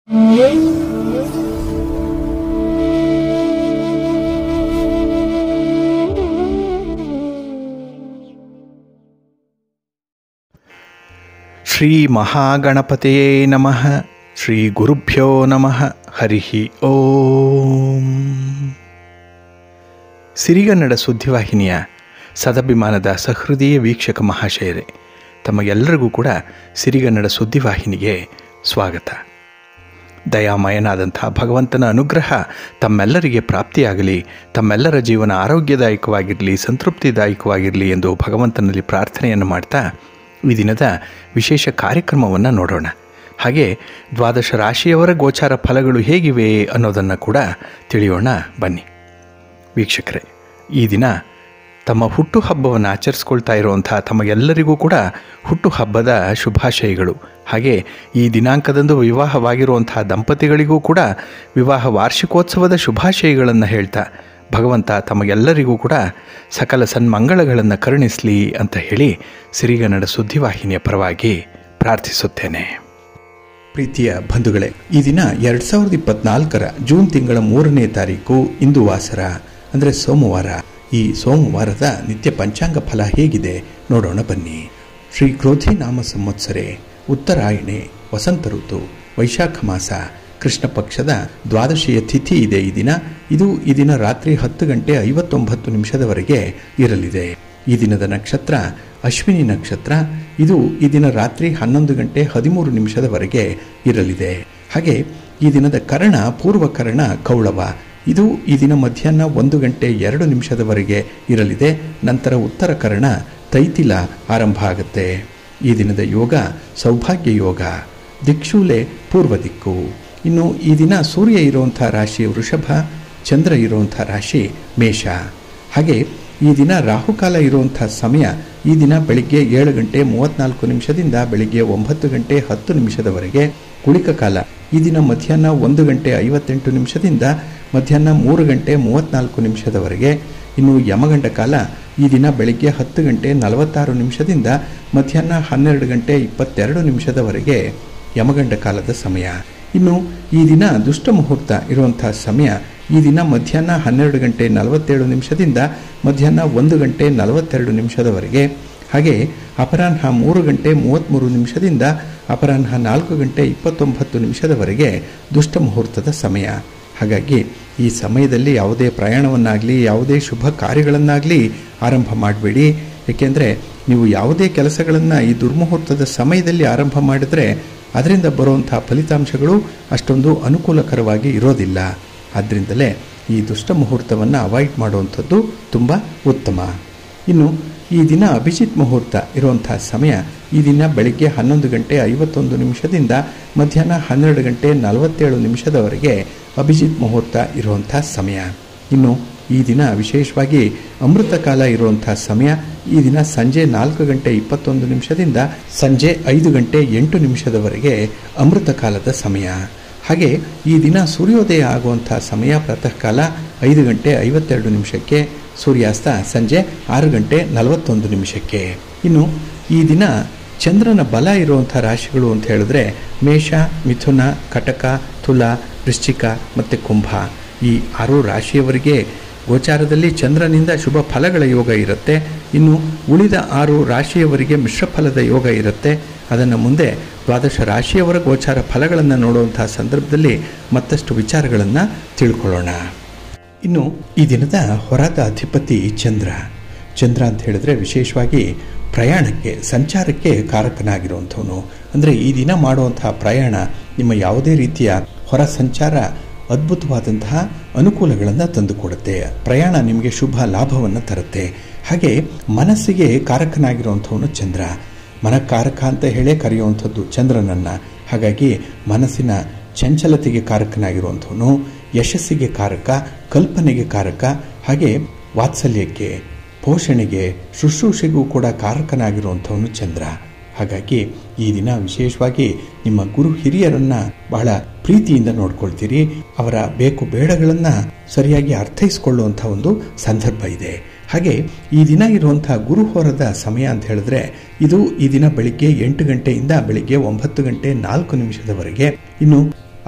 ಶ್ರೀ ಮಹಾಗಣಪತಿಯೇ ನಮಃ ಶ್ರೀ ಗುರುಭ್ಯೋ ನಮಃ ಹರಿ ಓಂ ಸಿರಿಗನ್ನಡ ಸುದ್ದಿವಾಹಿನಿಯ ಸದಭಿಮಾನದ ಸಹೃದಯ ವೀಕ್ಷಕ ಮಹಾಶಯರೇ ತಮಗೆಲ್ಲರಿಗೂ ಕೂಡ ಸಿರಿಗನ್ನಡ ಸುದ್ದಿವಾಹಿನಿಗೆ ಸ್ವಾಗತ ದಯಾಮಯನಾದಂಥ ಭಗವಂತನ ಅನುಗ್ರಹ ತಮ್ಮೆಲ್ಲರಿಗೆ ಪ್ರಾಪ್ತಿಯಾಗಲಿ ತಮ್ಮೆಲ್ಲರ ಜೀವನ ಆರೋಗ್ಯದಾಯಕವಾಗಿರಲಿ ಸಂತೃಪ್ತಿದಾಯಕವಾಗಿರಲಿ ಎಂದು ಭಗವಂತನಲ್ಲಿ ಪ್ರಾರ್ಥನೆಯನ್ನು ಮಾಡ್ತಾ ಈ ದಿನದ ವಿಶೇಷ ಕಾರ್ಯಕ್ರಮವನ್ನು ನೋಡೋಣ ಹಾಗೆ ದ್ವಾದಶ ರಾಶಿಯವರ ಗೋಚಾರ ಫಲಗಳು ಹೇಗಿವೆ ಅನ್ನೋದನ್ನು ಕೂಡ ತಿಳಿಯೋಣ ಬನ್ನಿ ವೀಕ್ಷಕರೇ ಈ ದಿನ ತಮ್ಮ ಹುಟ್ಟುಹಬ್ಬವನ್ನು ಆಚರಿಸ್ಕೊಳ್ತಾ ಇರುವಂಥ ತಮಗೆಲ್ಲರಿಗೂ ಕೂಡ ಹುಟ್ಟುಹಬ್ಬದ ಶುಭಾಶಯಗಳು ಹಾಗೆ ಈ ದಿನಾಂಕದಂದು ವಿವಾಹವಾಗಿರುವಂಥ ದಂಪತಿಗಳಿಗೂ ಕೂಡ ವಿವಾಹ ವಾರ್ಷಿಕೋತ್ಸವದ ಶುಭಾಶಯಗಳನ್ನು ಹೇಳ್ತಾ ಭಗವಂತ ತಮಗೆಲ್ಲರಿಗೂ ಕೂಡ ಸಕಲ ಸನ್ಮಂಗಳಗಳನ್ನು ಕರುಣಿಸಲಿ ಅಂತ ಹೇಳಿ ಸಿರಿಗನ್ನಡ ಸುದ್ದಿವಾಹಿನಿಯ ಪರವಾಗಿ ಪ್ರಾರ್ಥಿಸುತ್ತೇನೆ ಪ್ರೀತಿಯ ಬಂಧುಗಳೇ ಈ ದಿನ ಎರಡು ಸಾವಿರದ ಇಪ್ಪತ್ನಾಲ್ಕರ ಜೂನ್ ತಿಂಗಳ ಮೂರನೇ ತಾರೀಕು ಇಂದು ವಾಸರ ಅಂದರೆ ಸೋಮವಾರ ಈ ಸೋಮವಾರದ ನಿತ್ಯ ಪಂಚಾಂಗ ಫಲ ಹೇಗಿದೆ ನೋಡೋಣ ಬನ್ನಿ ಶ್ರೀ ಕ್ರೋಧಿ ನಾಮ ಸಂವತ್ಸರೆ ಉತ್ತರಾಯಣೆ ವಸಂತ ಋತು ವೈಶಾಖ ಮಾಸ ಕೃಷ್ಣ ಪಕ್ಷದ ದ್ವಾದಶಿಯ ತಿಥಿ ಇದೆ ಈ ದಿನ ಇದು ಈ ದಿನ ರಾತ್ರಿ ಹತ್ತು ಗಂಟೆ ಐವತ್ತೊಂಬತ್ತು ನಿಮಿಷದವರೆಗೆ ಇರಲಿದೆ ಈ ದಿನದ ನಕ್ಷತ್ರ ಅಶ್ವಿನಿ ನಕ್ಷತ್ರ ಇದು ಈ ದಿನ ರಾತ್ರಿ ಹನ್ನೊಂದು ಗಂಟೆ ಹದಿಮೂರು ನಿಮಿಷದವರೆಗೆ ಇರಲಿದೆ ಹಾಗೆ ಈ ದಿನದ ಕರ್ಣ ಪೂರ್ವ ಕರ್ಣ ಕೌಳವ ಇದು ಈ ದಿನ ಮಧ್ಯಾಹ್ನ ಒಂದು ಗಂಟೆ ಎರಡು ನಿಮಿಷದವರೆಗೆ ಇರಲಿದೆ ನಂತರ ಉತ್ತರ ಕರ್ಣ ತೈತಿಲ ಆರಂಭ ಆಗುತ್ತೆ ಈ ದಿನದ ಯೋಗ ಸೌಭಾಗ್ಯ ಯೋಗ ದಿಕ್ಷೂಲೆ ಪೂರ್ವ ದಿಕ್ಕು ಇನ್ನು ಈ ದಿನ ಸೂರ್ಯ ಇರುವಂಥ ರಾಶಿ ವೃಷಭ ಚಂದ್ರ ಇರುವಂಥ ರಾಶಿ ಮೇಷ ಹಾಗೆ ಈ ದಿನ ರಾಹುಕಾಲ ಇರುವಂಥ ಸಮಯ ಈ ದಿನ ಬೆಳಿಗ್ಗೆ ಏಳು ಗಂಟೆ ಮೂವತ್ನಾಲ್ಕು ನಿಮಿಷದಿಂದ ಬೆಳಿಗ್ಗೆ ಒಂಬತ್ತು ಗಂಟೆ ಹತ್ತು ನಿಮಿಷದವರೆಗೆ ಕುಳಿಕ ಕಾಲ ಈ ದಿನ ಮಧ್ಯಾಹ್ನ ಒಂದು ಗಂಟೆ ಐವತ್ತೆಂಟು ನಿಮಿಷದಿಂದ ಮಧ್ಯಾಹ್ನ ಮೂರು ಗಂಟೆ ಮೂವತ್ನಾಲ್ಕು ನಿಮಿಷದವರೆಗೆ ಇನ್ನು ಯಮಗಂಡ ಕಾಲ ಈ ದಿನ ಬೆಳಿಗ್ಗೆ ಹತ್ತು ಗಂಟೆ ನಲವತ್ತಾರು ನಿಮಿಷದಿಂದ ಮಧ್ಯಾಹ್ನ ಹನ್ನೆರಡು ಗಂಟೆ ಇಪ್ಪತ್ತೆರಡು ನಿಮಿಷದವರೆಗೆ ಯಮಗಂಡ ಕಾಲದ ಸಮಯ ಇನ್ನು ಈ ದಿನ ದುಷ್ಟ ಮುಹೂರ್ತ ಇರುವಂಥ ಸಮಯ ಈ ದಿನ ಮಧ್ಯಾಹ್ನ ಹನ್ನೆರಡು ಗಂಟೆ ನಲವತ್ತೇಳು ನಿಮಿಷದಿಂದ ಮಧ್ಯಾಹ್ನ ಒಂದು ಗಂಟೆ ನಲವತ್ತೆರಡು ನಿಮಿಷದವರೆಗೆ ಹಾಗೆ ಅಪರಾಹ್ನ ಮೂರು ಗಂಟೆ ಮೂವತ್ತ್ಮೂರು ನಿಮಿಷದಿಂದ ಅಪರಾಹ್ನ ನಾಲ್ಕು ಗಂಟೆ ಇಪ್ಪತ್ತೊಂಬತ್ತು ನಿಮಿಷದವರೆಗೆ ದುಷ್ಟ ಮುಹೂರ್ತದ ಸಮಯ ಹಾಗಾಗಿ ಈ ಸಮಯದಲ್ಲಿ ಯಾವುದೇ ಪ್ರಯಾಣವನ್ನಾಗಲಿ ಯಾವುದೇ ಶುಭ ಕಾರ್ಯಗಳನ್ನಾಗಲಿ ಆರಂಭ ಮಾಡಬೇಡಿ ಏಕೆಂದರೆ ನೀವು ಯಾವುದೇ ಕೆಲಸಗಳನ್ನು ಈ ದುರ್ಮುಹೂರ್ತದ ಸಮಯದಲ್ಲಿ ಆರಂಭ ಮಾಡಿದರೆ ಅದರಿಂದ ಬರುವಂಥ ಫಲಿತಾಂಶಗಳು ಅಷ್ಟೊಂದು ಅನುಕೂಲಕರವಾಗಿ ಇರೋದಿಲ್ಲ ಆದ್ದರಿಂದಲೇ ಈ ದುಷ್ಟ ಮುಹೂರ್ತವನ್ನು ಅವಾಯ್ಡ್ ಮಾಡುವಂಥದ್ದು ತುಂಬ ಉತ್ತಮ ಇನ್ನು ಈ ದಿನ ಅಭಿಜಿತ್ ಮುಹೂರ್ತ ಇರುವಂಥ ಸಮಯ ಈ ದಿನ ಬೆಳಿಗ್ಗೆ ಹನ್ನೊಂದು ಗಂಟೆ ಐವತ್ತೊಂದು ನಿಮಿಷದಿಂದ ಮಧ್ಯಾಹ್ನ ಹನ್ನೆರಡು ಗಂಟೆ ನಲವತ್ತೇಳು ನಿಮಿಷದವರೆಗೆ ಅಭಿಜಿತ್ ಮುಹೂರ್ತ ಇರುವಂಥ ಸಮಯ ಇನ್ನು ಈ ದಿನ ವಿಶೇಷವಾಗಿ ಅಮೃತ ಕಾಲ ಇರುವಂಥ ಸಮಯ ಈ ದಿನ ಸಂಜೆ ನಾಲ್ಕು ಗಂಟೆ ಇಪ್ಪತ್ತೊಂದು ನಿಮಿಷದಿಂದ ಸಂಜೆ ಐದು ಗಂಟೆ ಎಂಟು ನಿಮಿಷದವರೆಗೆ ಅಮೃತ ಕಾಲದ ಸಮಯ ಹಾಗೆ ಈ ದಿನ ಸೂರ್ಯೋದಯ ಆಗುವಂಥ ಸಮಯ ಪ್ರಾತಃ ಕಾಲ ಐದು ಗಂಟೆ ಐವತ್ತೆರಡು ನಿಮಿಷಕ್ಕೆ ಸೂರ್ಯಾಸ್ತ ಸಂಜೆ ಆರು ಗಂಟೆ ನಲವತ್ತೊಂದು ನಿಮಿಷಕ್ಕೆ ಇನ್ನು ಈ ದಿನ ಚಂದ್ರನ ಬಲ ಇರುವಂಥ ರಾಶಿಗಳು ಅಂತ ಹೇಳಿದ್ರೆ ಮೇಷ ಮಿಥುನ ಕಟಕ ತುಲ ವೃಶ್ಚಿಕ ಮತ್ತು ಕುಂಭ ಈ ಆರು ರಾಶಿಯವರಿಗೆ ಗೋಚಾರದಲ್ಲಿ ಚಂದ್ರನಿಂದ ಶುಭ ಫಲಗಳ ಯೋಗ ಇರುತ್ತೆ ಇನ್ನು ಉಳಿದ ಆರು ರಾಶಿಯವರಿಗೆ ಮಿಶ್ರ ಫಲದ ಯೋಗ ಇರುತ್ತೆ ಅದನ್ನು ಮುಂದೆ ದ್ವಾದಶ ರಾಶಿಯವರ ಗೋಚಾರ ಫಲಗಳನ್ನು ನೋಡುವಂಥ ಸಂದರ್ಭದಲ್ಲಿ ಮತ್ತಷ್ಟು ವಿಚಾರಗಳನ್ನು ತಿಳ್ಕೊಳ್ಳೋಣ ಇನ್ನು ಈ ದಿನದ ಹೊರದ ಅಧಿಪತಿ ಚಂದ್ರ ಚಂದ್ರ ಅಂತ ಹೇಳಿದ್ರೆ ವಿಶೇಷವಾಗಿ ಪ್ರಯಾಣಕ್ಕೆ ಸಂಚಾರಕ್ಕೆ ಕಾರಕನಾಗಿರುವಂಥವನು ಅಂದರೆ ಈ ದಿನ ಮಾಡುವಂತಹ ಪ್ರಯಾಣ ನಿಮ್ಮ ಯಾವುದೇ ರೀತಿಯ ಹೊರ ಸಂಚಾರ ಅದ್ಭುತವಾದಂತಹ ಅನುಕೂಲಗಳನ್ನು ತಂದುಕೊಡುತ್ತೆ ಪ್ರಯಾಣ ನಿಮಗೆ ಶುಭ ಲಾಭವನ್ನು ತರುತ್ತೆ ಹಾಗೆ ಮನಸ್ಸಿಗೆ ಕಾರಕನಾಗಿರುವಂಥವನು ಚಂದ್ರ ಮನಕಾರಕ ಅಂತ ಹೇಳೇ ಕರೆಯುವಂಥದ್ದು ಚಂದ್ರನನ್ನು ಹಾಗಾಗಿ ಮನಸ್ಸಿನ ಚಂಚಲತೆಗೆ ಕಾರಕನಾಗಿರುವಂಥವನು ಯಶಸ್ಸಿಗೆ ಕಾರಕ ಕಲ್ಪನೆಗೆ ಕಾರಕ ಹಾಗೆ ವಾತ್ಸಲ್ಯಕ್ಕೆ ಪೋಷಣೆಗೆ ಶುಶ್ರೂಷೆಗೂ ಕೂಡ ಕಾರಕನಾಗಿರುವಂಥವನು ಚಂದ್ರ ಹಾಗಾಗಿ ಈ ದಿನ ವಿಶೇಷವಾಗಿ ನಿಮ್ಮ ಗುರು ಹಿರಿಯರನ್ನ ಬಹಳ ಪ್ರೀತಿಯಿಂದ ನೋಡ್ಕೊಳ್ತೀರಿ ಅವರ ಬೇಕು ಬೇಡಗಳನ್ನು ಸರಿಯಾಗಿ ಅರ್ಥೈಸಿಕೊಳ್ಳುವಂಥ ಒಂದು ಸಂದರ್ಭ ಇದೆ ಹಾಗೆ ಈ ದಿನ ಇರುವಂತಹ ಗುರುಹೋರದ ಸಮಯ ಅಂತ ಹೇಳಿದ್ರೆ ಇದು ಈ ದಿನ ಬೆಳಿಗ್ಗೆ ಎಂಟು ಗಂಟೆಯಿಂದ ಬೆಳಿಗ್ಗೆ ಒಂಬತ್ತು ಗಂಟೆ ನಾಲ್ಕು ನಿಮಿಷದವರೆಗೆ ಇನ್ನು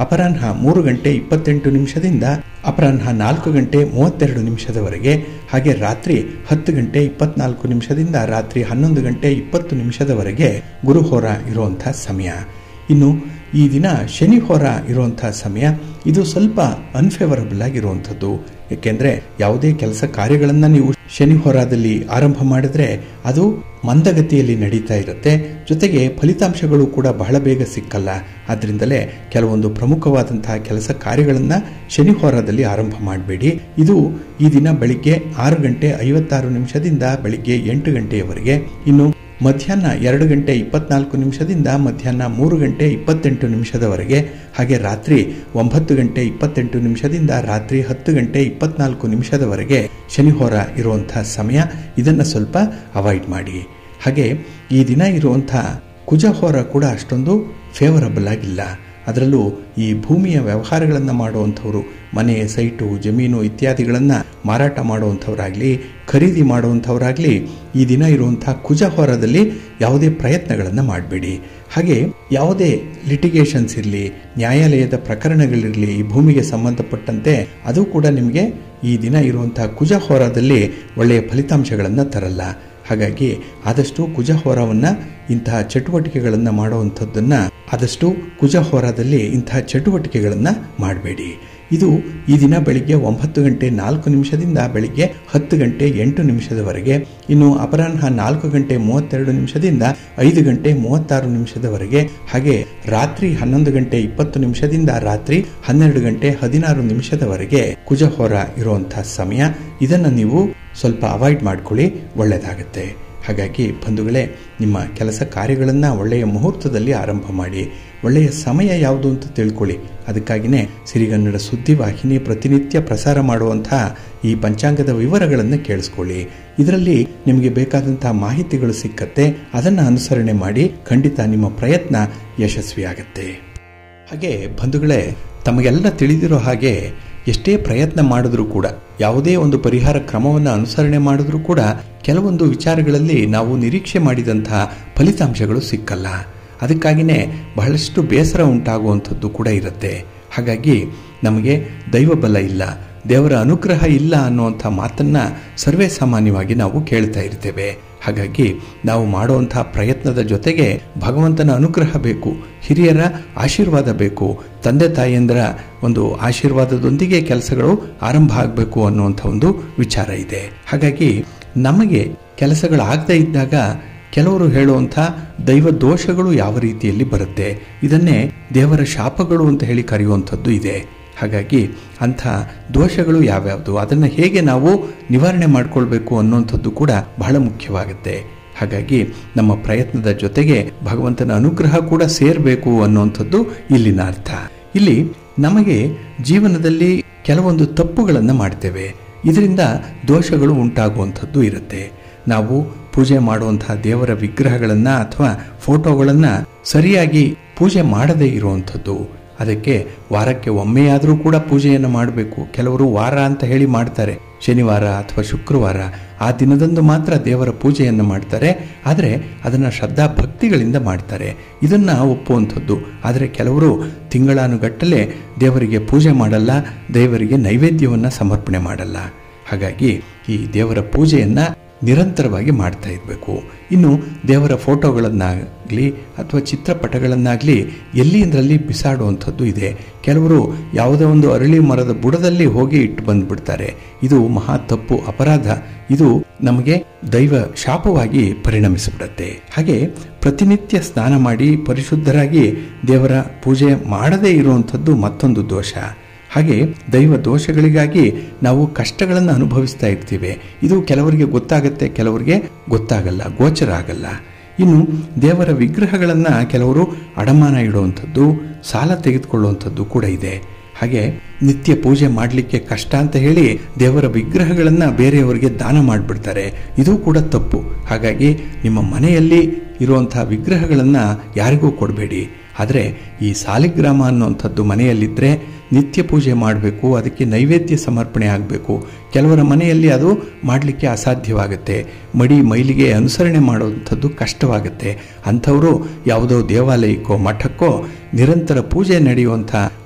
ಅಪರಾಹ್ನ ಮೂರು ಗಂಟೆ ಇಪ್ಪತ್ತೆಂಟು ನಿಮಿಷದಿಂದ ಅಪರಾಹ್ನ ನಾಲ್ಕು ಗಂಟೆ ಮೂವತ್ತೆರಡು ನಿಮಿಷದವರೆಗೆ ಹಾಗೆ ರಾತ್ರಿ ಹತ್ತು ಗಂಟೆ ಇಪ್ಪತ್ನಾಲ್ಕು ನಿಮಿಷದಿಂದ ರಾತ್ರಿ ಹನ್ನೊಂದು ಗಂಟೆ ಇಪ್ಪತ್ತು ನಿಮಿಷದವರೆಗೆ ಗುರುಹೋರ ಇರುವಂಥ ಸಮಯ ಇನ್ನು ಈ ದಿನ ಶನಿ ಹೋರ ಇರುವಂಥ ಸಮಯ ಇದು ಸ್ವಲ್ಪ ಅನ್ಫೇವರಬಲ್ ಆಗಿರುವಂಥದ್ದು ಏಕೆಂದರೆ ಯಾವುದೇ ಕೆಲಸ ಕಾರ್ಯಗಳನ್ನು ನೀವು ಶನಿ ಹೋರಾದಲ್ಲಿ ಆರಂಭ ಮಾಡಿದ್ರೆ ಅದು ಮಂದಗತಿಯಲ್ಲಿ ನಡೀತಾ ಇರುತ್ತೆ ಜೊತೆಗೆ ಫಲಿತಾಂಶಗಳು ಕೂಡ ಬಹಳ ಬೇಗ ಸಿಕ್ಕಲ್ಲ ಆದ್ರಿಂದಲೇ ಕೆಲವೊಂದು ಪ್ರಮುಖವಾದಂತಹ ಕೆಲಸ ಕಾರ್ಯಗಳನ್ನು ಶನಿ ಹೋರಾದಲ್ಲಿ ಆರಂಭ ಮಾಡಬೇಡಿ ಇದು ಈ ದಿನ ಬೆಳಿಗ್ಗೆ ಆರು ಗಂಟೆ ಐವತ್ತಾರು ನಿಮಿಷದಿಂದ ಬೆಳಿಗ್ಗೆ ಎಂಟು ಗಂಟೆಯವರೆಗೆ ಇನ್ನು ಮಧ್ಯಾಹ್ನ ಎರಡು ಗಂಟೆ ಇಪ್ಪತ್ನಾಲ್ಕು ನಿಮಿಷದಿಂದ ಮಧ್ಯಾಹ್ನ ಮೂರು ಗಂಟೆ ಇಪ್ಪತ್ತೆಂಟು ನಿಮಿಷದವರೆಗೆ ಹಾಗೆ ರಾತ್ರಿ ಒಂಬತ್ತು ಗಂಟೆ ಇಪ್ಪತ್ತೆಂಟು ನಿಮಿಷದಿಂದ ರಾತ್ರಿ ಹತ್ತು ಗಂಟೆ ಇಪ್ಪತ್ನಾಲ್ಕು ನಿಮಿಷದವರೆಗೆ ಶನಿಹೋರ ಇರುವಂಥ ಸಮಯ ಇದನ್ನು ಸ್ವಲ್ಪ ಅವಾಯ್ಡ್ ಮಾಡಿ ಹಾಗೆ ಈ ದಿನ ಇರುವಂಥ ಕುಜಹೋರ ಕೂಡ ಅಷ್ಟೊಂದು ಫೇವರಬಲ್ ಆಗಿಲ್ಲ ಅದರಲ್ಲೂ ಈ ಭೂಮಿಯ ವ್ಯವಹಾರಗಳನ್ನು ಮಾಡುವಂಥವ್ರು ಮನೆ ಸೈಟು ಜಮೀನು ಇತ್ಯಾದಿಗಳನ್ನು ಮಾರಾಟ ಮಾಡುವಂಥವರಾಗಲಿ ಖರೀದಿ ಮಾಡುವಂಥವರಾಗಲಿ ಈ ದಿನ ಇರುವಂಥ ಕುಜಹೋರದಲ್ಲಿ ಯಾವುದೇ ಪ್ರಯತ್ನಗಳನ್ನು ಮಾಡಬೇಡಿ ಹಾಗೆ ಯಾವುದೇ ಲಿಟಿಗೇಷನ್ಸ್ ಇರಲಿ ನ್ಯಾಯಾಲಯದ ಪ್ರಕರಣಗಳಿರಲಿ ಈ ಭೂಮಿಗೆ ಸಂಬಂಧಪಟ್ಟಂತೆ ಅದು ಕೂಡ ನಿಮಗೆ ಈ ದಿನ ಇರುವಂಥ ಕುಜಹೋರದಲ್ಲಿ ಒಳ್ಳೆಯ ಫಲಿತಾಂಶಗಳನ್ನು ತರಲ್ಲ ಹಾಗಾಗಿ ಆದಷ್ಟು ಕುಜಹೋರವನ್ನು ಇಂತಹ ಚಟುವಟಿಕೆಗಳನ್ನು ಮಾಡುವಂಥದ್ದನ್ನು ಆದಷ್ಟು ಕುಜಹೋರದಲ್ಲಿ ಇಂತಹ ಚಟುವಟಿಕೆಗಳನ್ನು ಮಾಡಬೇಡಿ ಇದು ಈ ದಿನ ಬೆಳಿಗ್ಗೆ ಒಂಬತ್ತು ಗಂಟೆ ನಾಲ್ಕು ನಿಮಿಷದಿಂದ ಬೆಳಿಗ್ಗೆ ಹತ್ತು ಗಂಟೆ ಎಂಟು ನಿಮಿಷದವರೆಗೆ ಇನ್ನು ಅಪರಾಹ್ನ ನಾಲ್ಕು ಗಂಟೆ ಮೂವತ್ತೆರಡು ನಿಮಿಷದಿಂದ ಐದು ಗಂಟೆ ಮೂವತ್ತಾರು ನಿಮಿಷದವರೆಗೆ ಹಾಗೆ ರಾತ್ರಿ ಹನ್ನೊಂದು ಗಂಟೆ ಇಪ್ಪತ್ತು ನಿಮಿಷದಿಂದ ರಾತ್ರಿ ಹನ್ನೆರಡು ಗಂಟೆ ಹದಿನಾರು ನಿಮಿಷದವರೆಗೆ ಕುಜಹೋರ ಇರುವಂತಹ ಸಮಯ ಇದನ್ನು ನೀವು ಸ್ವಲ್ಪ ಅವಾಯ್ಡ್ ಮಾಡ್ಕೊಳ್ಳಿ ಒಳ್ಳೆಯದಾಗುತ್ತೆ ಹಾಗಾಗಿ ಬಂಧುಗಳೇ ನಿಮ್ಮ ಕೆಲಸ ಕಾರ್ಯಗಳನ್ನು ಒಳ್ಳೆಯ ಮುಹೂರ್ತದಲ್ಲಿ ಆರಂಭ ಮಾಡಿ ಒಳ್ಳೆಯ ಸಮಯ ಯಾವುದು ಅಂತ ತಿಳ್ಕೊಳ್ಳಿ ಅದಕ್ಕಾಗಿಯೇ ಸಿರಿಗನ್ನಡ ಸುದ್ದಿವಾಹಿನಿ ಪ್ರತಿನಿತ್ಯ ಪ್ರಸಾರ ಮಾಡುವಂತಹ ಈ ಪಂಚಾಂಗದ ವಿವರಗಳನ್ನು ಕೇಳಿಸ್ಕೊಳ್ಳಿ ಇದರಲ್ಲಿ ನಿಮಗೆ ಬೇಕಾದಂತಹ ಮಾಹಿತಿಗಳು ಸಿಕ್ಕತ್ತೆ ಅದನ್ನು ಅನುಸರಣೆ ಮಾಡಿ ಖಂಡಿತ ನಿಮ್ಮ ಪ್ರಯತ್ನ ಯಶಸ್ವಿಯಾಗತ್ತೆ ಹಾಗೆ ಬಂಧುಗಳೇ ತಮಗೆಲ್ಲ ತಿಳಿದಿರೋ ಹಾಗೆ ಎಷ್ಟೇ ಪ್ರಯತ್ನ ಮಾಡಿದ್ರೂ ಕೂಡ ಯಾವುದೇ ಒಂದು ಪರಿಹಾರ ಕ್ರಮವನ್ನು ಅನುಸರಣೆ ಮಾಡಿದ್ರೂ ಕೂಡ ಕೆಲವೊಂದು ವಿಚಾರಗಳಲ್ಲಿ ನಾವು ನಿರೀಕ್ಷೆ ಮಾಡಿದಂತಹ ಫಲಿತಾಂಶಗಳು ಸಿಕ್ಕಲ್ಲ ಅದಕ್ಕಾಗಿಯೇ ಬಹಳಷ್ಟು ಬೇಸರ ಉಂಟಾಗುವಂಥದ್ದು ಕೂಡ ಇರುತ್ತೆ ಹಾಗಾಗಿ ನಮಗೆ ದೈವಬಲ ಇಲ್ಲ ದೇವರ ಅನುಗ್ರಹ ಇಲ್ಲ ಅನ್ನುವಂಥ ಮಾತನ್ನು ಸರ್ವೇ ಸಾಮಾನ್ಯವಾಗಿ ನಾವು ಕೇಳ್ತಾ ಇರ್ತೇವೆ ಹಾಗಾಗಿ ನಾವು ಮಾಡುವಂಥ ಪ್ರಯತ್ನದ ಜೊತೆಗೆ ಭಗವಂತನ ಅನುಗ್ರಹ ಬೇಕು ಹಿರಿಯರ ಆಶೀರ್ವಾದ ಬೇಕು ತಂದೆ ತಾಯಿಯಂದರ ಒಂದು ಆಶೀರ್ವಾದದೊಂದಿಗೆ ಕೆಲಸಗಳು ಆರಂಭ ಆಗಬೇಕು ಅನ್ನುವಂಥ ಒಂದು ವಿಚಾರ ಇದೆ ಹಾಗಾಗಿ ನಮಗೆ ಕೆಲಸಗಳಾಗದೇ ಇದ್ದಾಗ ಕೆಲವರು ಹೇಳುವಂಥ ದೈವ ದೋಷಗಳು ಯಾವ ರೀತಿಯಲ್ಲಿ ಬರುತ್ತೆ ಇದನ್ನೇ ದೇವರ ಶಾಪಗಳು ಅಂತ ಹೇಳಿ ಕರೆಯುವಂಥದ್ದು ಇದೆ ಹಾಗಾಗಿ ಅಂಥ ದೋಷಗಳು ಯಾವ್ಯಾವುದು ಅದನ್ನು ಹೇಗೆ ನಾವು ನಿವಾರಣೆ ಮಾಡಿಕೊಳ್ಬೇಕು ಅನ್ನುವಂಥದ್ದು ಕೂಡ ಬಹಳ ಮುಖ್ಯವಾಗುತ್ತೆ ಹಾಗಾಗಿ ನಮ್ಮ ಪ್ರಯತ್ನದ ಜೊತೆಗೆ ಭಗವಂತನ ಅನುಗ್ರಹ ಕೂಡ ಸೇರಬೇಕು ಅನ್ನುವಂಥದ್ದು ಇಲ್ಲಿನ ಅರ್ಥ ಇಲ್ಲಿ ನಮಗೆ ಜೀವನದಲ್ಲಿ ಕೆಲವೊಂದು ತಪ್ಪುಗಳನ್ನು ಮಾಡ್ತೇವೆ ಇದರಿಂದ ದೋಷಗಳು ಉಂಟಾಗುವಂಥದ್ದು ಇರುತ್ತೆ ನಾವು ಪೂಜೆ ಮಾಡುವಂತಹ ದೇವರ ವಿಗ್ರಹಗಳನ್ನು ಅಥವಾ ಫೋಟೋಗಳನ್ನು ಸರಿಯಾಗಿ ಪೂಜೆ ಮಾಡದೇ ಇರುವಂಥದ್ದು ಅದಕ್ಕೆ ವಾರಕ್ಕೆ ಒಮ್ಮೆಯಾದರೂ ಕೂಡ ಪೂಜೆಯನ್ನು ಮಾಡಬೇಕು ಕೆಲವರು ವಾರ ಅಂತ ಹೇಳಿ ಮಾಡ್ತಾರೆ ಶನಿವಾರ ಅಥವಾ ಶುಕ್ರವಾರ ಆ ದಿನದಂದು ಮಾತ್ರ ದೇವರ ಪೂಜೆಯನ್ನು ಮಾಡ್ತಾರೆ ಆದರೆ ಅದನ್ನು ಶ್ರದ್ಧಾ ಭಕ್ತಿಗಳಿಂದ ಮಾಡ್ತಾರೆ ಇದನ್ನು ಒಪ್ಪುವಂಥದ್ದು ಆದರೆ ಕೆಲವರು ತಿಂಗಳಾನುಗಟ್ಟಲೆ ದೇವರಿಗೆ ಪೂಜೆ ಮಾಡಲ್ಲ ದೇವರಿಗೆ ನೈವೇದ್ಯವನ್ನು ಸಮರ್ಪಣೆ ಮಾಡಲ್ಲ ಹಾಗಾಗಿ ಈ ದೇವರ ಪೂಜೆಯನ್ನು ನಿರಂತರವಾಗಿ ಮಾಡ್ತಾ ಇರಬೇಕು ಇನ್ನು ದೇವರ ಫೋಟೋಗಳನ್ನಾಗಲಿ ಅಥವಾ ಚಿತ್ರಪಟಗಳನ್ನಾಗಲಿ ಎಲ್ಲಿಂದರಲ್ಲಿ ಬಿಸಾಡುವಂಥದ್ದು ಇದೆ ಕೆಲವರು ಯಾವುದೋ ಒಂದು ಅರಳಿ ಮರದ ಬುಡದಲ್ಲಿ ಹೋಗಿ ಇಟ್ಟು ಬಂದ್ಬಿಡ್ತಾರೆ ಇದು ಮಹಾ ತಪ್ಪು ಅಪರಾಧ ಇದು ನಮಗೆ ದೈವ ಶಾಪವಾಗಿ ಪರಿಣಮಿಸಿಬಿಡುತ್ತೆ ಹಾಗೆ ಪ್ರತಿನಿತ್ಯ ಸ್ನಾನ ಮಾಡಿ ಪರಿಶುದ್ಧರಾಗಿ ದೇವರ ಪೂಜೆ ಮಾಡದೇ ಇರುವಂಥದ್ದು ಮತ್ತೊಂದು ದೋಷ ಹಾಗೆ ದೈವ ದೋಷಗಳಿಗಾಗಿ ನಾವು ಕಷ್ಟಗಳನ್ನು ಅನುಭವಿಸ್ತಾ ಇರ್ತೀವಿ ಇದು ಕೆಲವರಿಗೆ ಗೊತ್ತಾಗುತ್ತೆ ಕೆಲವರಿಗೆ ಗೊತ್ತಾಗಲ್ಲ ಗೋಚರ ಆಗಲ್ಲ ಇನ್ನು ದೇವರ ವಿಗ್ರಹಗಳನ್ನು ಕೆಲವರು ಅಡಮಾನ ಇಡುವಂಥದ್ದು ಸಾಲ ತೆಗೆದುಕೊಳ್ಳುವಂಥದ್ದು ಕೂಡ ಇದೆ ಹಾಗೆ ನಿತ್ಯ ಪೂಜೆ ಮಾಡಲಿಕ್ಕೆ ಕಷ್ಟ ಅಂತ ಹೇಳಿ ದೇವರ ವಿಗ್ರಹಗಳನ್ನು ಬೇರೆಯವರಿಗೆ ದಾನ ಮಾಡಿಬಿಡ್ತಾರೆ ಇದು ಕೂಡ ತಪ್ಪು ಹಾಗಾಗಿ ನಿಮ್ಮ ಮನೆಯಲ್ಲಿ ಇರುವಂಥ ವಿಗ್ರಹಗಳನ್ನು ಯಾರಿಗೂ ಕೊಡಬೇಡಿ ಆದರೆ ಈ ಸಾಲಿಗ್ರಾಮ ಅನ್ನುವಂಥದ್ದು ಮನೆಯಲ್ಲಿದ್ದರೆ ನಿತ್ಯ ಪೂಜೆ ಮಾಡಬೇಕು ಅದಕ್ಕೆ ನೈವೇದ್ಯ ಸಮರ್ಪಣೆ ಆಗಬೇಕು ಕೆಲವರ ಮನೆಯಲ್ಲಿ ಅದು ಮಾಡಲಿಕ್ಕೆ ಅಸಾಧ್ಯವಾಗುತ್ತೆ ಮಡಿ ಮೈಲಿಗೆ ಅನುಸರಣೆ ಮಾಡುವಂಥದ್ದು ಕಷ್ಟವಾಗುತ್ತೆ ಅಂಥವರು ಯಾವುದೋ ದೇವಾಲಯಕ್ಕೋ ಮಠಕ್ಕೋ ನಿರಂತರ ಪೂಜೆ ನಡೆಯುವಂಥ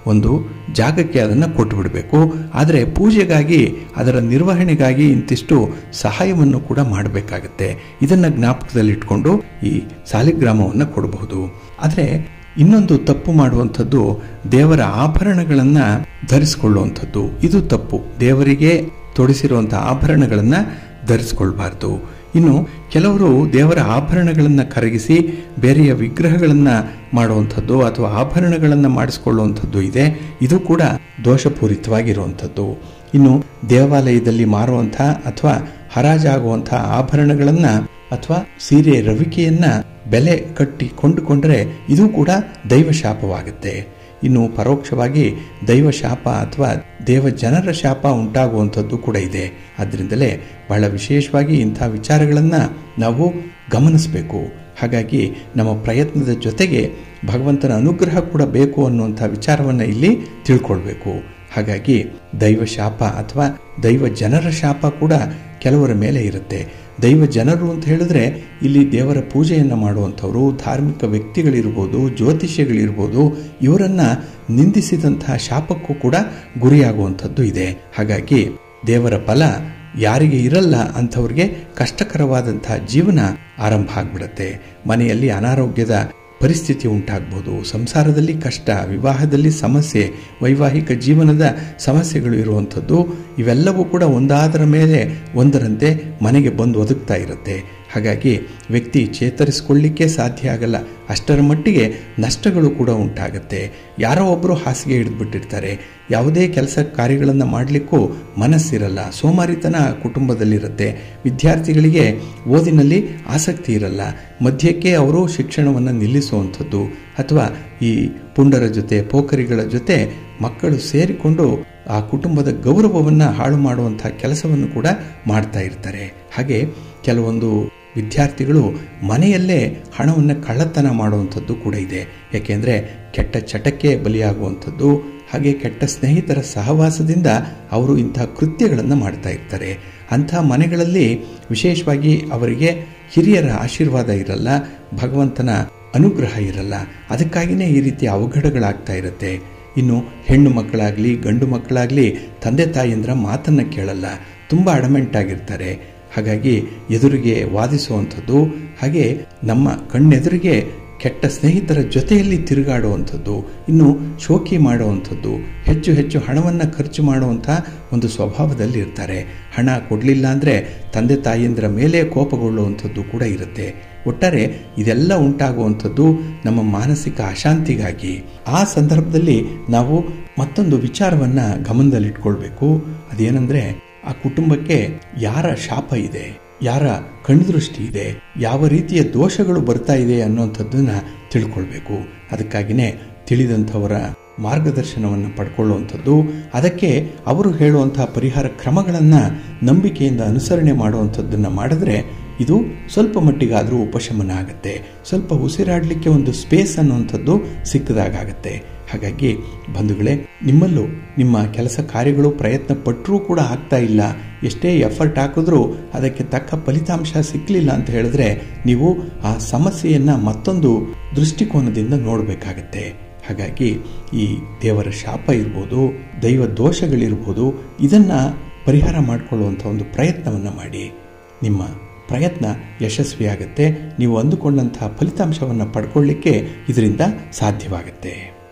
ಒಂದು ಜಾಗಕ್ಕೆ ಅದನ್ನು ಕೊಟ್ಟು ಬಿಡಬೇಕು ಆದರೆ ಪೂಜೆಗಾಗಿ ಅದರ ನಿರ್ವಹಣೆಗಾಗಿ ಇಂತಿಷ್ಟು ಸಹಾಯವನ್ನು ಕೂಡ ಮಾಡಬೇಕಾಗತ್ತೆ ಇದನ್ನು ಜ್ಞಾಪಕದಲ್ಲಿಟ್ಕೊಂಡು ಈ ಸಾಲಿಗ್ರಾಮವನ್ನು ಕೊಡಬಹುದು ಆದರೆ ಇನ್ನೊಂದು ತಪ್ಪು ಮಾಡುವಂಥದ್ದು ದೇವರ ಆಭರಣಗಳನ್ನು ಧರಿಸಿಕೊಳ್ಳುವಂಥದ್ದು ಇದು ತಪ್ಪು ದೇವರಿಗೆ ತೊಡಿಸಿರುವಂಥ ಆಭರಣಗಳನ್ನು ಧರಿಸ್ಕೊಳ್ಬಾರ್ದು ಇನ್ನು ಕೆಲವರು ದೇವರ ಆಭರಣಗಳನ್ನು ಕರಗಿಸಿ ಬೇರೆಯ ವಿಗ್ರಹಗಳನ್ನು ಮಾಡುವಂಥದ್ದು ಅಥವಾ ಆಭರಣಗಳನ್ನು ಮಾಡಿಸ್ಕೊಳ್ಳುವಂಥದ್ದು ಇದೆ ಇದು ಕೂಡ ದೋಷಪೂರಿತವಾಗಿರುವಂಥದ್ದು ಇನ್ನು ದೇವಾಲಯದಲ್ಲಿ ಮಾರುವಂಥ ಅಥವಾ ಹರಾಜಾಗುವಂಥ ಆಭರಣಗಳನ್ನು ಅಥವಾ ಸೀರೆ ರವಿಕೆಯನ್ನ ಬೆಲೆ ಕಟ್ಟಿ ಕೊಂಡುಕೊಂಡರೆ ಇದು ಕೂಡ ದೈವ ಶಾಪವಾಗುತ್ತೆ ಇನ್ನು ಪರೋಕ್ಷವಾಗಿ ದೈವ ಶಾಪ ಅಥವಾ ದೇವ ಜನರ ಶಾಪ ಉಂಟಾಗುವಂಥದ್ದು ಕೂಡ ಇದೆ ಆದ್ದರಿಂದಲೇ ಬಹಳ ವಿಶೇಷವಾಗಿ ಇಂಥ ವಿಚಾರಗಳನ್ನು ನಾವು ಗಮನಿಸಬೇಕು ಹಾಗಾಗಿ ನಮ್ಮ ಪ್ರಯತ್ನದ ಜೊತೆಗೆ ಭಗವಂತನ ಅನುಗ್ರಹ ಕೂಡ ಬೇಕು ಅನ್ನುವಂಥ ವಿಚಾರವನ್ನು ಇಲ್ಲಿ ತಿಳ್ಕೊಳ್ಬೇಕು ಹಾಗಾಗಿ ದೈವ ಶಾಪ ಅಥವಾ ದೈವ ಜನರ ಶಾಪ ಕೂಡ ಕೆಲವರ ಮೇಲೆ ಇರುತ್ತೆ ದೈವ ಜನರು ಅಂತ ಹೇಳಿದ್ರೆ ಇಲ್ಲಿ ದೇವರ ಪೂಜೆಯನ್ನು ಮಾಡುವಂಥವರು ಧಾರ್ಮಿಕ ವ್ಯಕ್ತಿಗಳಿರ್ಬೋದು ಜ್ಯೋತಿಷ್ಯಗಳಿರ್ಬೋದು ಇವರನ್ನು ನಿಂದಿಸಿದಂತಹ ಶಾಪಕ್ಕೂ ಕೂಡ ಗುರಿಯಾಗುವಂಥದ್ದು ಇದೆ ಹಾಗಾಗಿ ದೇವರ ಫಲ ಯಾರಿಗೆ ಇರಲ್ಲ ಅಂಥವ್ರಿಗೆ ಕಷ್ಟಕರವಾದಂತಹ ಜೀವನ ಆರಂಭ ಆಗ್ಬಿಡುತ್ತೆ ಮನೆಯಲ್ಲಿ ಅನಾರೋಗ್ಯದ ಪರಿಸ್ಥಿತಿ ಉಂಟಾಗ್ಬೋದು ಸಂಸಾರದಲ್ಲಿ ಕಷ್ಟ ವಿವಾಹದಲ್ಲಿ ಸಮಸ್ಯೆ ವೈವಾಹಿಕ ಜೀವನದ ಸಮಸ್ಯೆಗಳು ಇರುವಂಥದ್ದು ಇವೆಲ್ಲವೂ ಕೂಡ ಒಂದಾದರ ಮೇಲೆ ಒಂದರಂತೆ ಮನೆಗೆ ಬಂದು ಒದಗ್ತಾ ಇರುತ್ತೆ ಹಾಗಾಗಿ ವ್ಯಕ್ತಿ ಚೇತರಿಸಿಕೊಳ್ಳಿಕ್ಕೆ ಸಾಧ್ಯ ಆಗಲ್ಲ ಅಷ್ಟರ ಮಟ್ಟಿಗೆ ನಷ್ಟಗಳು ಕೂಡ ಉಂಟಾಗುತ್ತೆ ಯಾರೋ ಒಬ್ಬರು ಹಾಸಿಗೆ ಹಿಡಿದ್ಬಿಟ್ಟಿರ್ತಾರೆ ಯಾವುದೇ ಕೆಲಸ ಕಾರ್ಯಗಳನ್ನು ಮಾಡಲಿಕ್ಕೂ ಮನಸ್ಸಿರಲ್ಲ ಸೋಮಾರಿತನ ಕುಟುಂಬದಲ್ಲಿರುತ್ತೆ ವಿದ್ಯಾರ್ಥಿಗಳಿಗೆ ಓದಿನಲ್ಲಿ ಆಸಕ್ತಿ ಇರಲ್ಲ ಮಧ್ಯಕ್ಕೆ ಅವರು ಶಿಕ್ಷಣವನ್ನು ನಿಲ್ಲಿಸುವಂಥದ್ದು ಅಥವಾ ಈ ಪುಂಡರ ಜೊತೆ ಪೋಖರಿಗಳ ಜೊತೆ ಮಕ್ಕಳು ಸೇರಿಕೊಂಡು ಆ ಕುಟುಂಬದ ಗೌರವವನ್ನು ಹಾಳು ಮಾಡುವಂಥ ಕೆಲಸವನ್ನು ಕೂಡ ಮಾಡ್ತಾ ಇರ್ತಾರೆ ಹಾಗೆ ಕೆಲವೊಂದು ವಿದ್ಯಾರ್ಥಿಗಳು ಮನೆಯಲ್ಲೇ ಹಣವನ್ನು ಕಳ್ಳತನ ಮಾಡುವಂಥದ್ದು ಕೂಡ ಇದೆ ಯಾಕೆಂದರೆ ಕೆಟ್ಟ ಚಟಕ್ಕೆ ಬಲಿಯಾಗುವಂಥದ್ದು ಹಾಗೆ ಕೆಟ್ಟ ಸ್ನೇಹಿತರ ಸಹವಾಸದಿಂದ ಅವರು ಇಂಥ ಕೃತ್ಯಗಳನ್ನು ಮಾಡ್ತಾ ಇರ್ತಾರೆ ಅಂಥ ಮನೆಗಳಲ್ಲಿ ವಿಶೇಷವಾಗಿ ಅವರಿಗೆ ಹಿರಿಯರ ಆಶೀರ್ವಾದ ಇರಲ್ಲ ಭಗವಂತನ ಅನುಗ್ರಹ ಇರಲ್ಲ ಅದಕ್ಕಾಗಿಯೇ ಈ ರೀತಿ ಅವಘಡಗಳಾಗ್ತಾ ಇರುತ್ತೆ ಇನ್ನು ಹೆಣ್ಣು ಮಕ್ಕಳಾಗಲಿ ಗಂಡು ಮಕ್ಕಳಾಗಲಿ ತಂದೆ ತಾಯಿಯಂದ್ರ ಮಾತನ್ನು ಕೇಳಲ್ಲ ತುಂಬ ಅಡಮೆಂಟ್ ಆಗಿರ್ತಾರೆ ಹಾಗಾಗಿ ಎದುರಿಗೆ ವಾದಿಸುವಂಥದ್ದು ಹಾಗೆ ನಮ್ಮ ಕಣ್ಣೆದುರಿಗೆ ಕೆಟ್ಟ ಸ್ನೇಹಿತರ ಜೊತೆಯಲ್ಲಿ ತಿರುಗಾಡುವಂಥದ್ದು ಇನ್ನು ಶೋಕಿ ಮಾಡುವಂಥದ್ದು ಹೆಚ್ಚು ಹೆಚ್ಚು ಹಣವನ್ನು ಖರ್ಚು ಮಾಡುವಂಥ ಒಂದು ಸ್ವಭಾವದಲ್ಲಿ ಇರ್ತಾರೆ ಹಣ ಕೊಡಲಿಲ್ಲ ಅಂದರೆ ತಂದೆ ತಾಯಿಯಂದ್ರ ಮೇಲೆ ಕೋಪಗೊಳ್ಳುವಂಥದ್ದು ಕೂಡ ಇರುತ್ತೆ ಒಟ್ಟಾರೆ ಇದೆಲ್ಲ ಉಂಟಾಗುವಂಥದ್ದು ನಮ್ಮ ಮಾನಸಿಕ ಅಶಾಂತಿಗಾಗಿ ಆ ಸಂದರ್ಭದಲ್ಲಿ ನಾವು ಮತ್ತೊಂದು ವಿಚಾರವನ್ನು ಗಮನದಲ್ಲಿಟ್ಕೊಳ್ಬೇಕು ಅದೇನೆಂದರೆ ಆ ಕುಟುಂಬಕ್ಕೆ ಯಾರ ಶಾಪ ಇದೆ ಯಾರ ಕಣ್ದೃಷ್ಟಿ ಇದೆ ಯಾವ ರೀತಿಯ ದೋಷಗಳು ಬರ್ತಾ ಇದೆ ಅನ್ನುವಂಥದ್ದನ್ನ ತಿಳ್ಕೊಳ್ಬೇಕು ಅದಕ್ಕಾಗಿಯೇ ತಿಳಿದಂಥವರ ಮಾರ್ಗದರ್ಶನವನ್ನು ಪಡ್ಕೊಳ್ಳುವಂಥದ್ದು ಅದಕ್ಕೆ ಅವರು ಹೇಳುವಂತಹ ಪರಿಹಾರ ಕ್ರಮಗಳನ್ನು ನಂಬಿಕೆಯಿಂದ ಅನುಸರಣೆ ಮಾಡುವಂಥದ್ದನ್ನು ಮಾಡಿದ್ರೆ ಇದು ಸ್ವಲ್ಪ ಮಟ್ಟಿಗಾದರೂ ಉಪಶಮನ ಆಗುತ್ತೆ ಸ್ವಲ್ಪ ಉಸಿರಾಡಲಿಕ್ಕೆ ಒಂದು ಸ್ಪೇಸ್ ಅನ್ನುವಂಥದ್ದು ಸಿಕ್ಕದಾಗತ್ತೆ ಹಾಗಾಗಿ ಬಂಧುಗಳೇ ನಿಮ್ಮಲ್ಲೂ ನಿಮ್ಮ ಕೆಲಸ ಕಾರ್ಯಗಳು ಪ್ರಯತ್ನ ಪಟ್ಟರೂ ಕೂಡ ಆಗ್ತಾ ಇಲ್ಲ ಎಷ್ಟೇ ಎಫರ್ಟ್ ಹಾಕಿದ್ರೂ ಅದಕ್ಕೆ ತಕ್ಕ ಫಲಿತಾಂಶ ಸಿಕ್ಕಲಿಲ್ಲ ಅಂತ ಹೇಳಿದ್ರೆ ನೀವು ಆ ಸಮಸ್ಯೆಯನ್ನು ಮತ್ತೊಂದು ದೃಷ್ಟಿಕೋನದಿಂದ ನೋಡಬೇಕಾಗತ್ತೆ ಹಾಗಾಗಿ ಈ ದೇವರ ಶಾಪ ಇರ್ಬೋದು ದೈವ ದೋಷಗಳಿರ್ಬೋದು ಇದನ್ನು ಪರಿಹಾರ ಮಾಡಿಕೊಳ್ಳುವಂಥ ಒಂದು ಪ್ರಯತ್ನವನ್ನು ಮಾಡಿ ನಿಮ್ಮ ಪ್ರಯತ್ನ ಯಶಸ್ವಿಯಾಗುತ್ತೆ ನೀವು ಅಂದುಕೊಂಡಂತಹ ಫಲಿತಾಂಶವನ್ನು ಪಡ್ಕೊಳ್ಳಿಕ್ಕೆ ಇದರಿಂದ ಸಾಧ್ಯವಾಗುತ್ತೆ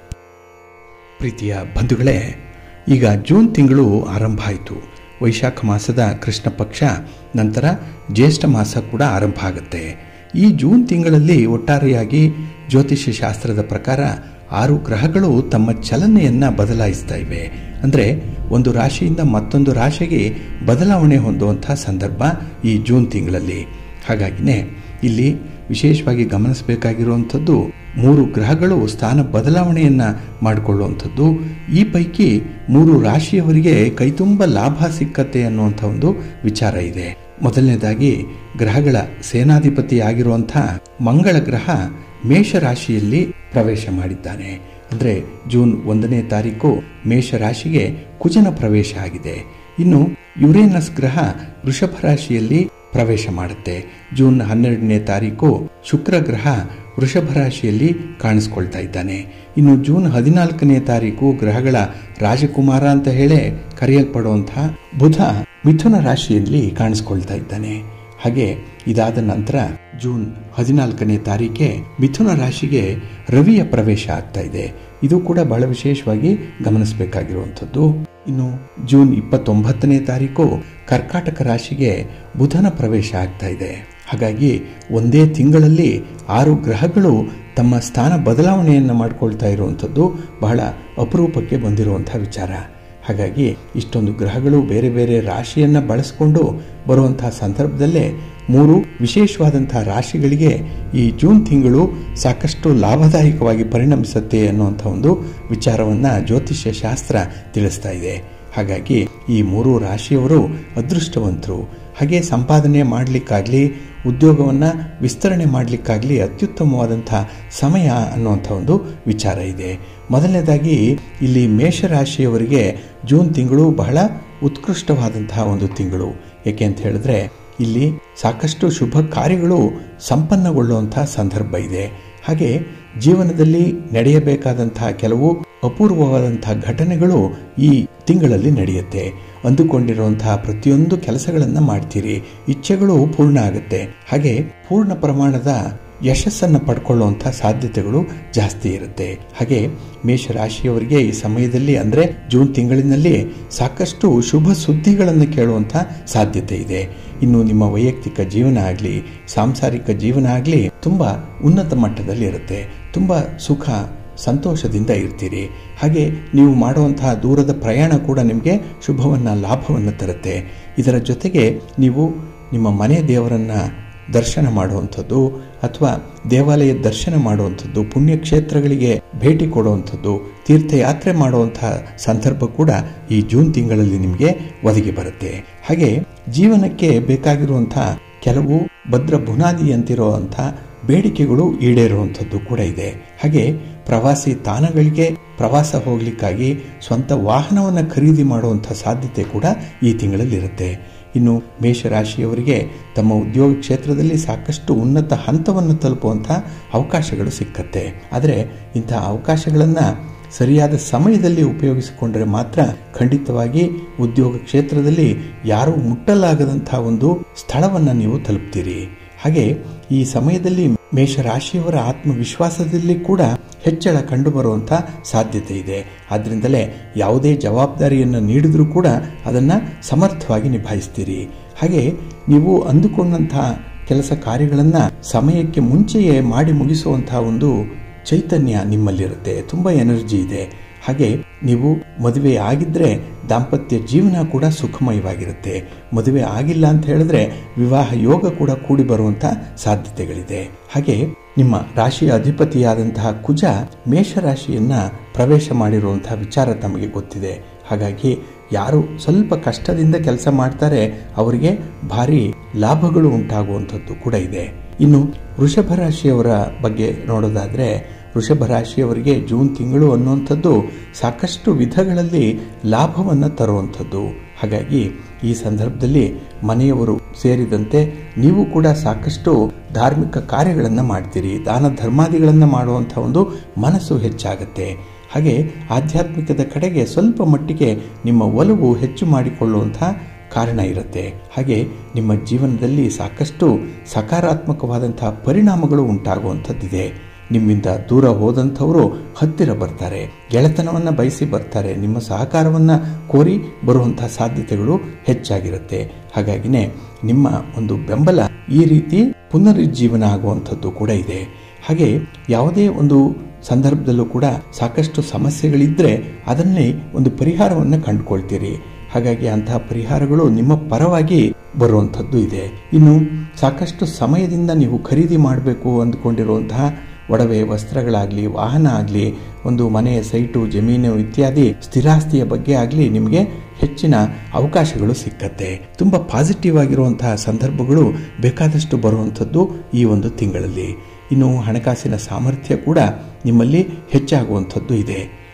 ಪ್ರೀತಿಯ ಬಂಧುಗಳೇ ಈಗ ಜೂನ್ ತಿಂಗಳು ಆರಂಭ ಆಯಿತು ವೈಶಾಖ ಮಾಸದ ಕೃಷ್ಣ ಪಕ್ಷ ನಂತರ ಜ್ಯೇಷ್ಠ ಮಾಸ ಕೂಡ ಆರಂಭ ಆಗುತ್ತೆ ಈ ಜೂನ್ ತಿಂಗಳಲ್ಲಿ ಒಟ್ಟಾರೆಯಾಗಿ ಜ್ಯೋತಿಷ್ಯ ಶಾಸ್ತ್ರದ ಪ್ರಕಾರ ಆರು ಗ್ರಹಗಳು ತಮ್ಮ ಚಲನೆಯನ್ನು ಬದಲಾಯಿಸ್ತಾ ಇವೆ ಅಂದರೆ ಒಂದು ರಾಶಿಯಿಂದ ಮತ್ತೊಂದು ರಾಶಿಗೆ ಬದಲಾವಣೆ ಹೊಂದುವಂಥ ಸಂದರ್ಭ ಈ ಜೂನ್ ತಿಂಗಳಲ್ಲಿ ಹಾಗಾಗಿನೇ ಇಲ್ಲಿ ವಿಶೇಷವಾಗಿ ಗಮನಿಸಬೇಕಾಗಿರುವಂಥದ್ದು ಮೂರು ಗ್ರಹಗಳು ಸ್ಥಾನ ಬದಲಾವಣೆಯನ್ನು ಮಾಡಿಕೊಳ್ಳುವಂಥದ್ದು ಈ ಪೈಕಿ ಮೂರು ರಾಶಿಯವರಿಗೆ ಕೈತುಂಬ ಲಾಭ ಸಿಕ್ಕತ್ತೆ ಅನ್ನುವಂಥ ಒಂದು ವಿಚಾರ ಇದೆ ಮೊದಲನೇದಾಗಿ ಗ್ರಹಗಳ ಸೇನಾಧಿಪತಿ ಆಗಿರುವಂಥ ಮಂಗಳ ಗ್ರಹ ಮೇಷರಾಶಿಯಲ್ಲಿ ಪ್ರವೇಶ ಮಾಡಿದ್ದಾನೆ ಅಂದರೆ ಜೂನ್ ಒಂದನೇ ತಾರೀಕು ಮೇಷರಾಶಿಗೆ ಕುಜನ ಪ್ರವೇಶ ಆಗಿದೆ ಇನ್ನು ಯುರೇನಸ್ ಗ್ರಹ ವೃಷಭ ರಾಶಿಯಲ್ಲಿ ಪ್ರವೇಶ ಮಾಡುತ್ತೆ ಜೂನ್ ಹನ್ನೆರಡನೇ ತಾರೀಕು ಶುಕ್ರ ಗ್ರಹ ವೃಷಭ ರಾಶಿಯಲ್ಲಿ ಕಾಣಿಸ್ಕೊಳ್ತಾ ಇದ್ದಾನೆ ಇನ್ನು ಜೂನ್ ಹದಿನಾಲ್ಕನೇ ತಾರೀಕು ಗ್ರಹಗಳ ರಾಜಕುಮಾರ ಅಂತ ಹೇಳೇ ಕರೆಯಲ್ಪಡುವಂತಹ ಬುಧ ಮಿಥುನ ರಾಶಿಯಲ್ಲಿ ಕಾಣಿಸ್ಕೊಳ್ತಾ ಇದ್ದಾನೆ ಹಾಗೆ ಇದಾದ ನಂತರ ಜೂನ್ ಹದಿನಾಲ್ಕನೇ ತಾರೀಕೆ ಮಿಥುನ ರಾಶಿಗೆ ರವಿಯ ಪ್ರವೇಶ ಆಗ್ತಾ ಇದೆ ಇದು ಕೂಡ ಬಹಳ ವಿಶೇಷವಾಗಿ ಗಮನಿಸಬೇಕಾಗಿರುವಂಥದ್ದು ಇನ್ನು ಜೂನ್ ಇಪ್ಪತ್ತೊಂಬತ್ತನೇ ತಾರೀಕು ಕರ್ಕಾಟಕ ರಾಶಿಗೆ ಬುಧನ ಪ್ರವೇಶ ಆಗ್ತಾ ಇದೆ ಹಾಗಾಗಿ ಒಂದೇ ತಿಂಗಳಲ್ಲಿ ಆರು ಗ್ರಹಗಳು ತಮ್ಮ ಸ್ಥಾನ ಬದಲಾವಣೆಯನ್ನು ಮಾಡಿಕೊಳ್ತಾ ಇರುವಂಥದ್ದು ಬಹಳ ಅಪರೂಪಕ್ಕೆ ಬಂದಿರುವಂಥ ವಿಚಾರ ಹಾಗಾಗಿ ಇಷ್ಟೊಂದು ಗ್ರಹಗಳು ಬೇರೆ ಬೇರೆ ರಾಶಿಯನ್ನು ಬಳಸಿಕೊಂಡು ಬರುವಂತಹ ಸಂದರ್ಭದಲ್ಲೇ ಮೂರು ವಿಶೇಷವಾದಂತಹ ರಾಶಿಗಳಿಗೆ ಈ ಜೂನ್ ತಿಂಗಳು ಸಾಕಷ್ಟು ಲಾಭದಾಯಕವಾಗಿ ಪರಿಣಮಿಸುತ್ತೆ ಅನ್ನುವಂಥ ಒಂದು ವಿಚಾರವನ್ನು ಜ್ಯೋತಿಷ್ಯ ಶಾಸ್ತ್ರ ತಿಳಿಸ್ತಾ ಇದೆ ಹಾಗಾಗಿ ಈ ಮೂರು ರಾಶಿಯವರು ಅದೃಷ್ಟವಂತರು ಹಾಗೆ ಸಂಪಾದನೆ ಮಾಡಲಿಕ್ಕಾಗಲಿ ಉದ್ಯೋಗವನ್ನು ವಿಸ್ತರಣೆ ಮಾಡಲಿಕ್ಕಾಗಲಿ ಅತ್ಯುತ್ತಮವಾದಂಥ ಸಮಯ ಅನ್ನುವಂಥ ಒಂದು ವಿಚಾರ ಇದೆ ಮೊದಲನೇದಾಗಿ ಇಲ್ಲಿ ಮೇಷರಾಶಿಯವರಿಗೆ ಜೂನ್ ತಿಂಗಳು ಬಹಳ ಉತ್ಕೃಷ್ಟವಾದಂತಹ ಒಂದು ತಿಂಗಳು ಏಕೆ ಅಂತ ಹೇಳಿದ್ರೆ ಇಲ್ಲಿ ಸಾಕಷ್ಟು ಶುಭ ಕಾರ್ಯಗಳು ಸಂಪನ್ನಗೊಳ್ಳುವಂತಹ ಸಂದರ್ಭ ಇದೆ ಹಾಗೆ ಜೀವನದಲ್ಲಿ ನಡೆಯಬೇಕಾದಂತಹ ಕೆಲವು ಅಪೂರ್ವವಾದಂತಹ ಘಟನೆಗಳು ಈ ತಿಂಗಳಲ್ಲಿ ನಡೆಯುತ್ತೆ ಅಂದುಕೊಂಡಿರುವಂತಹ ಪ್ರತಿಯೊಂದು ಕೆಲಸಗಳನ್ನು ಮಾಡ್ತೀರಿ ಇಚ್ಛೆಗಳು ಪೂರ್ಣ ಆಗುತ್ತೆ ಹಾಗೆ ಪೂರ್ಣ ಪ್ರಮಾಣದ ಯಶಸ್ಸನ್ನು ಪಡ್ಕೊಳ್ಳುವಂಥ ಸಾಧ್ಯತೆಗಳು ಜಾಸ್ತಿ ಇರುತ್ತೆ ಹಾಗೆ ಮೇಷರಾಶಿಯವರಿಗೆ ಈ ಸಮಯದಲ್ಲಿ ಅಂದರೆ ಜೂನ್ ತಿಂಗಳಿನಲ್ಲಿ ಸಾಕಷ್ಟು ಶುಭ ಸುದ್ದಿಗಳನ್ನು ಕೇಳುವಂಥ ಸಾಧ್ಯತೆ ಇದೆ ಇನ್ನು ನಿಮ್ಮ ವೈಯಕ್ತಿಕ ಜೀವನ ಆಗಲಿ ಸಾಂಸಾರಿಕ ಜೀವನ ಆಗಲಿ ತುಂಬ ಉನ್ನತ ಮಟ್ಟದಲ್ಲಿ ಇರುತ್ತೆ ತುಂಬ ಸುಖ ಸಂತೋಷದಿಂದ ಇರ್ತೀರಿ ಹಾಗೆ ನೀವು ಮಾಡುವಂತಹ ದೂರದ ಪ್ರಯಾಣ ಕೂಡ ನಿಮಗೆ ಶುಭವನ್ನು ಲಾಭವನ್ನು ತರುತ್ತೆ ಇದರ ಜೊತೆಗೆ ನೀವು ನಿಮ್ಮ ಮನೆ ದೇವರನ್ನು ದರ್ಶನ ಮಾಡುವಂಥದ್ದು ಅಥವಾ ದೇವಾಲಯ ದರ್ಶನ ಮಾಡುವಂಥದ್ದು ಪುಣ್ಯಕ್ಷೇತ್ರಗಳಿಗೆ ಭೇಟಿ ಕೊಡುವಂಥದ್ದು ತೀರ್ಥಯಾತ್ರೆ ಮಾಡುವಂತಹ ಸಂದರ್ಭ ಕೂಡ ಈ ಜೂನ್ ತಿಂಗಳಲ್ಲಿ ನಿಮಗೆ ಒದಗಿ ಬರುತ್ತೆ ಹಾಗೆ ಜೀವನಕ್ಕೆ ಬೇಕಾಗಿರುವಂಥ ಕೆಲವು ಭದ್ರ ಬುನಾದಿಯಂತಿರುವಂಥ ಬೇಡಿಕೆಗಳು ಈಡೇರುವಂಥದ್ದು ಕೂಡ ಇದೆ ಹಾಗೆ ಪ್ರವಾಸಿ ತಾಣಗಳಿಗೆ ಪ್ರವಾಸ ಹೋಗ್ಲಿಕ್ಕಾಗಿ ಸ್ವಂತ ವಾಹನವನ್ನು ಖರೀದಿ ಮಾಡುವಂಥ ಸಾಧ್ಯತೆ ಕೂಡ ಈ ತಿಂಗಳಲ್ಲಿ ಇರುತ್ತೆ ಇನ್ನು ಮೇಷರಾಶಿಯವರಿಗೆ ತಮ್ಮ ಉದ್ಯೋಗ ಕ್ಷೇತ್ರದಲ್ಲಿ ಸಾಕಷ್ಟು ಉನ್ನತ ಹಂತವನ್ನು ತಲುಪುವಂಥ ಅವಕಾಶಗಳು ಸಿಕ್ಕತ್ತೆ ಆದರೆ ಇಂಥ ಅವಕಾಶಗಳನ್ನು ಸರಿಯಾದ ಸಮಯದಲ್ಲಿ ಉಪಯೋಗಿಸಿಕೊಂಡ್ರೆ ಮಾತ್ರ ಖಂಡಿತವಾಗಿ ಉದ್ಯೋಗ ಕ್ಷೇತ್ರದಲ್ಲಿ ಯಾರೂ ಮುಟ್ಟಲಾಗದಂಥ ಒಂದು ಸ್ಥಳವನ್ನು ನೀವು ತಲುಪ್ತೀರಿ ಹಾಗೆ ಈ ಸಮಯದಲ್ಲಿ ಮೇಷರಾಶಿಯವರ ಆತ್ಮವಿಶ್ವಾಸದಲ್ಲಿ ಕೂಡ ಹೆಚ್ಚಳ ಕಂಡುಬರುವಂಥ ಸಾಧ್ಯತೆ ಇದೆ ಆದ್ದರಿಂದಲೇ ಯಾವುದೇ ಜವಾಬ್ದಾರಿಯನ್ನು ನೀಡಿದರೂ ಕೂಡ ಅದನ್ನು ಸಮರ್ಥವಾಗಿ ನಿಭಾಯಿಸ್ತೀರಿ ಹಾಗೆ ನೀವು ಅಂದುಕೊಂಡಂಥ ಕೆಲಸ ಕಾರ್ಯಗಳನ್ನು ಸಮಯಕ್ಕೆ ಮುಂಚೆಯೇ ಮಾಡಿ ಮುಗಿಸುವಂತಹ ಒಂದು ಚೈತನ್ಯ ನಿಮ್ಮಲ್ಲಿರುತ್ತೆ ತುಂಬ ಎನರ್ಜಿ ಇದೆ ಹಾಗೆ ನೀವು ಮದುವೆ ಆಗಿದ್ರೆ ದಾಂಪತ್ಯ ಜೀವನ ಕೂಡ ಸುಖಮಯವಾಗಿರುತ್ತೆ ಮದುವೆ ಆಗಿಲ್ಲ ಅಂತ ಹೇಳಿದ್ರೆ ವಿವಾಹ ಯೋಗ ಕೂಡ ಕೂಡಿ ಬರುವಂತ ಸಾಧ್ಯತೆಗಳಿದೆ ಹಾಗೆ ನಿಮ್ಮ ರಾಶಿಯ ಅಧಿಪತಿಯಾದಂತಹ ಕುಜ ಮೇಷರಾಶಿಯನ್ನ ಪ್ರವೇಶ ಮಾಡಿರುವಂತಹ ವಿಚಾರ ತಮಗೆ ಗೊತ್ತಿದೆ ಹಾಗಾಗಿ ಯಾರು ಸ್ವಲ್ಪ ಕಷ್ಟದಿಂದ ಕೆಲಸ ಮಾಡ್ತಾರೆ ಅವರಿಗೆ ಭಾರಿ ಲಾಭಗಳು ಉಂಟಾಗುವಂಥದ್ದು ಕೂಡ ಇದೆ ಇನ್ನು ವೃಷಭ ರಾಶಿಯವರ ಬಗ್ಗೆ ನೋಡೋದಾದ್ರೆ ವೃಷಭ ರಾಶಿಯವರಿಗೆ ಜೂನ್ ತಿಂಗಳು ಅನ್ನುವಂಥದ್ದು ಸಾಕಷ್ಟು ವಿಧಗಳಲ್ಲಿ ಲಾಭವನ್ನು ತರುವಂಥದ್ದು ಹಾಗಾಗಿ ಈ ಸಂದರ್ಭದಲ್ಲಿ ಮನೆಯವರು ಸೇರಿದಂತೆ ನೀವು ಕೂಡ ಸಾಕಷ್ಟು ಧಾರ್ಮಿಕ ಕಾರ್ಯಗಳನ್ನು ಮಾಡ್ತೀರಿ ದಾನ ಧರ್ಮಾದಿಗಳನ್ನು ಮಾಡುವಂಥ ಒಂದು ಮನಸ್ಸು ಹೆಚ್ಚಾಗುತ್ತೆ ಹಾಗೆ ಆಧ್ಯಾತ್ಮಿಕದ ಕಡೆಗೆ ಸ್ವಲ್ಪ ಮಟ್ಟಿಗೆ ನಿಮ್ಮ ಒಲವು ಹೆಚ್ಚು ಮಾಡಿಕೊಳ್ಳುವಂಥ ಕಾರಣ ಇರುತ್ತೆ ಹಾಗೆ ನಿಮ್ಮ ಜೀವನದಲ್ಲಿ ಸಾಕಷ್ಟು ಸಕಾರಾತ್ಮಕವಾದಂತಹ ಪರಿಣಾಮಗಳು ಉಂಟಾಗುವಂಥದ್ದಿದೆ ನಿಮ್ಮಿಂದ ದೂರ ಹೋದಂಥವರು ಹತ್ತಿರ ಬರ್ತಾರೆ ಗೆಳೆತನವನ್ನು ಬಯಸಿ ಬರ್ತಾರೆ ನಿಮ್ಮ ಸಹಕಾರವನ್ನು ಕೋರಿ ಬರುವಂತಹ ಸಾಧ್ಯತೆಗಳು ಹೆಚ್ಚಾಗಿರುತ್ತೆ ಹಾಗಾಗಿನೇ ನಿಮ್ಮ ಒಂದು ಬೆಂಬಲ ಈ ರೀತಿ ಪುನರುಜ್ಜೀವನ ಆಗುವಂಥದ್ದು ಕೂಡ ಇದೆ ಹಾಗೆ ಯಾವುದೇ ಒಂದು ಸಂದರ್ಭದಲ್ಲೂ ಕೂಡ ಸಾಕಷ್ಟು ಸಮಸ್ಯೆಗಳಿದ್ದರೆ ಅದನ್ನೇ ಒಂದು ಪರಿಹಾರವನ್ನು ಕಂಡುಕೊಳ್ತೀರಿ ಹಾಗಾಗಿ ಅಂತಹ ಪರಿಹಾರಗಳು ನಿಮ್ಮ ಪರವಾಗಿ ಬರುವಂಥದ್ದು ಇದೆ ಇನ್ನು ಸಾಕಷ್ಟು ಸಮಯದಿಂದ ನೀವು ಖರೀದಿ ಮಾಡಬೇಕು ಅಂದ್ಕೊಂಡಿರುವಂತಹ ಒಡವೆ ವಸ್ತ್ರಗಳಾಗಲಿ ವಾಹನ ಆಗಲಿ ಒಂದು ಮನೆಯ ಸೈಟು ಜಮೀನು ಇತ್ಯಾದಿ ಸ್ಥಿರಾಸ್ತಿಯ ಬಗ್ಗೆ ಆಗಲಿ ನಿಮಗೆ ಹೆಚ್ಚಿನ ಅವಕಾಶಗಳು ಸಿಕ್ಕತ್ತೆ ತುಂಬ ಪಾಸಿಟಿವ್ ಆಗಿರುವಂತಹ ಸಂದರ್ಭಗಳು ಬೇಕಾದಷ್ಟು ಬರುವಂಥದ್ದು ಈ ಒಂದು ತಿಂಗಳಲ್ಲಿ ಇನ್ನು ಹಣಕಾಸಿನ ಸಾಮರ್ಥ್ಯ ಕೂಡ ನಿಮ್ಮಲ್ಲಿ ಹೆಚ್ಚಾಗುವಂಥದ್ದು ಇದೆ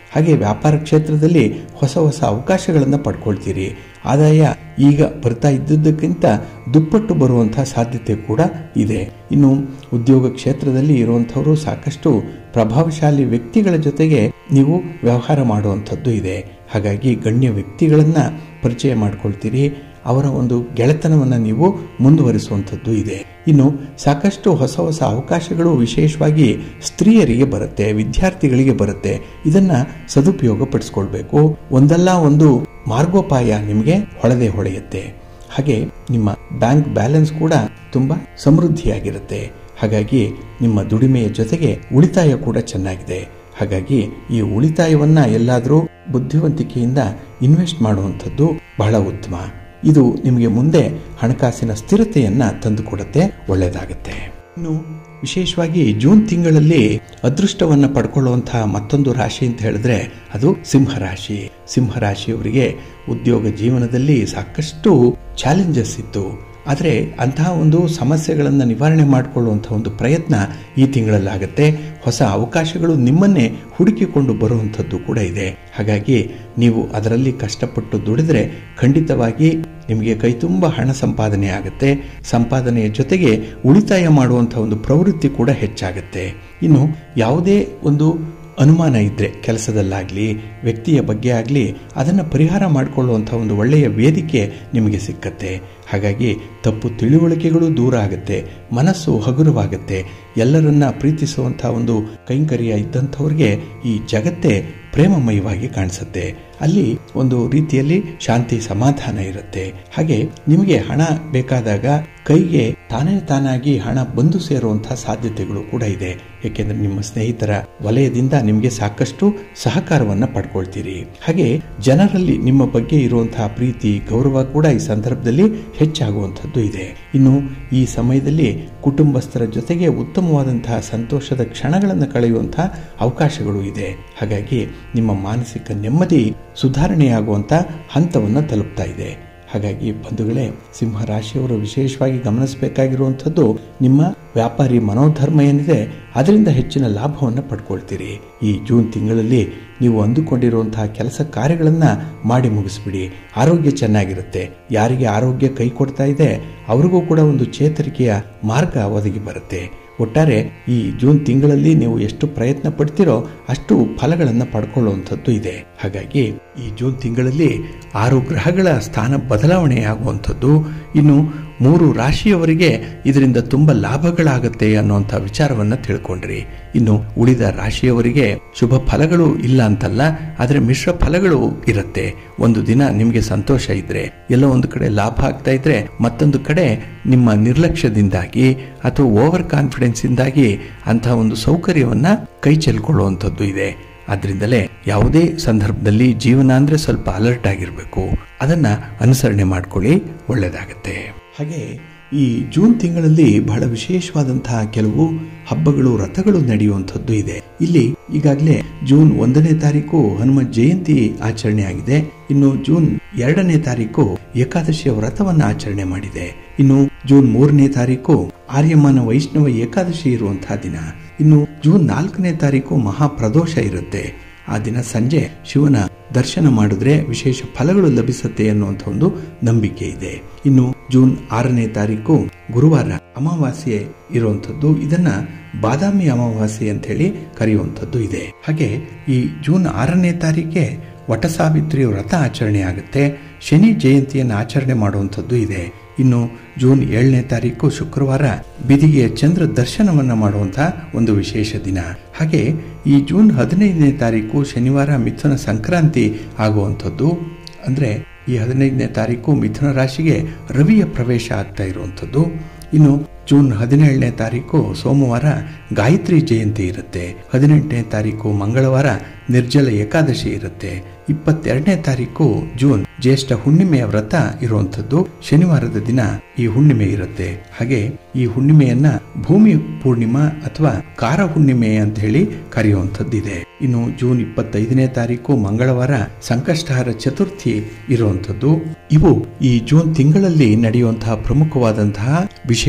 ಹಾಗೆ ವ್ಯಾಪಾರ ಕ್ಷೇತ್ರದಲ್ಲಿ ಹೊಸ ಹೊಸ ಅವಕಾಶಗಳನ್ನು ಪಡ್ಕೊಳ್ತೀರಿ ಆದಾಯ ಈಗ ಬರ್ತಾ ಇದ್ದದ್ದಕ್ಕಿಂತ ದುಪ್ಪಟ್ಟು ಬರುವಂತಹ ಸಾಧ್ಯತೆ ಕೂಡ ಇದೆ ಇನ್ನು ಉದ್ಯೋಗ ಕ್ಷೇತ್ರದಲ್ಲಿ ಇರುವಂಥವರು ಸಾಕಷ್ಟು ಪ್ರಭಾವಶಾಲಿ ವ್ಯಕ್ತಿಗಳ ಜೊತೆಗೆ ನೀವು ವ್ಯವಹಾರ ಮಾಡುವಂಥದ್ದು ಇದೆ ಹಾಗಾಗಿ ಗಣ್ಯ ವ್ಯಕ್ತಿಗಳನ್ನು ಪರಿಚಯ ಮಾಡ್ಕೊಳ್ತೀರಿ ಅವರ ಒಂದು ಗೆಳೆತನವನ್ನು ನೀವು ಮುಂದುವರಿಸುವಂಥದ್ದು ಇದೆ ಇನ್ನು ಸಾಕಷ್ಟು ಹೊಸ ಹೊಸ ಅವಕಾಶಗಳು ವಿಶೇಷವಾಗಿ ಸ್ತ್ರೀಯರಿಗೆ ಬರುತ್ತೆ ವಿದ್ಯಾರ್ಥಿಗಳಿಗೆ ಬರುತ್ತೆ ಇದನ್ನ ಸದುಪಯೋಗ ಪಡಿಸ್ಕೊಳ್ಬೇಕು ಒಂದಲ್ಲ ಒಂದು ಮಾರ್ಗೋಪಾಯ ನಿಮಗೆ ಹೊಳೆದೇ ಹೊಳೆಯುತ್ತೆ ಹಾಗೆ ನಿಮ್ಮ ಬ್ಯಾಂಕ್ ಬ್ಯಾಲೆನ್ಸ್ ಕೂಡ ತುಂಬಾ ಸಮೃದ್ಧಿಯಾಗಿರುತ್ತೆ ಹಾಗಾಗಿ ನಿಮ್ಮ ದುಡಿಮೆಯ ಜೊತೆಗೆ ಉಳಿತಾಯ ಕೂಡ ಚೆನ್ನಾಗಿದೆ ಹಾಗಾಗಿ ಈ ಉಳಿತಾಯವನ್ನ ಎಲ್ಲಾದರೂ ಬುದ್ಧಿವಂತಿಕೆಯಿಂದ ಇನ್ವೆಸ್ಟ್ ಮಾಡುವಂಥದ್ದು ಬಹಳ ಉತ್ತಮ ಇದು ನಿಮಗೆ ಮುಂದೆ ಹಣಕಾಸಿನ ಸ್ಥಿರತೆಯನ್ನ ತಂದುಕೊಡುತ್ತೆ ಒಳ್ಳೆಯದಾಗುತ್ತೆ ಇನ್ನು ವಿಶೇಷವಾಗಿ ಜೂನ್ ತಿಂಗಳಲ್ಲಿ ಅದೃಷ್ಟವನ್ನ ಪಡ್ಕೊಳ್ಳುವಂತಹ ಮತ್ತೊಂದು ರಾಶಿ ಅಂತ ಹೇಳಿದ್ರೆ ಅದು ಸಿಂಹರಾಶಿ ಸಿಂಹರಾಶಿಯವರಿಗೆ ಉದ್ಯೋಗ ಜೀವನದಲ್ಲಿ ಸಾಕಷ್ಟು ಚಾಲೆಂಜಸ್ ಇತ್ತು ಆದರೆ ಅಂತಹ ಒಂದು ಸಮಸ್ಯೆಗಳನ್ನು ನಿವಾರಣೆ ಮಾಡಿಕೊಳ್ಳುವಂಥ ಒಂದು ಪ್ರಯತ್ನ ಈ ತಿಂಗಳಲ್ಲಾಗುತ್ತೆ ಹೊಸ ಅವಕಾಶಗಳು ನಿಮ್ಮನ್ನೇ ಹುಡುಕಿಕೊಂಡು ಬರುವಂಥದ್ದು ಕೂಡ ಇದೆ ಹಾಗಾಗಿ ನೀವು ಅದರಲ್ಲಿ ಕಷ್ಟಪಟ್ಟು ದುಡಿದ್ರೆ ಖಂಡಿತವಾಗಿ ನಿಮಗೆ ಕೈತುಂಬ ಹಣ ಸಂಪಾದನೆ ಆಗುತ್ತೆ ಸಂಪಾದನೆಯ ಜೊತೆಗೆ ಉಳಿತಾಯ ಮಾಡುವಂಥ ಒಂದು ಪ್ರವೃತ್ತಿ ಕೂಡ ಹೆಚ್ಚಾಗುತ್ತೆ ಇನ್ನು ಯಾವುದೇ ಒಂದು ಅನುಮಾನ ಇದ್ದರೆ ಕೆಲಸದಲ್ಲಾಗಲಿ ವ್ಯಕ್ತಿಯ ಬಗ್ಗೆ ಆಗಲಿ ಅದನ್ನು ಪರಿಹಾರ ಮಾಡಿಕೊಳ್ಳುವಂಥ ಒಂದು ಒಳ್ಳೆಯ ವೇದಿಕೆ ನಿಮಗೆ ಸಿಕ್ಕತ್ತೆ ಹಾಗಾಗಿ ತಪ್ಪು ತಿಳುವಳಿಕೆಗಳು ದೂರ ಆಗುತ್ತೆ ಮನಸ್ಸು ಹಗುರವಾಗುತ್ತೆ ಎಲ್ಲರನ್ನ ಪ್ರೀತಿಸುವಂಥ ಒಂದು ಕೈಂಕರ್ಯ ಇದ್ದಂಥವ್ರಿಗೆ ಈ ಜಗತ್ತೇ ಪ್ರೇಮಮಯವಾಗಿ ಕಾಣಿಸುತ್ತೆ ಅಲ್ಲಿ ಒಂದು ರೀತಿಯಲ್ಲಿ ಶಾಂತಿ ಸಮಾಧಾನ ಇರುತ್ತೆ ಹಾಗೆ ನಿಮಗೆ ಹಣ ಬೇಕಾದಾಗ ಕೈಗೆ ತಾನೇ ತಾನಾಗಿ ಹಣ ಬಂದು ಸೇರುವಂತಹ ಸಾಧ್ಯತೆಗಳು ಕೂಡ ಇದೆ ಏಕೆಂದ್ರೆ ನಿಮ್ಮ ಸ್ನೇಹಿತರ ವಲಯದಿಂದ ನಿಮಗೆ ಸಾಕಷ್ಟು ಸಹಕಾರವನ್ನ ಪಡ್ಕೊಳ್ತೀರಿ ಹಾಗೆ ಜನರಲ್ಲಿ ನಿಮ್ಮ ಬಗ್ಗೆ ಇರುವಂತಹ ಪ್ರೀತಿ ಗೌರವ ಕೂಡ ಈ ಸಂದರ್ಭದಲ್ಲಿ ಹೆಚ್ಚಾಗುವಂಥದ್ದು ಇದೆ ಇನ್ನು ಈ ಸಮಯದಲ್ಲಿ ಕುಟುಂಬಸ್ಥರ ಜೊತೆಗೆ ಉತ್ತಮವಾದಂತಹ ಸಂತೋಷದ ಕ್ಷಣಗಳನ್ನು ಕಳೆಯುವಂತಹ ಅವಕಾಶಗಳು ಇದೆ ಹಾಗಾಗಿ ನಿಮ್ಮ ಮಾನಸಿಕ ನೆಮ್ಮದಿ ಸುಧಾರಣೆಯಾಗುವಂಥ ಹಂತವನ್ನು ತಲುಪ್ತಾ ಇದೆ ಹಾಗಾಗಿ ಬಂಧುಗಳೇ ಸಿಂಹ ರಾಶಿಯವರು ವಿಶೇಷವಾಗಿ ಗಮನಿಸಬೇಕಾಗಿರುವಂಥದ್ದು ನಿಮ್ಮ ವ್ಯಾಪಾರಿ ಮನೋಧರ್ಮ ಏನಿದೆ ಅದರಿಂದ ಹೆಚ್ಚಿನ ಲಾಭವನ್ನು ಪಡ್ಕೊಳ್ತೀರಿ ಈ ಜೂನ್ ತಿಂಗಳಲ್ಲಿ ನೀವು ಅಂದುಕೊಂಡಿರುವಂತಹ ಕೆಲಸ ಕಾರ್ಯಗಳನ್ನು ಮಾಡಿ ಮುಗಿಸ್ಬಿಡಿ ಆರೋಗ್ಯ ಚೆನ್ನಾಗಿರುತ್ತೆ ಯಾರಿಗೆ ಆರೋಗ್ಯ ಕೈ ಕೊಡ್ತಾ ಇದೆ ಅವ್ರಿಗೂ ಕೂಡ ಒಂದು ಚೇತರಿಕೆಯ ಮಾರ್ಗ ಒದಗಿ ಬರುತ್ತೆ ಒಟ್ಟಾರೆ ಈ ಜೂನ್ ತಿಂಗಳಲ್ಲಿ ನೀವು ಎಷ್ಟು ಪ್ರಯತ್ನ ಪಡ್ತೀರೋ ಅಷ್ಟು ಫಲಗಳನ್ನು ಪಡ್ಕೊಳ್ಳುವಂಥದ್ದು ಇದೆ ಹಾಗಾಗಿ ಈ ಜೂನ್ ತಿಂಗಳಲ್ಲಿ ಆರು ಗ್ರಹಗಳ ಸ್ಥಾನ ಬದಲಾವಣೆಯಾಗುವಂಥದ್ದು ಇನ್ನು ಮೂರು ರಾಶಿಯವರಿಗೆ ಇದರಿಂದ ತುಂಬ ಲಾಭಗಳಾಗತ್ತೆ ಅನ್ನುವಂಥ ವಿಚಾರವನ್ನ ತಿಳ್ಕೊಂಡ್ರಿ ಇನ್ನು ಉಳಿದ ರಾಶಿಯವರಿಗೆ ಶುಭ ಫಲಗಳು ಇಲ್ಲ ಅಂತಲ್ಲ ಆದರೆ ಮಿಶ್ರ ಫಲಗಳು ಇರುತ್ತೆ ಒಂದು ದಿನ ನಿಮಗೆ ಸಂತೋಷ ಇದ್ರೆ ಎಲ್ಲ ಒಂದು ಕಡೆ ಲಾಭ ಆಗ್ತಾ ಇದ್ರೆ ಮತ್ತೊಂದು ಕಡೆ ನಿಮ್ಮ ನಿರ್ಲಕ್ಷ್ಯದಿಂದಾಗಿ ಅಥವಾ ಓವರ್ ಕಾನ್ಫಿಡೆನ್ಸ್ ಇಂದಾಗಿ ಅಂತಹ ಒಂದು ಸೌಕರ್ಯವನ್ನ ಕೈ ಚೆಲ್ಕೊಳ್ಳುವಂಥದ್ದು ಇದೆ ಆದ್ರಿಂದಲೇ ಯಾವುದೇ ಸಂದರ್ಭದಲ್ಲಿ ಜೀವನ ಅಂದ್ರೆ ಸ್ವಲ್ಪ ಅಲರ್ಟ್ ಆಗಿರಬೇಕು ಅದನ್ನ ಅನುಸರಣೆ ಮಾಡ್ಕೊಳ್ಳಿ ಒಳ್ಳೇದಾಗತ್ತೆ ಹಾಗೆ ಈ ಜೂನ್ ತಿಂಗಳಲ್ಲಿ ಬಹಳ ವಿಶೇಷವಾದಂತಹ ಕೆಲವು ಹಬ್ಬಗಳು ರಥಗಳು ನಡೆಯುವಂಥದ್ದು ಇದೆ ಇಲ್ಲಿ ಈಗಾಗಲೇ ಜೂನ್ ಒಂದನೇ ತಾರೀಕು ಹನುಮ ಜಯಂತಿ ಆಚರಣೆ ಆಗಿದೆ ಇನ್ನು ಜೂನ್ ಎರಡನೇ ತಾರೀಕು ಏಕಾದಶಿಯ ವ್ರತವನ್ನ ಆಚರಣೆ ಮಾಡಿದೆ ಇನ್ನು ಜೂನ್ ಮೂರನೇ ತಾರೀಕು ಆರ್ಯಮಾನ ವೈಷ್ಣವ ಏಕಾದಶಿ ಇರುವಂತಹ ದಿನ ಇನ್ನು ಜೂನ್ ನಾಲ್ಕನೇ ತಾರೀಕು ಮಹಾಪ್ರದೋಷ ಇರುತ್ತೆ ಆ ದಿನ ಸಂಜೆ ಶಿವನ ದರ್ಶನ ಮಾಡಿದ್ರೆ ವಿಶೇಷ ಫಲಗಳು ಲಭಿಸುತ್ತೆ ಅನ್ನುವಂಥ ಒಂದು ನಂಬಿಕೆ ಇದೆ ಇನ್ನು ಜೂನ್ ಆರನೇ ತಾರೀಕು ಗುರುವಾರ ಅಮಾವಾಸ್ಯೆ ಇರುವಂಥದ್ದು ಇದನ್ನ ಬಾದಾಮಿ ಅಮಾವಾಸ್ಯೆ ಅಂತ ಹೇಳಿ ಕರೆಯುವಂಥದ್ದು ಇದೆ ಹಾಗೆ ಈ ಜೂನ್ ಆರನೇ ತಾರೀಕೆ ವಟ ಸಾವಿತ್ರಿ ವ್ರತ ಆಚರಣೆ ಆಗುತ್ತೆ ಶನಿ ಜಯಂತಿಯನ್ನು ಆಚರಣೆ ಮಾಡುವಂಥದ್ದು ಇದೆ ಇನ್ನು ಜೂನ್ ಏಳನೇ ತಾರೀಕು ಶುಕ್ರವಾರ ಬಿದಿಗೆಯ ಚಂದ್ರ ದರ್ಶನವನ್ನ ಮಾಡುವಂತಹ ಒಂದು ವಿಶೇಷ ದಿನ ಹಾಗೆ ಈ ಜೂನ್ ಹದಿನೈದನೇ ತಾರೀಕು ಶನಿವಾರ ಮಿಥುನ ಸಂಕ್ರಾಂತಿ ಆಗುವಂಥದ್ದು ಅಂದ್ರೆ ಈ ಹದಿನೈದನೇ ತಾರೀಕು ಮಿಥುನ ರಾಶಿಗೆ ರವಿಯ ಪ್ರವೇಶ ಆಗ್ತಾ ಇರುವಂಥದ್ದು ಇನ್ನು ಜೂನ್ ಹದಿನೇಳನೇ ತಾರೀಕು ಸೋಮವಾರ ಗಾಯತ್ರಿ ಜಯಂತಿ ಇರುತ್ತೆ ಹದಿನೆಂಟನೇ ತಾರೀಕು ಮಂಗಳವಾರ ನಿರ್ಜಲ ಏಕಾದಶಿ ಇರುತ್ತೆ ಇಪ್ಪತ್ತೆರಡನೇ ತಾರೀಕು ಜೂನ್ ಜ್ಯೇಷ್ಠ ಹುಣ್ಣಿಮೆಯ ವ್ರತ ಇರುವಂಥದ್ದು ಶನಿವಾರದ ದಿನ ಈ ಹುಣ್ಣಿಮೆ ಇರುತ್ತೆ ಹಾಗೆ ಈ ಹುಣ್ಣಿಮೆಯನ್ನ ಭೂಮಿ ಪೂರ್ಣಿಮಾ ಅಥವಾ ಕಾರ ಹುಣ್ಣಿಮೆ ಅಂತ ಹೇಳಿ ಕರೆಯುವಂಥದ್ದು ಇದೆ ಇನ್ನು ಜೂನ್ ಇಪ್ಪತ್ತೈದನೇ ತಾರೀಕು ಮಂಗಳವಾರ ಸಂಕಷ್ಟಹಾರ ಚತುರ್ಥಿ ಇರುವಂಥದ್ದು ಇವು ಈ ಜೂನ್ ತಿಂಗಳಲ್ಲಿ ನಡೆಯುವಂತಹ ಪ್ರಮುಖವಾದಂತಹ ವಿಶೇಷತೆಗಳು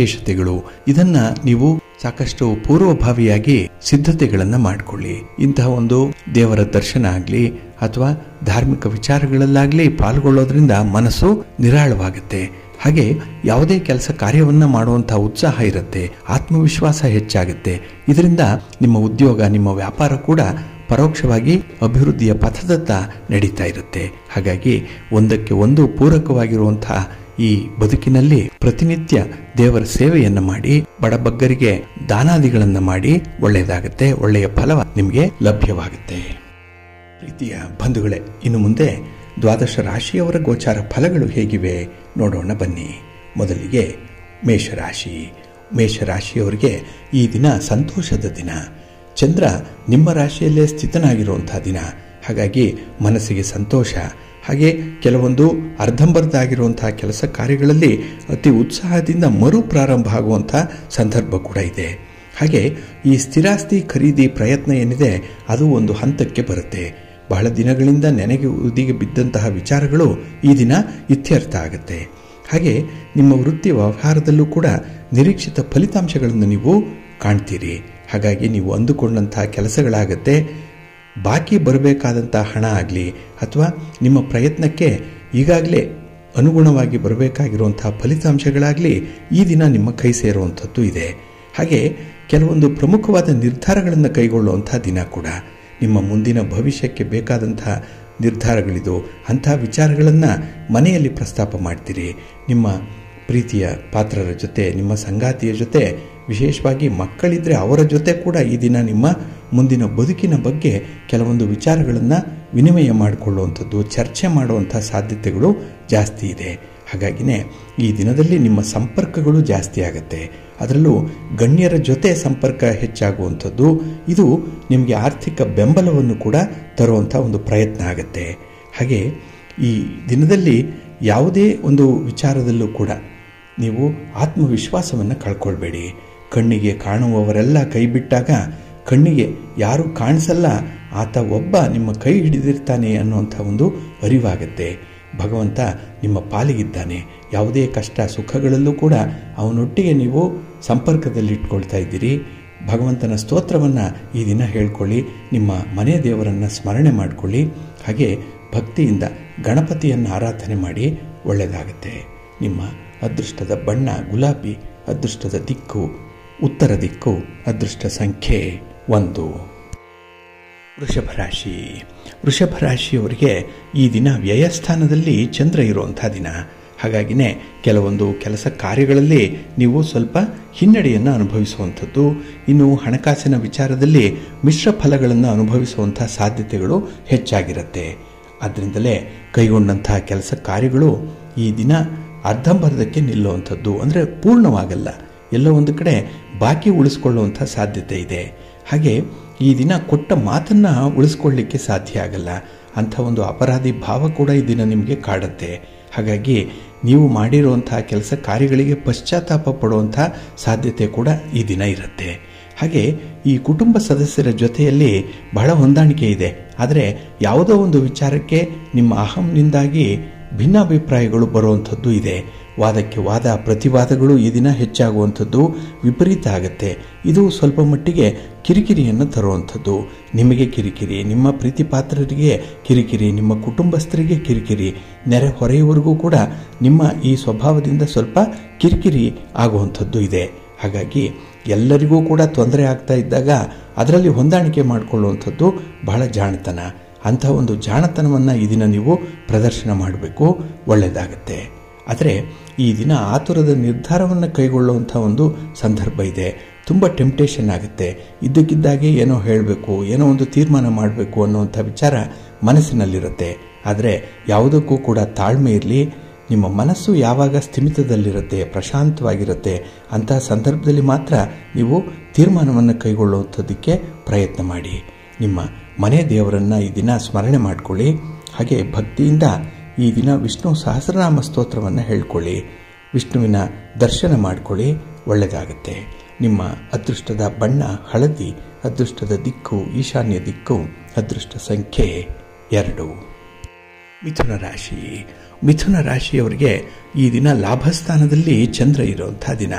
ದಿನಗಳು ಇದನ್ನ ನೀವು ಸಾಕಷ್ಟು ಪೂರ್ವಭಾವಿಯಾಗಿ ಸಿದ್ಧತೆಗಳನ್ನ ಮಾಡಿಕೊಳ್ಳಿ ಇಂತಹ ಒಂದು ದೇವರ ದರ್ಶನ ಆಗಲಿ ಅಥವಾ ಧಾರ್ಮಿಕ ವಿಚಾರಗಳಲ್ಲಾಗ್ಲಿ ಪಾಲ್ಗೊಳ್ಳೋದ್ರಿಂದ ಮನಸ್ಸು ನಿರಾಳವಾಗುತ್ತೆ ಹಾಗೆ ಯಾವುದೇ ಕೆಲಸ ಕಾರ್ಯವನ್ನ ಮಾಡುವಂತಹ ಉತ್ಸಾಹ ಇರುತ್ತೆ ಆತ್ಮವಿಶ್ವಾಸ ಹೆಚ್ಚಾಗುತ್ತೆ ಇದರಿಂದ ನಿಮ್ಮ ಉದ್ಯೋಗ ನಿಮ್ಮ ವ್ಯಾಪಾರ ಕೂಡ ಪರೋಕ್ಷವಾಗಿ ಅಭಿವೃದ್ಧಿಯ ಪಥದತ್ತ ನಡೀತಾ ಇರುತ್ತೆ ಹಾಗಾಗಿ ಒಂದಕ್ಕೆ ಒಂದು ಪೂರಕವಾಗಿರುವಂತಹ ಈ ಬದುಕಿನಲ್ಲಿ ಪ್ರತಿನಿತ್ಯ ದೇವರ ಸೇವೆಯನ್ನ ಮಾಡಿ ಬಡಬಗ್ಗರಿಗೆ ದಾನಾದಿಗಳನ್ನ ಮಾಡಿ ಒಳ್ಳೆಯದಾಗುತ್ತೆ ಒಳ್ಳೆಯ ಫಲ ನಿಮಗೆ ಲಭ್ಯವಾಗುತ್ತೆ ಪ್ರೀತಿಯ ಬಂಧುಗಳೇ ಇನ್ನು ಮುಂದೆ ದ್ವಾದಶ ರಾಶಿಯವರ ಗೋಚಾರ ಫಲಗಳು ಹೇಗಿವೆ ನೋಡೋಣ ಬನ್ನಿ ಮೊದಲಿಗೆ ಮೇಷರಾಶಿ ಮೇಷರಾಶಿಯವರಿಗೆ ಈ ದಿನ ಸಂತೋಷದ ದಿನ ಚಂದ್ರ ನಿಮ್ಮ ರಾಶಿಯಲ್ಲೇ ಸ್ಥಿತನಾಗಿರುವಂತಹ ದಿನ ಹಾಗಾಗಿ ಮನಸ್ಸಿಗೆ ಸಂತೋಷ ಹಾಗೆ ಕೆಲವೊಂದು ಅರ್ಧಂಬರ್ಧ ಆಗಿರುವಂತಹ ಕೆಲಸ ಕಾರ್ಯಗಳಲ್ಲಿ ಅತಿ ಉತ್ಸಾಹದಿಂದ ಮರು ಪ್ರಾರಂಭ ಆಗುವಂಥ ಸಂದರ್ಭ ಕೂಡ ಇದೆ ಹಾಗೆ ಈ ಸ್ಥಿರಾಸ್ತಿ ಖರೀದಿ ಪ್ರಯತ್ನ ಏನಿದೆ ಅದು ಒಂದು ಹಂತಕ್ಕೆ ಬರುತ್ತೆ ಬಹಳ ದಿನಗಳಿಂದ ನೆನೆಗೆ ಉದಿಗೆ ಬಿದ್ದಂತಹ ವಿಚಾರಗಳು ಈ ದಿನ ಇತ್ಯರ್ಥ ಆಗುತ್ತೆ ಹಾಗೆ ನಿಮ್ಮ ವೃತ್ತಿ ವ್ಯವಹಾರದಲ್ಲೂ ಕೂಡ ನಿರೀಕ್ಷಿತ ಫಲಿತಾಂಶಗಳನ್ನು ನೀವು ಕಾಣ್ತೀರಿ ಹಾಗಾಗಿ ನೀವು ಅಂದುಕೊಂಡಂತಹ ಕೆಲಸಗಳಾಗತ್ತೆ ಬಾಕಿ ಬರಬೇಕಾದಂತಹ ಹಣ ಆಗಲಿ ಅಥವಾ ನಿಮ್ಮ ಪ್ರಯತ್ನಕ್ಕೆ ಈಗಾಗಲೇ ಅನುಗುಣವಾಗಿ ಬರಬೇಕಾಗಿರುವಂತಹ ಫಲಿತಾಂಶಗಳಾಗಲಿ ಈ ದಿನ ನಿಮ್ಮ ಕೈ ಸೇರುವಂಥದ್ದು ಇದೆ ಹಾಗೆ ಕೆಲವೊಂದು ಪ್ರಮುಖವಾದ ನಿರ್ಧಾರಗಳನ್ನು ಕೈಗೊಳ್ಳುವಂಥ ದಿನ ಕೂಡ ನಿಮ್ಮ ಮುಂದಿನ ಭವಿಷ್ಯಕ್ಕೆ ಬೇಕಾದಂತಹ ನಿರ್ಧಾರಗಳಿದು ಅಂಥ ವಿಚಾರಗಳನ್ನು ಮನೆಯಲ್ಲಿ ಪ್ರಸ್ತಾಪ ಮಾಡ್ತೀರಿ ನಿಮ್ಮ ಪ್ರೀತಿಯ ಪಾತ್ರರ ಜೊತೆ ನಿಮ್ಮ ಸಂಗಾತಿಯ ಜೊತೆ ವಿಶೇಷವಾಗಿ ಮಕ್ಕಳಿದ್ರೆ ಅವರ ಜೊತೆ ಕೂಡ ಈ ದಿನ ನಿಮ್ಮ ಮುಂದಿನ ಬದುಕಿನ ಬಗ್ಗೆ ಕೆಲವೊಂದು ವಿಚಾರಗಳನ್ನು ವಿನಿಮಯ ಮಾಡಿಕೊಳ್ಳುವಂಥದ್ದು ಚರ್ಚೆ ಮಾಡುವಂಥ ಸಾಧ್ಯತೆಗಳು ಜಾಸ್ತಿ ಇದೆ ಹಾಗಾಗಿನೇ ಈ ದಿನದಲ್ಲಿ ನಿಮ್ಮ ಸಂಪರ್ಕಗಳು ಜಾಸ್ತಿ ಆಗುತ್ತೆ ಅದರಲ್ಲೂ ಗಣ್ಯರ ಜೊತೆ ಸಂಪರ್ಕ ಹೆಚ್ಚಾಗುವಂಥದ್ದು ಇದು ನಿಮಗೆ ಆರ್ಥಿಕ ಬೆಂಬಲವನ್ನು ಕೂಡ ತರುವಂಥ ಒಂದು ಪ್ರಯತ್ನ ಆಗುತ್ತೆ ಹಾಗೆ ಈ ದಿನದಲ್ಲಿ ಯಾವುದೇ ಒಂದು ವಿಚಾರದಲ್ಲೂ ಕೂಡ ನೀವು ಆತ್ಮವಿಶ್ವಾಸವನ್ನು ಕಳ್ಕೊಳ್ಬೇಡಿ ಕಣ್ಣಿಗೆ ಕಾಣುವವರೆಲ್ಲ ಕೈ ಬಿಟ್ಟಾಗ ಕಣ್ಣಿಗೆ ಯಾರು ಕಾಣಿಸಲ್ಲ ಆತ ಒಬ್ಬ ನಿಮ್ಮ ಕೈ ಹಿಡಿದಿರ್ತಾನೆ ಅನ್ನುವಂಥ ಒಂದು ಅರಿವಾಗುತ್ತೆ ಭಗವಂತ ನಿಮ್ಮ ಪಾಲಿಗಿದ್ದಾನೆ ಯಾವುದೇ ಕಷ್ಟ ಸುಖಗಳಲ್ಲೂ ಕೂಡ ಅವನೊಟ್ಟಿಗೆ ನೀವು ಸಂಪರ್ಕದಲ್ಲಿಟ್ಕೊಳ್ತಾ ಇದ್ದೀರಿ ಭಗವಂತನ ಸ್ತೋತ್ರವನ್ನು ಈ ದಿನ ಹೇಳ್ಕೊಳ್ಳಿ ನಿಮ್ಮ ಮನೆ ದೇವರನ್ನು ಸ್ಮರಣೆ ಮಾಡಿಕೊಳ್ಳಿ ಹಾಗೆ ಭಕ್ತಿಯಿಂದ ಗಣಪತಿಯನ್ನು ಆರಾಧನೆ ಮಾಡಿ ಒಳ್ಳೆಯದಾಗುತ್ತೆ ನಿಮ್ಮ ಅದೃಷ್ಟದ ಬಣ್ಣ ಗುಲಾಬಿ ಅದೃಷ್ಟದ ದಿಕ್ಕು ಉತ್ತರ ದಿಕ್ಕು ಅದೃಷ್ಟ ಸಂಖ್ಯೆ ಒಂದು ವೃಷಭ ರಾಶಿ ವೃಷಭ ರಾಶಿಯವರಿಗೆ ಈ ದಿನ ವ್ಯಯಸ್ಥಾನದಲ್ಲಿ ಚಂದ್ರ ಇರುವಂಥ ದಿನ ಹಾಗಾಗಿನೇ ಕೆಲವೊಂದು ಕೆಲಸ ಕಾರ್ಯಗಳಲ್ಲಿ ನೀವು ಸ್ವಲ್ಪ ಹಿನ್ನಡೆಯನ್ನು ಅನುಭವಿಸುವಂಥದ್ದು ಇನ್ನು ಹಣಕಾಸಿನ ವಿಚಾರದಲ್ಲಿ ಮಿಶ್ರ ಫಲಗಳನ್ನು ಅನುಭವಿಸುವಂಥ ಸಾಧ್ಯತೆಗಳು ಹೆಚ್ಚಾಗಿರುತ್ತೆ ಅದರಿಂದಲೇ ಕೈಗೊಂಡಂತಹ ಕೆಲಸ ಕಾರ್ಯಗಳು ಈ ದಿನ ಅರ್ಧಂಬರ್ಧಕ್ಕೆ ನಿಲ್ಲುವಂಥದ್ದು ಅಂದರೆ ಪೂರ್ಣವಾಗಲ್ಲ ಎಲ್ಲೋ ಒಂದು ಕಡೆ ಬಾಕಿ ಉಳಿಸ್ಕೊಳ್ಳುವಂಥ ಸಾಧ್ಯತೆ ಇದೆ ಹಾಗೆ ಈ ದಿನ ಕೊಟ್ಟ ಮಾತನ್ನು ಉಳಿಸ್ಕೊಳ್ಳಿಕ್ಕೆ ಸಾಧ್ಯ ಆಗಲ್ಲ ಅಂಥ ಒಂದು ಅಪರಾಧಿ ಭಾವ ಕೂಡ ಈ ದಿನ ನಿಮಗೆ ಕಾಡುತ್ತೆ ಹಾಗಾಗಿ ನೀವು ಮಾಡಿರುವಂತಹ ಕೆಲಸ ಕಾರ್ಯಗಳಿಗೆ ಪಶ್ಚಾತ್ತಾಪ ಪಡುವಂಥ ಸಾಧ್ಯತೆ ಕೂಡ ಈ ದಿನ ಇರುತ್ತೆ ಹಾಗೆ ಈ ಕುಟುಂಬ ಸದಸ್ಯರ ಜೊತೆಯಲ್ಲಿ ಬಹಳ ಹೊಂದಾಣಿಕೆ ಇದೆ ಆದರೆ ಯಾವುದೋ ಒಂದು ವಿಚಾರಕ್ಕೆ ನಿಮ್ಮ ಅಹಂನಿಂದಾಗಿ ಭಿನ್ನಾಭಿಪ್ರಾಯಗಳು ಬರುವಂಥದ್ದು ಇದೆ ವಾದಕ್ಕೆ ವಾದ ಪ್ರತಿವಾದಗಳು ಈ ದಿನ ಹೆಚ್ಚಾಗುವಂಥದ್ದು ವಿಪರೀತ ಆಗುತ್ತೆ ಇದು ಸ್ವಲ್ಪ ಮಟ್ಟಿಗೆ ಕಿರಿಕಿರಿಯನ್ನು ತರುವಂಥದ್ದು ನಿಮಗೆ ಕಿರಿಕಿರಿ ನಿಮ್ಮ ಪ್ರೀತಿ ಪಾತ್ರರಿಗೆ ಕಿರಿಕಿರಿ ನಿಮ್ಮ ಕುಟುಂಬಸ್ಥರಿಗೆ ಕಿರಿಕಿರಿ ನೆರೆ ಹೊರೆಯವರೆಗೂ ಕೂಡ ನಿಮ್ಮ ಈ ಸ್ವಭಾವದಿಂದ ಸ್ವಲ್ಪ ಕಿರಿಕಿರಿ ಆಗುವಂಥದ್ದು ಇದೆ ಹಾಗಾಗಿ ಎಲ್ಲರಿಗೂ ಕೂಡ ತೊಂದರೆ ಆಗ್ತಾ ಇದ್ದಾಗ ಅದರಲ್ಲಿ ಹೊಂದಾಣಿಕೆ ಮಾಡಿಕೊಳ್ಳುವಂಥದ್ದು ಬಹಳ ಜಾಣತನ ಅಂಥ ಒಂದು ಜಾಣತನವನ್ನು ಈ ದಿನ ನೀವು ಪ್ರದರ್ಶನ ಮಾಡಬೇಕು ಒಳ್ಳೆಯದಾಗತ್ತೆ ಆದರೆ ಈ ದಿನ ಆತುರದ ನಿರ್ಧಾರವನ್ನು ಕೈಗೊಳ್ಳುವಂಥ ಒಂದು ಸಂದರ್ಭ ಇದೆ ತುಂಬ ಟೆಂಪ್ಟೇಷನ್ ಆಗುತ್ತೆ ಇದ್ದಕ್ಕಿದ್ದಾಗೆ ಏನೋ ಹೇಳಬೇಕು ಏನೋ ಒಂದು ತೀರ್ಮಾನ ಮಾಡಬೇಕು ಅನ್ನುವಂಥ ವಿಚಾರ ಮನಸ್ಸಿನಲ್ಲಿರುತ್ತೆ ಆದರೆ ಯಾವುದಕ್ಕೂ ಕೂಡ ತಾಳ್ಮೆ ಇರಲಿ ನಿಮ್ಮ ಮನಸ್ಸು ಯಾವಾಗ ಸ್ಥಿಮಿತದಲ್ಲಿರುತ್ತೆ ಪ್ರಶಾಂತವಾಗಿರುತ್ತೆ ಅಂತಹ ಸಂದರ್ಭದಲ್ಲಿ ಮಾತ್ರ ನೀವು ತೀರ್ಮಾನವನ್ನು ಕೈಗೊಳ್ಳುವಂಥದ್ದಕ್ಕೆ ಪ್ರಯತ್ನ ಮಾಡಿ ನಿಮ್ಮ ಮನೆ ದೇವರನ್ನು ಈ ದಿನ ಸ್ಮರಣೆ ಮಾಡಿಕೊಳ್ಳಿ ಹಾಗೆ ಭಕ್ತಿಯಿಂದ ಈ ದಿನ ವಿಷ್ಣು ಸಹಸ್ರನಾಮ ಸ್ತೋತ್ರವನ್ನು ಹೇಳ್ಕೊಳ್ಳಿ ವಿಷ್ಣುವಿನ ದರ್ಶನ ಮಾಡಿಕೊಳ್ಳಿ ಒಳ್ಳೆಯದಾಗುತ್ತೆ ನಿಮ್ಮ ಅದೃಷ್ಟದ ಬಣ್ಣ ಹಳದಿ ಅದೃಷ್ಟದ ದಿಕ್ಕು ಈಶಾನ್ಯ ದಿಕ್ಕು ಅದೃಷ್ಟ ಸಂಖ್ಯೆ ಎರಡು ಮಿಥುನ ರಾಶಿ ಮಿಥುನ ರಾಶಿಯವರಿಗೆ ಈ ದಿನ ಲಾಭಸ್ಥಾನದಲ್ಲಿ ಚಂದ್ರ ಇರುವಂಥ ದಿನ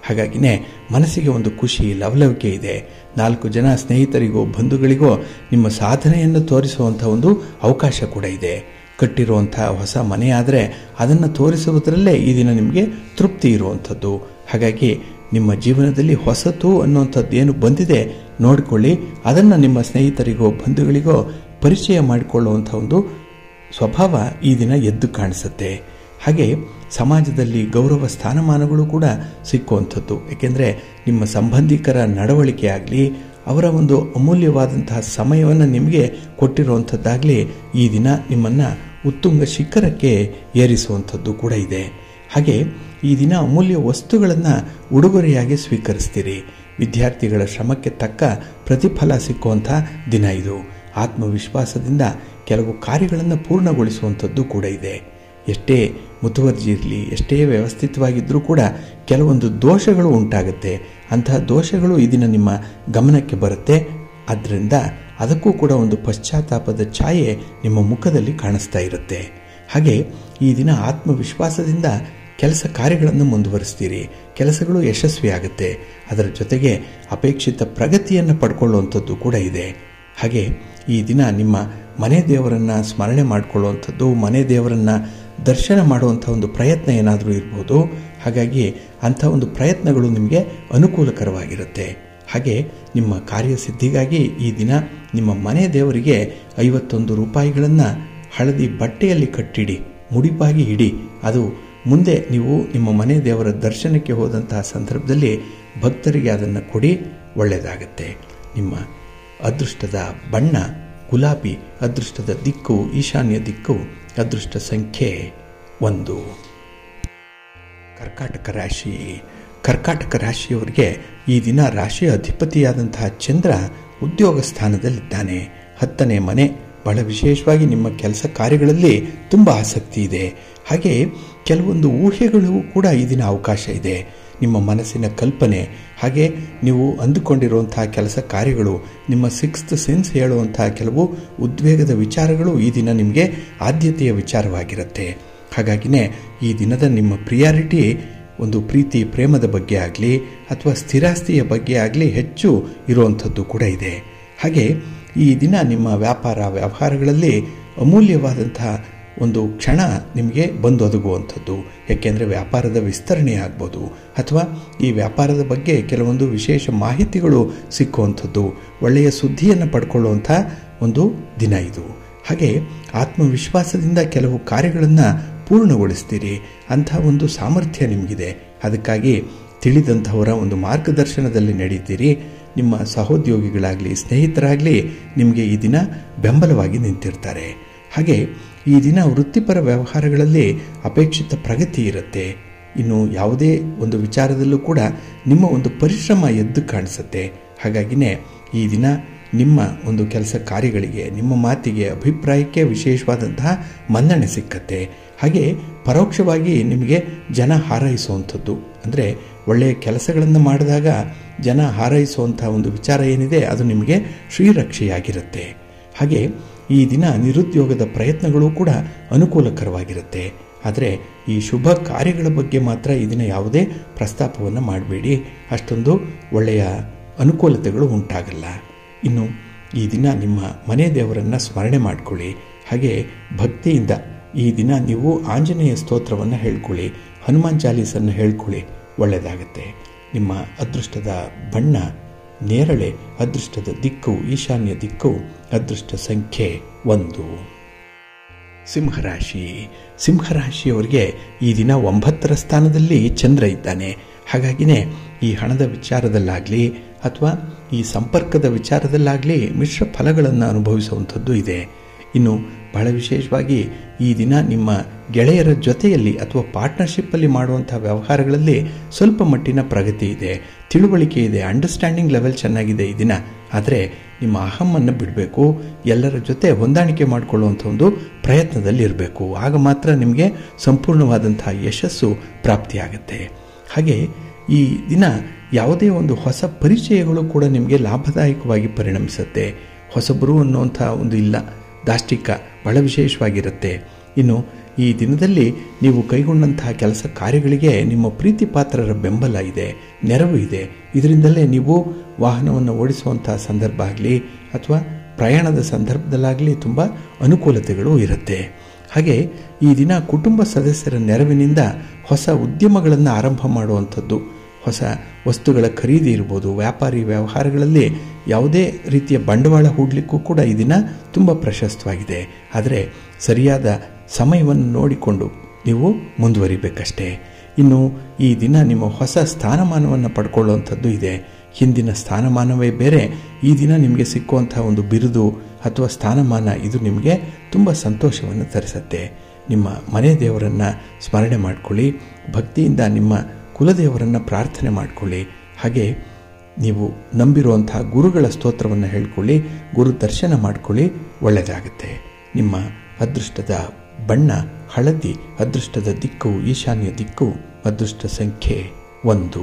ಹಾಗಾಗಿನೇ ಮನಸ್ಸಿಗೆ ಒಂದು ಖುಷಿ ಲವಲವಿಕೆ ಇದೆ ನಾಲ್ಕು ಜನ ಸ್ನೇಹಿತರಿಗೋ ಬಂಧುಗಳಿಗೋ ನಿಮ್ಮ ಸಾಧನೆಯನ್ನು ತೋರಿಸುವಂಥ ಒಂದು ಅವಕಾಶ ಕೂಡ ಇದೆ ಕಟ್ಟಿರುವಂಥ ಹೊಸ ಮನೆ ಆದರೆ ಅದನ್ನು ತೋರಿಸುವುದರಲ್ಲೇ ಈ ದಿನ ನಿಮಗೆ ತೃಪ್ತಿ ಇರುವಂಥದ್ದು ಹಾಗಾಗಿ ನಿಮ್ಮ ಜೀವನದಲ್ಲಿ ಹೊಸತು ಅನ್ನುವಂಥದ್ದು ಏನು ಬಂದಿದೆ ನೋಡಿಕೊಳ್ಳಿ ಅದನ್ನು ನಿಮ್ಮ ಸ್ನೇಹಿತರಿಗೋ ಬಂಧುಗಳಿಗೋ ಪರಿಚಯ ಮಾಡಿಕೊಳ್ಳುವಂಥ ಒಂದು ಸ್ವಭಾವ ಈ ದಿನ ಎದ್ದು ಕಾಣಿಸುತ್ತೆ ಹಾಗೆ ಸಮಾಜದಲ್ಲಿ ಗೌರವ ಸ್ಥಾನಮಾನಗಳು ಕೂಡ ಸಿಕ್ಕುವಂಥದ್ದು ಏಕೆಂದರೆ ನಿಮ್ಮ ಸಂಬಂಧಿಕರ ನಡವಳಿಕೆ ಆಗಲಿ ಅವರ ಒಂದು ಅಮೂಲ್ಯವಾದಂತಹ ಸಮಯವನ್ನು ನಿಮಗೆ ಕೊಟ್ಟಿರುವಂಥದ್ದಾಗಲಿ ಈ ದಿನ ನಿಮ್ಮನ್ನು ಉತ್ತುಂಗ ಶಿಖರಕ್ಕೆ ಏರಿಸುವಂಥದ್ದು ಕೂಡ ಇದೆ ಹಾಗೆ ಈ ದಿನ ಅಮೂಲ್ಯ ವಸ್ತುಗಳನ್ನು ಉಡುಗೊರೆಯಾಗಿ ಸ್ವೀಕರಿಸ್ತೀರಿ ವಿದ್ಯಾರ್ಥಿಗಳ ಶ್ರಮಕ್ಕೆ ತಕ್ಕ ಪ್ರತಿಫಲ ಸಿಕ್ಕುವಂಥ ದಿನ ಇದು ಆತ್ಮವಿಶ್ವಾಸದಿಂದ ಕೆಲವು ಕಾರ್ಯಗಳನ್ನು ಪೂರ್ಣಗೊಳಿಸುವಂಥದ್ದು ಕೂಡ ಇದೆ ಎಷ್ಟೇ ಮುತುವರ್ಜಿ ಇರಲಿ ಎಷ್ಟೇ ವ್ಯವಸ್ಥಿತವಾಗಿದ್ದರೂ ಕೂಡ ಕೆಲವೊಂದು ದೋಷಗಳು ಉಂಟಾಗುತ್ತೆ ಅಂತಹ ದೋಷಗಳು ಈ ದಿನ ನಿಮ್ಮ ಗಮನಕ್ಕೆ ಬರುತ್ತೆ ಆದ್ದರಿಂದ ಅದಕ್ಕೂ ಕೂಡ ಒಂದು ಪಶ್ಚಾತ್ತಾಪದ ಛಾಯೆ ನಿಮ್ಮ ಮುಖದಲ್ಲಿ ಕಾಣಿಸ್ತಾ ಇರುತ್ತೆ ಹಾಗೆ ಈ ದಿನ ಆತ್ಮವಿಶ್ವಾಸದಿಂದ ಕೆಲಸ ಕಾರ್ಯಗಳನ್ನು ಮುಂದುವರಿಸ್ತೀರಿ ಕೆಲಸಗಳು ಯಶಸ್ವಿಯಾಗುತ್ತೆ ಅದರ ಜೊತೆಗೆ ಅಪೇಕ್ಷಿತ ಪ್ರಗತಿಯನ್ನು ಪಡ್ಕೊಳ್ಳುವಂಥದ್ದು ಕೂಡ ಇದೆ ಹಾಗೆ ಈ ದಿನ ನಿಮ್ಮ ಮನೆ ದೇವರನ್ನು ಸ್ಮರಣೆ ಮಾಡಿಕೊಳ್ಳುವಂಥದ್ದು ಮನೆ ದೇವರನ್ನು ದರ್ಶನ ಮಾಡುವಂಥ ಒಂದು ಪ್ರಯತ್ನ ಏನಾದರೂ ಇರ್ಬೋದು ಹಾಗಾಗಿ ಅಂಥ ಒಂದು ಪ್ರಯತ್ನಗಳು ನಿಮಗೆ ಅನುಕೂಲಕರವಾಗಿರುತ್ತೆ ಹಾಗೆ ನಿಮ್ಮ ಕಾರ್ಯಸಿದ್ಧಿಗಾಗಿ ಈ ದಿನ ನಿಮ್ಮ ಮನೆ ದೇವರಿಗೆ ಐವತ್ತೊಂದು ರೂಪಾಯಿಗಳನ್ನು ಹಳದಿ ಬಟ್ಟೆಯಲ್ಲಿ ಕಟ್ಟಿಡಿ ಮುಡಿಪಾಗಿ ಇಡಿ ಅದು ಮುಂದೆ ನೀವು ನಿಮ್ಮ ಮನೆ ದೇವರ ದರ್ಶನಕ್ಕೆ ಹೋದಂತಹ ಸಂದರ್ಭದಲ್ಲಿ ಭಕ್ತರಿಗೆ ಅದನ್ನು ಕೊಡಿ ಒಳ್ಳೆಯದಾಗತ್ತೆ ನಿಮ್ಮ ಅದೃಷ್ಟದ ಬಣ್ಣ ಗುಲಾಬಿ ಅದೃಷ್ಟದ ದಿಕ್ಕು ಈಶಾನ್ಯ ದಿಕ್ಕು ಅದೃಷ್ಟ ಸಂಖ್ಯೆ ಒಂದು ಕರ್ಕಾಟಕ ರಾಶಿ ಕರ್ಕಾಟಕ ರಾಶಿಯವರಿಗೆ ಈ ದಿನ ರಾಶಿಯ ಅಧಿಪತಿಯಾದಂತಹ ಚಂದ್ರ ಉದ್ಯೋಗ ಸ್ಥಾನದಲ್ಲಿದ್ದಾನೆ ಹತ್ತನೇ ಮನೆ ಬಹಳ ವಿಶೇಷವಾಗಿ ನಿಮ್ಮ ಕೆಲಸ ಕಾರ್ಯಗಳಲ್ಲಿ ತುಂಬ ಆಸಕ್ತಿ ಇದೆ ಹಾಗೆ ಕೆಲವೊಂದು ಊಹೆಗಳು ಕೂಡ ಈ ದಿನ ಅವಕಾಶ ಇದೆ ನಿಮ್ಮ ಮನಸ್ಸಿನ ಕಲ್ಪನೆ ಹಾಗೆ ನೀವು ಅಂದುಕೊಂಡಿರುವಂತಹ ಕೆಲಸ ಕಾರ್ಯಗಳು ನಿಮ್ಮ ಸಿಕ್ಸ್ತ್ ಸೆನ್ಸ್ ಹೇಳುವಂತಹ ಕೆಲವು ಉದ್ವೇಗದ ವಿಚಾರಗಳು ಈ ದಿನ ನಿಮಗೆ ಆದ್ಯತೆಯ ವಿಚಾರವಾಗಿರುತ್ತೆ ಹಾಗಾಗಿನೇ ಈ ದಿನದ ನಿಮ್ಮ ಪ್ರಿಯಾರಿಟಿ ಒಂದು ಪ್ರೀತಿ ಪ್ರೇಮದ ಬಗ್ಗೆ ಆಗಲಿ ಅಥವಾ ಸ್ಥಿರಾಸ್ತಿಯ ಬಗ್ಗೆ ಆಗಲಿ ಹೆಚ್ಚು ಇರುವಂಥದ್ದು ಕೂಡ ಇದೆ ಹಾಗೆ ಈ ದಿನ ನಿಮ್ಮ ವ್ಯಾಪಾರ ವ್ಯವಹಾರಗಳಲ್ಲಿ ಅಮೂಲ್ಯವಾದಂತಹ ಒಂದು ಕ್ಷಣ ನಿಮಗೆ ಬಂದು ಒದಗುವಂಥದ್ದು ಯಾಕೆಂದರೆ ವ್ಯಾಪಾರದ ವಿಸ್ತರಣೆ ಆಗ್ಬೋದು ಅಥವಾ ಈ ವ್ಯಾಪಾರದ ಬಗ್ಗೆ ಕೆಲವೊಂದು ವಿಶೇಷ ಮಾಹಿತಿಗಳು ಸಿಕ್ಕುವಂಥದ್ದು ಒಳ್ಳೆಯ ಸುದ್ದಿಯನ್ನು ಪಡ್ಕೊಳ್ಳುವಂಥ ಒಂದು ದಿನ ಇದು ಹಾಗೆ ಆತ್ಮವಿಶ್ವಾಸದಿಂದ ಕೆಲವು ಕಾರ್ಯಗಳನ್ನು ಪೂರ್ಣಗೊಳಿಸ್ತೀರಿ ಅಂಥ ಒಂದು ಸಾಮರ್ಥ್ಯ ನಿಮಗಿದೆ ಅದಕ್ಕಾಗಿ ತಿಳಿದಂಥವರ ಒಂದು ಮಾರ್ಗದರ್ಶನದಲ್ಲಿ ನಡೀತೀರಿ ನಿಮ್ಮ ಸಹೋದ್ಯೋಗಿಗಳಾಗಲಿ ಸ್ನೇಹಿತರಾಗಲಿ ನಿಮಗೆ ಈ ದಿನ ಬೆಂಬಲವಾಗಿ ನಿಂತಿರ್ತಾರೆ ಹಾಗೆ ಈ ದಿನ ವೃತ್ತಿಪರ ವ್ಯವಹಾರಗಳಲ್ಲಿ ಅಪೇಕ್ಷಿತ ಪ್ರಗತಿ ಇರುತ್ತೆ ಇನ್ನು ಯಾವುದೇ ಒಂದು ವಿಚಾರದಲ್ಲೂ ಕೂಡ ನಿಮ್ಮ ಒಂದು ಪರಿಶ್ರಮ ಎದ್ದು ಕಾಣಿಸುತ್ತೆ ಹಾಗಾಗಿನೇ ಈ ದಿನ ನಿಮ್ಮ ಒಂದು ಕೆಲಸ ಕಾರ್ಯಗಳಿಗೆ ನಿಮ್ಮ ಮಾತಿಗೆ ಅಭಿಪ್ರಾಯಕ್ಕೆ ವಿಶೇಷವಾದಂತಹ ಮನ್ನಣೆ ಸಿಕ್ಕತ್ತೆ ಹಾಗೆ ಪರೋಕ್ಷವಾಗಿ ನಿಮಗೆ ಜನ ಹಾರೈಸುವಂಥದ್ದು ಅಂದರೆ ಒಳ್ಳೆಯ ಕೆಲಸಗಳನ್ನು ಮಾಡಿದಾಗ ಜನ ಹಾರೈಸುವಂಥ ಒಂದು ವಿಚಾರ ಏನಿದೆ ಅದು ನಿಮಗೆ ಶ್ರೀರಕ್ಷೆಯಾಗಿರುತ್ತೆ ಹಾಗೆ ಈ ದಿನ ನಿರುದ್ಯೋಗದ ಪ್ರಯತ್ನಗಳು ಕೂಡ ಅನುಕೂಲಕರವಾಗಿರುತ್ತೆ ಆದರೆ ಈ ಶುಭ ಕಾರ್ಯಗಳ ಬಗ್ಗೆ ಮಾತ್ರ ಈ ದಿನ ಯಾವುದೇ ಪ್ರಸ್ತಾಪವನ್ನು ಮಾಡಬೇಡಿ ಅಷ್ಟೊಂದು ಒಳ್ಳೆಯ ಅನುಕೂಲತೆಗಳು ಉಂಟಾಗಲ್ಲ ಇನ್ನು ಈ ದಿನ ನಿಮ್ಮ ಮನೆ ದೇವರನ್ನು ಸ್ಮರಣೆ ಮಾಡಿಕೊಳ್ಳಿ ಹಾಗೆ ಭಕ್ತಿಯಿಂದ ಈ ದಿನ ನೀವು ಆಂಜನೇಯ ಸ್ತೋತ್ರವನ್ನು ಹೇಳ್ಕೊಳ್ಳಿ ಹನುಮಾನ್ ಚಾಲೀಸನ್ನು ಹೇಳ್ಕೊಳ್ಳಿ ಒಳ್ಳೆಯದಾಗತ್ತೆ ನಿಮ್ಮ ಅದೃಷ್ಟದ ಬಣ್ಣ ನೇರಳೆ ಅದೃಷ್ಟದ ದಿಕ್ಕು ಈಶಾನ್ಯ ದಿಕ್ಕು ಅದೃಷ್ಟ ಸಂಖ್ಯೆ ಒಂದು ಸಿಂಹರಾಶಿ ಸಿಂಹರಾಶಿಯವರಿಗೆ ಈ ದಿನ ಒಂಬತ್ತರ ಸ್ಥಾನದಲ್ಲಿ ಚಂದ್ರ ಇದ್ದಾನೆ ಹಾಗಾಗಿನೇ ಈ ಹಣದ ವಿಚಾರದಲ್ಲಾಗಲಿ ಅಥವಾ ಈ ಸಂಪರ್ಕದ ವಿಚಾರದಲ್ಲಾಗಲಿ ಮಿಶ್ರ ಫಲಗಳನ್ನು ಅನುಭವಿಸುವಂಥದ್ದು ಇದೆ ಇನ್ನು ಬಹಳ ವಿಶೇಷವಾಗಿ ಈ ದಿನ ನಿಮ್ಮ ಗೆಳೆಯರ ಜೊತೆಯಲ್ಲಿ ಅಥವಾ ಪಾರ್ಟ್ನರ್ಶಿಪ್ಪಲ್ಲಿ ಮಾಡುವಂಥ ವ್ಯವಹಾರಗಳಲ್ಲಿ ಸ್ವಲ್ಪ ಮಟ್ಟಿನ ಪ್ರಗತಿ ಇದೆ ತಿಳುವಳಿಕೆ ಇದೆ ಅಂಡರ್ಸ್ಟ್ಯಾಂಡಿಂಗ್ ಲೆವೆಲ್ ಚೆನ್ನಾಗಿದೆ ಈ ದಿನ ಆದರೆ ನಿಮ್ಮ ಅಹಮ್ಮನ್ನು ಬಿಡಬೇಕು ಎಲ್ಲರ ಜೊತೆ ಹೊಂದಾಣಿಕೆ ಮಾಡಿಕೊಳ್ಳುವಂಥ ಒಂದು ಪ್ರಯತ್ನದಲ್ಲಿ ಇರಬೇಕು ಆಗ ಮಾತ್ರ ನಿಮಗೆ ಸಂಪೂರ್ಣವಾದಂತಹ ಯಶಸ್ಸು ಪ್ರಾಪ್ತಿಯಾಗುತ್ತೆ ಹಾಗೆ ಈ ದಿನ ಯಾವುದೇ ಒಂದು ಹೊಸ ಪರಿಚಯಗಳು ಕೂಡ ನಿಮಗೆ ಲಾಭದಾಯಕವಾಗಿ ಪರಿಣಮಿಸುತ್ತೆ ಹೊಸಬರು ಅನ್ನುವಂಥ ಒಂದು ಇಲ್ಲ ದಾಷ್ಟಿಕ ಬಹಳ ವಿಶೇಷವಾಗಿರುತ್ತೆ ಇನ್ನು ಈ ದಿನದಲ್ಲಿ ನೀವು ಕೈಗೊಂಡಂತಹ ಕೆಲಸ ಕಾರ್ಯಗಳಿಗೆ ನಿಮ್ಮ ಪ್ರೀತಿ ಪಾತ್ರರ ಬೆಂಬಲ ಇದೆ ನೆರವು ಇದೆ ಇದರಿಂದಲೇ ನೀವು ವಾಹನವನ್ನು ಓಡಿಸುವಂತಹ ಸಂದರ್ಭ ಆಗಲಿ ಅಥವಾ ಪ್ರಯಾಣದ ಸಂದರ್ಭದಲ್ಲಾಗಲಿ ತುಂಬ ಅನುಕೂಲತೆಗಳು ಇರುತ್ತೆ ಹಾಗೆ ಈ ದಿನ ಕುಟುಂಬ ಸದಸ್ಯರ ನೆರವಿನಿಂದ ಹೊಸ ಉದ್ಯಮಗಳನ್ನು ಆರಂಭ ಮಾಡುವಂಥದ್ದು ಹೊಸ ವಸ್ತುಗಳ ಖರೀದಿ ಇರ್ಬೋದು ವ್ಯಾಪಾರಿ ವ್ಯವಹಾರಗಳಲ್ಲಿ ಯಾವುದೇ ರೀತಿಯ ಬಂಡವಾಳ ಹೂಡಲಿಕ್ಕೂ ಕೂಡ ಈ ದಿನ ತುಂಬ ಪ್ರಶಸ್ತವಾಗಿದೆ ಆದರೆ ಸರಿಯಾದ ಸಮಯವನ್ನು ನೋಡಿಕೊಂಡು ನೀವು ಮುಂದುವರಿಬೇಕಷ್ಟೇ ಇನ್ನು ಈ ದಿನ ನಿಮ್ಮ ಹೊಸ ಸ್ಥಾನಮಾನವನ್ನು ಪಡ್ಕೊಳ್ಳುವಂಥದ್ದು ಇದೆ ಹಿಂದಿನ ಸ್ಥಾನಮಾನವೇ ಬೇರೆ ಈ ದಿನ ನಿಮಗೆ ಸಿಕ್ಕುವಂತಹ ಒಂದು ಬಿರುದು ಅಥವಾ ಸ್ಥಾನಮಾನ ಇದು ನಿಮಗೆ ತುಂಬ ಸಂತೋಷವನ್ನು ತರಿಸುತ್ತೆ ನಿಮ್ಮ ಮನೆ ದೇವರನ್ನು ಸ್ಮರಣೆ ಮಾಡಿಕೊಳ್ಳಿ ಭಕ್ತಿಯಿಂದ ನಿಮ್ಮ ಕುಲದೇವರನ್ನು ಪ್ರಾರ್ಥನೆ ಮಾಡಿಕೊಳ್ಳಿ ಹಾಗೆ ನೀವು ನಂಬಿರುವಂತಹ ಗುರುಗಳ ಸ್ತೋತ್ರವನ್ನು ಹೇಳ್ಕೊಳ್ಳಿ ಗುರು ದರ್ಶನ ಮಾಡಿಕೊಳ್ಳಿ ಒಳ್ಳೆಯದಾಗುತ್ತೆ ನಿಮ್ಮ ಅದೃಷ್ಟದ ಬಣ್ಣ ಹಳದಿ ಅದೃಷ್ಟದ ದಿಕ್ಕು ಈಶಾನ್ಯ ದಿಕ್ಕು ಅದೃಷ್ಟ ಸಂಖ್ಯೆ ಒಂದು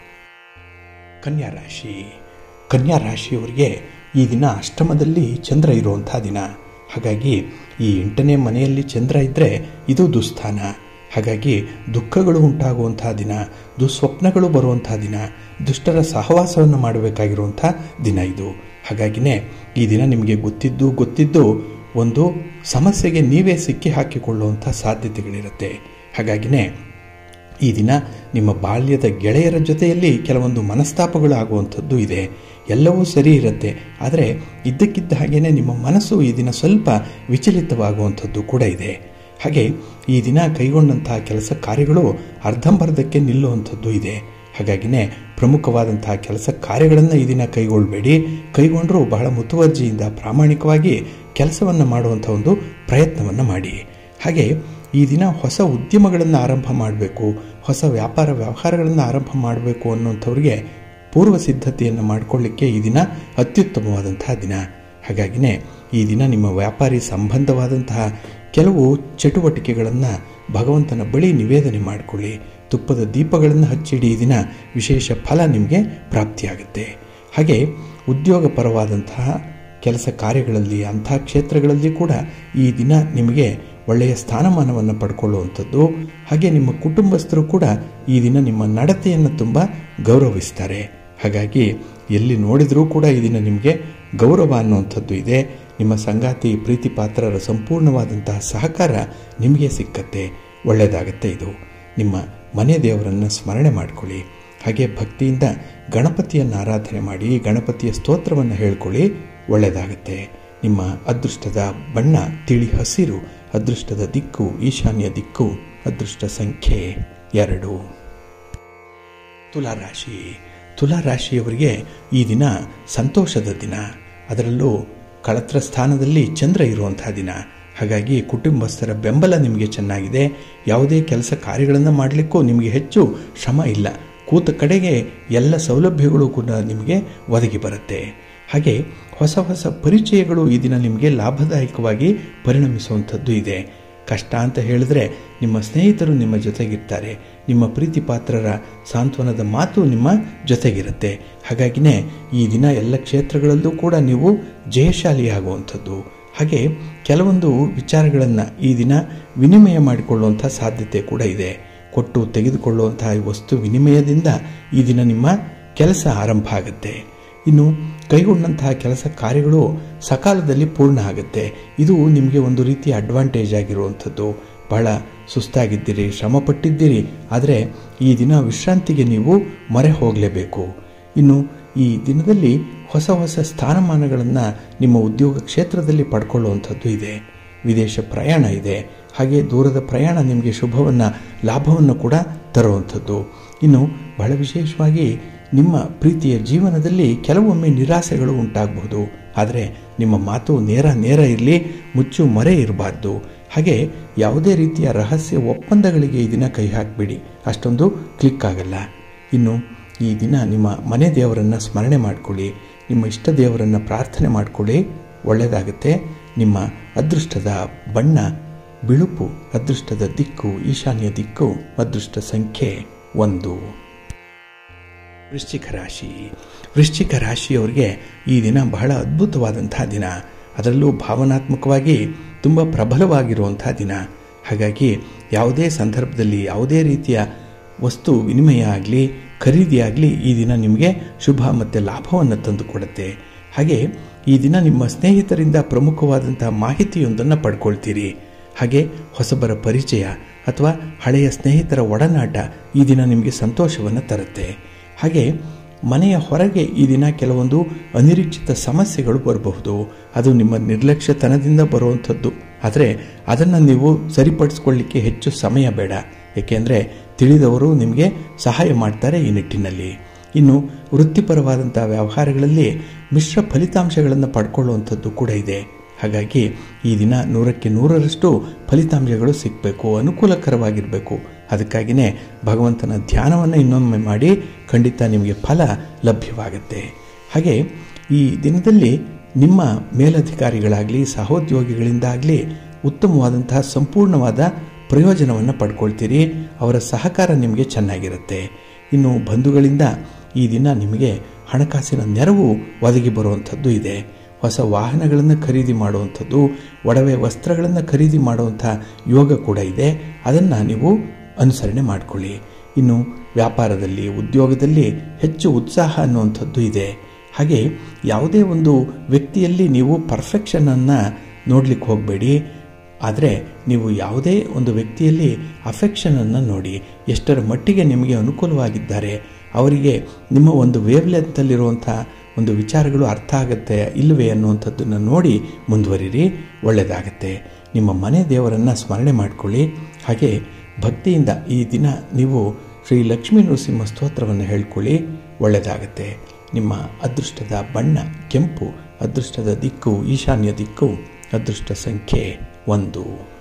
ಕನ್ಯಾ ರಾಶಿ ಕನ್ಯಾ ರಾಶಿಯವರಿಗೆ ಈ ದಿನ ಅಷ್ಟಮದಲ್ಲಿ ಚಂದ್ರ ಇರುವಂಥ ದಿನ ಹಾಗಾಗಿ ಈ ಎಂಟನೇ ಮನೆಯಲ್ಲಿ ಚಂದ್ರ ಇದ್ದರೆ ಇದು ದುಸ್ಥಾನ ಹಾಗಾಗಿ ದುಃಖಗಳು ಉಂಟಾಗುವಂತಹ ದಿನ ದುಸ್ವಪ್ನಗಳು ಬರುವಂತಹ ದಿನ ದುಷ್ಟರ ಸಹವಾಸವನ್ನು ಮಾಡಬೇಕಾಗಿರುವಂಥ ದಿನ ಇದು ಹಾಗಾಗಿನೇ ಈ ದಿನ ನಿಮಗೆ ಗೊತ್ತಿದ್ದು ಗೊತ್ತಿದ್ದು ಒಂದು ಸಮಸ್ಯೆಗೆ ನೀವೇ ಸಿಕ್ಕಿ ಹಾಕಿಕೊಳ್ಳುವಂಥ ಸಾಧ್ಯತೆಗಳಿರುತ್ತೆ ಹಾಗಾಗಿನೇ ಈ ದಿನ ನಿಮ್ಮ ಬಾಲ್ಯದ ಗೆಳೆಯರ ಜೊತೆಯಲ್ಲಿ ಕೆಲವೊಂದು ಮನಸ್ತಾಪಗಳು ಆಗುವಂಥದ್ದು ಇದೆ ಎಲ್ಲವೂ ಸರಿ ಇರುತ್ತೆ ಆದರೆ ಇದ್ದಕ್ಕಿದ್ದ ಹಾಗೇನೆ ನಿಮ್ಮ ಮನಸ್ಸು ಈ ದಿನ ಸ್ವಲ್ಪ ವಿಚಲಿತವಾಗುವಂಥದ್ದು ಕೂಡ ಇದೆ ಹಾಗೆ ಈ ದಿನ ಕೈಗೊಂಡಂತಹ ಕೆಲಸ ಕಾರ್ಯಗಳು ಅರ್ಧಂಬರ್ಧಕ್ಕೆ ನಿಲ್ಲುವಂಥದ್ದು ಇದೆ ಹಾಗಾಗಿನೇ ಪ್ರಮುಖವಾದಂತಹ ಕೆಲಸ ಕಾರ್ಯಗಳನ್ನು ಈ ದಿನ ಕೈಗೊಳ್ಳಬೇಡಿ ಕೈಗೊಂಡರೂ ಬಹಳ ಮುತುವರ್ಜಿಯಿಂದ ಪ್ರಾಮಾಣಿಕವಾಗಿ ಕೆಲಸವನ್ನು ಮಾಡುವಂಥ ಒಂದು ಪ್ರಯತ್ನವನ್ನು ಮಾಡಿ ಹಾಗೆ ಈ ದಿನ ಹೊಸ ಉದ್ಯಮಗಳನ್ನು ಆರಂಭ ಮಾಡಬೇಕು ಹೊಸ ವ್ಯಾಪಾರ ವ್ಯವಹಾರಗಳನ್ನು ಆರಂಭ ಮಾಡಬೇಕು ಅನ್ನುವಂಥವ್ರಿಗೆ ಪೂರ್ವ ಸಿದ್ಧತೆಯನ್ನು ಮಾಡಿಕೊಳ್ಳಿಕ್ಕೆ ಈ ದಿನ ಅತ್ಯುತ್ತಮವಾದಂತಹ ದಿನ ಹಾಗಾಗಿನೇ ಈ ದಿನ ನಿಮ್ಮ ವ್ಯಾಪಾರಿ ಸಂಬಂಧವಾದಂತಹ ಕೆಲವು ಚಟುವಟಿಕೆಗಳನ್ನು ಭಗವಂತನ ಬಳಿ ನಿವೇದನೆ ಮಾಡಿಕೊಳ್ಳಿ ತುಪ್ಪದ ದೀಪಗಳನ್ನು ಹಚ್ಚಿಡಿ ಈ ದಿನ ವಿಶೇಷ ಫಲ ನಿಮಗೆ ಪ್ರಾಪ್ತಿಯಾಗುತ್ತೆ ಹಾಗೆ ಉದ್ಯೋಗಪರವಾದಂತಹ ಕೆಲಸ ಕಾರ್ಯಗಳಲ್ಲಿ ಅಂಥ ಕ್ಷೇತ್ರಗಳಲ್ಲಿ ಕೂಡ ಈ ದಿನ ನಿಮಗೆ ಒಳ್ಳೆಯ ಸ್ಥಾನಮಾನವನ್ನು ಪಡ್ಕೊಳ್ಳುವಂಥದ್ದು ಹಾಗೆ ನಿಮ್ಮ ಕುಟುಂಬಸ್ಥರು ಕೂಡ ಈ ದಿನ ನಿಮ್ಮ ನಡತೆಯನ್ನು ತುಂಬ ಗೌರವಿಸ್ತಾರೆ ಹಾಗಾಗಿ ಎಲ್ಲಿ ನೋಡಿದರೂ ಕೂಡ ಈ ದಿನ ನಿಮಗೆ ಗೌರವ ಅನ್ನುವಂಥದ್ದು ಇದೆ ನಿಮ್ಮ ಸಂಗಾತಿ ಪ್ರೀತಿ ಪಾತ್ರರ ಸಂಪೂರ್ಣವಾದಂತಹ ಸಹಕಾರ ನಿಮಗೆ ಸಿಕ್ಕತ್ತೆ ಒಳ್ಳೆಯದಾಗತ್ತೆ ಇದು ನಿಮ್ಮ ಮನೆ ದೇವರನ್ನು ಸ್ಮರಣೆ ಮಾಡಿಕೊಳ್ಳಿ ಹಾಗೆ ಭಕ್ತಿಯಿಂದ ಗಣಪತಿಯನ್ನು ಆರಾಧನೆ ಮಾಡಿ ಗಣಪತಿಯ ಸ್ತೋತ್ರವನ್ನು ಹೇಳ್ಕೊಳ್ಳಿ ಒಳ್ಳೆಯದಾಗತ್ತೆ ನಿಮ್ಮ ಅದೃಷ್ಟದ ಬಣ್ಣ ತಿಳಿ ಹಸಿರು ಅದೃಷ್ಟದ ದಿಕ್ಕು ಈಶಾನ್ಯ ದಿಕ್ಕು ಅದೃಷ್ಟ ಸಂಖ್ಯೆ ಎರಡು ತುಲಾರಾಶಿ ತುಲಾರಾಶಿಯವರಿಗೆ ಈ ದಿನ ಸಂತೋಷದ ದಿನ ಅದರಲ್ಲೂ ಕಳತ್ರ ಸ್ಥಾನದಲ್ಲಿ ಚಂದ್ರ ಇರುವಂತಹ ದಿನ ಹಾಗಾಗಿ ಕುಟುಂಬಸ್ಥರ ಬೆಂಬಲ ನಿಮಗೆ ಚೆನ್ನಾಗಿದೆ ಯಾವುದೇ ಕೆಲಸ ಕಾರ್ಯಗಳನ್ನು ಮಾಡಲಿಕ್ಕೂ ನಿಮಗೆ ಹೆಚ್ಚು ಶ್ರಮ ಇಲ್ಲ ಕೂತ ಕಡೆಗೆ ಎಲ್ಲ ಸೌಲಭ್ಯಗಳು ಕೂಡ ನಿಮಗೆ ಒದಗಿ ಬರುತ್ತೆ ಹಾಗೆ ಹೊಸ ಹೊಸ ಪರಿಚಯಗಳು ಈ ದಿನ ನಿಮಗೆ ಲಾಭದಾಯಕವಾಗಿ ಪರಿಣಮಿಸುವಂಥದ್ದು ಇದೆ ಕಷ್ಟ ಅಂತ ಹೇಳಿದ್ರೆ ನಿಮ್ಮ ಸ್ನೇಹಿತರು ನಿಮ್ಮ ಜೊತೆಗಿರ್ತಾರೆ ನಿಮ್ಮ ಪ್ರೀತಿ ಪಾತ್ರರ ಸಾಂತ್ವನದ ಮಾತು ನಿಮ್ಮ ಜೊತೆಗಿರುತ್ತೆ ಹಾಗಾಗಿನೇ ಈ ದಿನ ಎಲ್ಲ ಕ್ಷೇತ್ರಗಳಲ್ಲೂ ಕೂಡ ನೀವು ಜಯಶಾಲಿಯಾಗುವಂಥದ್ದು ಹಾಗೆ ಕೆಲವೊಂದು ವಿಚಾರಗಳನ್ನು ಈ ದಿನ ವಿನಿಮಯ ಮಾಡಿಕೊಳ್ಳುವಂಥ ಸಾಧ್ಯತೆ ಕೂಡ ಇದೆ ಕೊಟ್ಟು ತೆಗೆದುಕೊಳ್ಳುವಂತಹ ವಸ್ತು ವಿನಿಮಯದಿಂದ ಈ ದಿನ ನಿಮ್ಮ ಕೆಲಸ ಆರಂಭ ಆಗುತ್ತೆ ಇನ್ನು ಕೈಗೊಂಡಂತಹ ಕೆಲಸ ಕಾರ್ಯಗಳು ಸಕಾಲದಲ್ಲಿ ಪೂರ್ಣ ಆಗುತ್ತೆ ಇದು ನಿಮಗೆ ಒಂದು ರೀತಿಯ ಅಡ್ವಾಂಟೇಜ್ ಆಗಿರುವಂಥದ್ದು ಬಹಳ ಸುಸ್ತಾಗಿದ್ದೀರಿ ಶ್ರಮಪಟ್ಟಿದ್ದೀರಿ ಆದರೆ ಈ ದಿನ ವಿಶ್ರಾಂತಿಗೆ ನೀವು ಮೊರೆ ಹೋಗಲೇಬೇಕು ಇನ್ನು ಈ ದಿನದಲ್ಲಿ ಹೊಸ ಹೊಸ ಸ್ಥಾನಮಾನಗಳನ್ನು ನಿಮ್ಮ ಉದ್ಯೋಗ ಕ್ಷೇತ್ರದಲ್ಲಿ ಪಡ್ಕೊಳ್ಳುವಂಥದ್ದು ಇದೆ ವಿದೇಶ ಪ್ರಯಾಣ ಇದೆ ಹಾಗೆ ದೂರದ ಪ್ರಯಾಣ ನಿಮಗೆ ಶುಭವನ್ನು ಲಾಭವನ್ನು ಕೂಡ ತರುವಂಥದ್ದು ಇನ್ನು ಬಹಳ ವಿಶೇಷವಾಗಿ ನಿಮ್ಮ ಪ್ರೀತಿಯ ಜೀವನದಲ್ಲಿ ಕೆಲವೊಮ್ಮೆ ನಿರಾಸೆಗಳು ಉಂಟಾಗಬಹುದು ಆದರೆ ನಿಮ್ಮ ಮಾತು ನೇರ ನೇರ ಇರಲಿ ಮುಚ್ಚು ಮರೆ ಇರಬಾರ್ದು ಹಾಗೆ ಯಾವುದೇ ರೀತಿಯ ರಹಸ್ಯ ಒಪ್ಪಂದಗಳಿಗೆ ಈ ದಿನ ಕೈ ಹಾಕಬೇಡಿ ಅಷ್ಟೊಂದು ಕ್ಲಿಕ್ ಆಗಲ್ಲ ಇನ್ನು ಈ ದಿನ ನಿಮ್ಮ ಮನೆ ದೇವರನ್ನು ಸ್ಮರಣೆ ಮಾಡಿಕೊಳ್ಳಿ ನಿಮ್ಮ ಇಷ್ಟ ದೇವರನ್ನು ಪ್ರಾರ್ಥನೆ ಮಾಡಿಕೊಳ್ಳಿ ಒಳ್ಳೆಯದಾಗುತ್ತೆ ನಿಮ್ಮ ಅದೃಷ್ಟದ ಬಣ್ಣ ಬಿಳುಪು ಅದೃಷ್ಟದ ದಿಕ್ಕು ಈಶಾನ್ಯ ದಿಕ್ಕು ಅದೃಷ್ಟ ಸಂಖ್ಯೆ ಒಂದು ವೃಶ್ಚಿಕ ರಾಶಿ ವೃಶ್ಚಿಕ ರಾಶಿಯವರಿಗೆ ಈ ದಿನ ಬಹಳ ಅದ್ಭುತವಾದಂತಹ ದಿನ ಅದರಲ್ಲೂ ಭಾವನಾತ್ಮಕವಾಗಿ ತುಂಬ ಪ್ರಬಲವಾಗಿರುವಂಥ ದಿನ ಹಾಗಾಗಿ ಯಾವುದೇ ಸಂದರ್ಭದಲ್ಲಿ ಯಾವುದೇ ರೀತಿಯ ವಸ್ತು ವಿನಿಮಯ ಆಗಲಿ ಖರೀದಿ ಆಗಲಿ ಈ ದಿನ ನಿಮಗೆ ಶುಭ ಮತ್ತು ಲಾಭವನ್ನು ತಂದುಕೊಡುತ್ತೆ ಹಾಗೆ ಈ ದಿನ ನಿಮ್ಮ ಸ್ನೇಹಿತರಿಂದ ಪ್ರಮುಖವಾದಂಥ ಮಾಹಿತಿಯೊಂದನ್ನು ಪಡ್ಕೊಳ್ತೀರಿ ಹಾಗೆ ಹೊಸಬರ ಪರಿಚಯ ಅಥವಾ ಹಳೆಯ ಸ್ನೇಹಿತರ ಒಡನಾಟ ಈ ದಿನ ನಿಮಗೆ ಸಂತೋಷವನ್ನು ತರುತ್ತೆ ಹಾಗೆ ಮನೆಯ ಹೊರಗೆ ಈ ದಿನ ಕೆಲವೊಂದು ಅನಿರೀಕ್ಷಿತ ಸಮಸ್ಯೆಗಳು ಬರಬಹುದು ಅದು ನಿಮ್ಮ ನಿರ್ಲಕ್ಷ್ಯತನದಿಂದ ಬರುವಂಥದ್ದು ಆದರೆ ಅದನ್ನು ನೀವು ಸರಿಪಡಿಸ್ಕೊಳ್ಳಿಕ್ಕೆ ಹೆಚ್ಚು ಸಮಯ ಬೇಡ ಏಕೆಂದರೆ ತಿಳಿದವರು ನಿಮಗೆ ಸಹಾಯ ಮಾಡ್ತಾರೆ ಈ ನಿಟ್ಟಿನಲ್ಲಿ ಇನ್ನು ವೃತ್ತಿಪರವಾದಂಥ ವ್ಯವಹಾರಗಳಲ್ಲಿ ಮಿಶ್ರ ಫಲಿತಾಂಶಗಳನ್ನು ಪಡ್ಕೊಳ್ಳುವಂಥದ್ದು ಕೂಡ ಇದೆ ಹಾಗಾಗಿ ಈ ದಿನ ನೂರಕ್ಕೆ ನೂರರಷ್ಟು ಫಲಿತಾಂಶಗಳು ಸಿಗಬೇಕು ಅನುಕೂಲಕರವಾಗಿರಬೇಕು ಅದಕ್ಕಾಗಿಯೇ ಭಗವಂತನ ಧ್ಯಾನವನ್ನು ಇನ್ನೊಮ್ಮೆ ಮಾಡಿ ಖಂಡಿತ ನಿಮಗೆ ಫಲ ಲಭ್ಯವಾಗುತ್ತೆ ಹಾಗೆ ಈ ದಿನದಲ್ಲಿ ನಿಮ್ಮ ಮೇಲಧಿಕಾರಿಗಳಾಗಲಿ ಸಹೋದ್ಯೋಗಿಗಳಿಂದಾಗಲಿ ಉತ್ತಮವಾದಂತಹ ಸಂಪೂರ್ಣವಾದ ಪ್ರಯೋಜನವನ್ನು ಪಡ್ಕೊಳ್ತೀರಿ ಅವರ ಸಹಕಾರ ನಿಮಗೆ ಚೆನ್ನಾಗಿರುತ್ತೆ ಇನ್ನು ಬಂಧುಗಳಿಂದ ಈ ದಿನ ನಿಮಗೆ ಹಣಕಾಸಿನ ನೆರವು ಒದಗಿ ಬರುವಂಥದ್ದು ಇದೆ ಹೊಸ ವಾಹನಗಳನ್ನು ಖರೀದಿ ಮಾಡುವಂಥದ್ದು ಒಡವೆ ವಸ್ತ್ರಗಳನ್ನು ಖರೀದಿ ಮಾಡುವಂಥ ಯೋಗ ಕೂಡ ಇದೆ ಅದನ್ನು ನೀವು ಅನುಸರಣೆ ಮಾಡಿಕೊಳ್ಳಿ ಇನ್ನು ವ್ಯಾಪಾರದಲ್ಲಿ ಉದ್ಯೋಗದಲ್ಲಿ ಹೆಚ್ಚು ಉತ್ಸಾಹ ಅನ್ನುವಂಥದ್ದು ಇದೆ ಹಾಗೆ ಯಾವುದೇ ಒಂದು ವ್ಯಕ್ತಿಯಲ್ಲಿ ನೀವು ಪರ್ಫೆಕ್ಷನನ್ನು ನೋಡಲಿಕ್ಕೆ ಹೋಗಬೇಡಿ ಆದರೆ ನೀವು ಯಾವುದೇ ಒಂದು ವ್ಯಕ್ತಿಯಲ್ಲಿ ಅಫೆಕ್ಷನನ್ನು ನೋಡಿ ಎಷ್ಟರ ಮಟ್ಟಿಗೆ ನಿಮಗೆ ಅನುಕೂಲವಾಗಿದ್ದಾರೆ ಅವರಿಗೆ ನಿಮ್ಮ ಒಂದು ವೇವ್ಲೆಂತಲ್ಲಿರುವಂಥ ಒಂದು ವಿಚಾರಗಳು ಅರ್ಥ ಆಗುತ್ತೆ ಇಲ್ಲವೇ ಅನ್ನುವಂಥದ್ದನ್ನು ನೋಡಿ ಮುಂದುವರಿರಿ ಒಳ್ಳೆಯದಾಗತ್ತೆ ನಿಮ್ಮ ಮನೆ ದೇವರನ್ನು ಸ್ಮರಣೆ ಮಾಡಿಕೊಳ್ಳಿ ಹಾಗೆ ಭಕ್ತಿಯಿಂದ ಈ ದಿನ ನೀವು ಶ್ರೀ ಲಕ್ಷ್ಮೀ ನರಸಿಂಹ ಸ್ತೋತ್ರವನ್ನು ಹೇಳ್ಕೊಳ್ಳಿ ಒಳ್ಳೆಯದಾಗತ್ತೆ ನಿಮ್ಮ ಅದೃಷ್ಟದ ಬಣ್ಣ ಕೆಂಪು ಅದೃಷ್ಟದ ದಿಕ್ಕು ಈಶಾನ್ಯ ದಿಕ್ಕು ಅದೃಷ್ಟ ಸಂಖ್ಯೆ ಒಂದು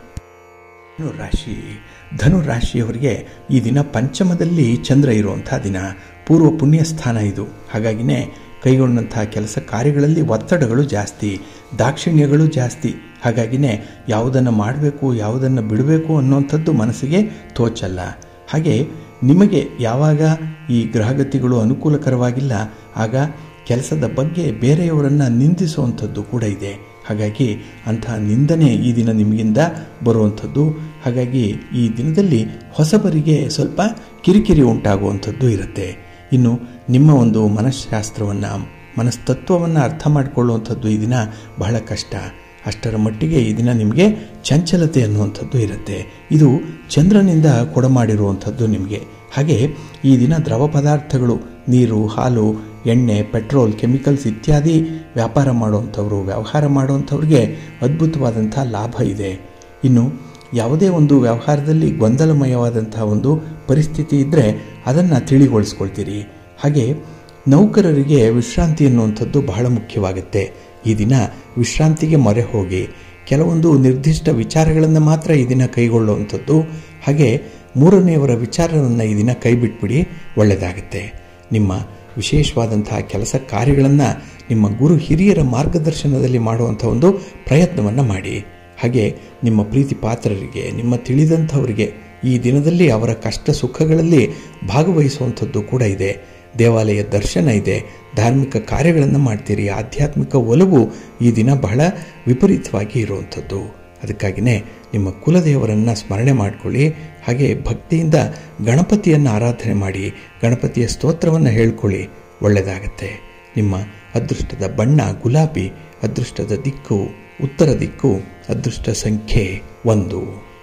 ಧನುರಾಶಿ ಧನುರಾಶಿಯವರಿಗೆ ಈ ದಿನ ಪಂಚಮದಲ್ಲಿ ಚಂದ್ರ ಇರುವಂಥ ದಿನ ಪೂರ್ವ ಪುಣ್ಯ ಸ್ಥಾನ ಇದು ಹಾಗಾಗಿನೇ ಕೈಗೊಂಡಂತಹ ಕೆಲಸ ಕಾರ್ಯಗಳಲ್ಲಿ ಒತ್ತಡಗಳು ಜಾಸ್ತಿ ದಾಕ್ಷಿಣ್ಯಗಳು ಜಾಸ್ತಿ ಹಾಗಾಗಿನೇ ಯಾವುದನ್ನು ಮಾಡಬೇಕು ಯಾವುದನ್ನು ಬಿಡಬೇಕು ಅನ್ನುವಂಥದ್ದು ಮನಸ್ಸಿಗೆ ತೋಚಲ್ಲ ಹಾಗೆ ನಿಮಗೆ ಯಾವಾಗ ಈ ಗ್ರಹಗತಿಗಳು ಅನುಕೂಲಕರವಾಗಿಲ್ಲ ಆಗ ಕೆಲಸದ ಬಗ್ಗೆ ಬೇರೆಯವರನ್ನು ನಿಂದಿಸುವಂಥದ್ದು ಕೂಡ ಇದೆ ಹಾಗಾಗಿ ಅಂತಹ ನಿಂದನೆ ಈ ದಿನ ನಿಮಗಿಂದ ಬರುವಂಥದ್ದು ಹಾಗಾಗಿ ಈ ದಿನದಲ್ಲಿ ಹೊಸಬರಿಗೆ ಸ್ವಲ್ಪ ಕಿರಿಕಿರಿ ಉಂಟಾಗುವಂಥದ್ದು ಇರುತ್ತೆ ಇನ್ನು ನಿಮ್ಮ ಒಂದು ಮನಃಶಾಸ್ತ್ರವನ್ನು ಮನಸ್ತತ್ವವನ್ನು ಅರ್ಥ ಮಾಡಿಕೊಳ್ಳುವಂಥದ್ದು ಈ ದಿನ ಬಹಳ ಕಷ್ಟ ಅಷ್ಟರ ಮಟ್ಟಿಗೆ ಈ ದಿನ ನಿಮಗೆ ಚಂಚಲತೆ ಅನ್ನುವಂಥದ್ದು ಇರುತ್ತೆ ಇದು ಚಂದ್ರನಿಂದ ಕೊಡಮಾಡಿರುವಂಥದ್ದು ನಿಮಗೆ ಹಾಗೆ ಈ ದಿನ ದ್ರವ ಪದಾರ್ಥಗಳು ನೀರು ಹಾಲು ಎಣ್ಣೆ ಪೆಟ್ರೋಲ್ ಕೆಮಿಕಲ್ಸ್ ಇತ್ಯಾದಿ ವ್ಯಾಪಾರ ಮಾಡುವಂಥವ್ರು ವ್ಯವಹಾರ ಮಾಡುವಂಥವ್ರಿಗೆ ಅದ್ಭುತವಾದಂಥ ಲಾಭ ಇದೆ ಇನ್ನು ಯಾವುದೇ ಒಂದು ವ್ಯವಹಾರದಲ್ಲಿ ಗೊಂದಲಮಯವಾದಂಥ ಒಂದು ಪರಿಸ್ಥಿತಿ ಇದ್ದರೆ ಅದನ್ನು ತಿಳಿಗೊಳಿಸ್ಕೊಳ್ತೀರಿ ಹಾಗೆ ನೌಕರರಿಗೆ ವಿಶ್ರಾಂತಿ ಅನ್ನುವಂಥದ್ದು ಬಹಳ ಮುಖ್ಯವಾಗುತ್ತೆ ಈ ದಿನ ವಿಶ್ರಾಂತಿಗೆ ಮೊರೆ ಹೋಗಿ ಕೆಲವೊಂದು ನಿರ್ದಿಷ್ಟ ವಿಚಾರಗಳನ್ನು ಮಾತ್ರ ಈ ದಿನ ಕೈಗೊಳ್ಳುವಂಥದ್ದು ಹಾಗೆ ಮೂರನೆಯವರ ವಿಚಾರವನ್ನು ಈ ದಿನ ಕೈ ಬಿಟ್ಬಿಡಿ ಒಳ್ಳೆಯದಾಗುತ್ತೆ ನಿಮ್ಮ ವಿಶೇಷವಾದಂತಹ ಕೆಲಸ ಕಾರ್ಯಗಳನ್ನು ನಿಮ್ಮ ಗುರು ಹಿರಿಯರ ಮಾರ್ಗದರ್ಶನದಲ್ಲಿ ಮಾಡುವಂಥ ಒಂದು ಪ್ರಯತ್ನವನ್ನು ಮಾಡಿ ಹಾಗೆ ನಿಮ್ಮ ಪ್ರೀತಿ ಪಾತ್ರರಿಗೆ ನಿಮ್ಮ ತಿಳಿದಂಥವರಿಗೆ ಈ ದಿನದಲ್ಲಿ ಅವರ ಕಷ್ಟ ಸುಖಗಳಲ್ಲಿ ಭಾಗವಹಿಸುವಂಥದ್ದು ಕೂಡ ಇದೆ ದೇವಾಲಯ ದರ್ಶನ ಇದೆ ಧಾರ್ಮಿಕ ಕಾರ್ಯಗಳನ್ನು ಮಾಡ್ತೀರಿ ಆಧ್ಯಾತ್ಮಿಕ ಒಲವು ಈ ದಿನ ಬಹಳ ವಿಪರೀತವಾಗಿ ಇರುವಂಥದ್ದು ಅದಕ್ಕಾಗಿಯೇ ನಿಮ್ಮ ಕುಲದೇವರನ್ನು ಸ್ಮರಣೆ ಮಾಡಿಕೊಳ್ಳಿ ಹಾಗೆ ಭಕ್ತಿಯಿಂದ ಗಣಪತಿಯನ್ನು ಆರಾಧನೆ ಮಾಡಿ ಗಣಪತಿಯ ಸ್ತೋತ್ರವನ್ನು ಹೇಳ್ಕೊಳ್ಳಿ ಒಳ್ಳೆಯದಾಗತ್ತೆ ನಿಮ್ಮ ಅದೃಷ್ಟದ ಬಣ್ಣ ಗುಲಾಬಿ ಅದೃಷ್ಟದ ದಿಕ್ಕು ಉತ್ತರ ದಿಕ್ಕು ಅದೃಷ್ಟ ಸಂಖ್ಯೆ ಒಂದು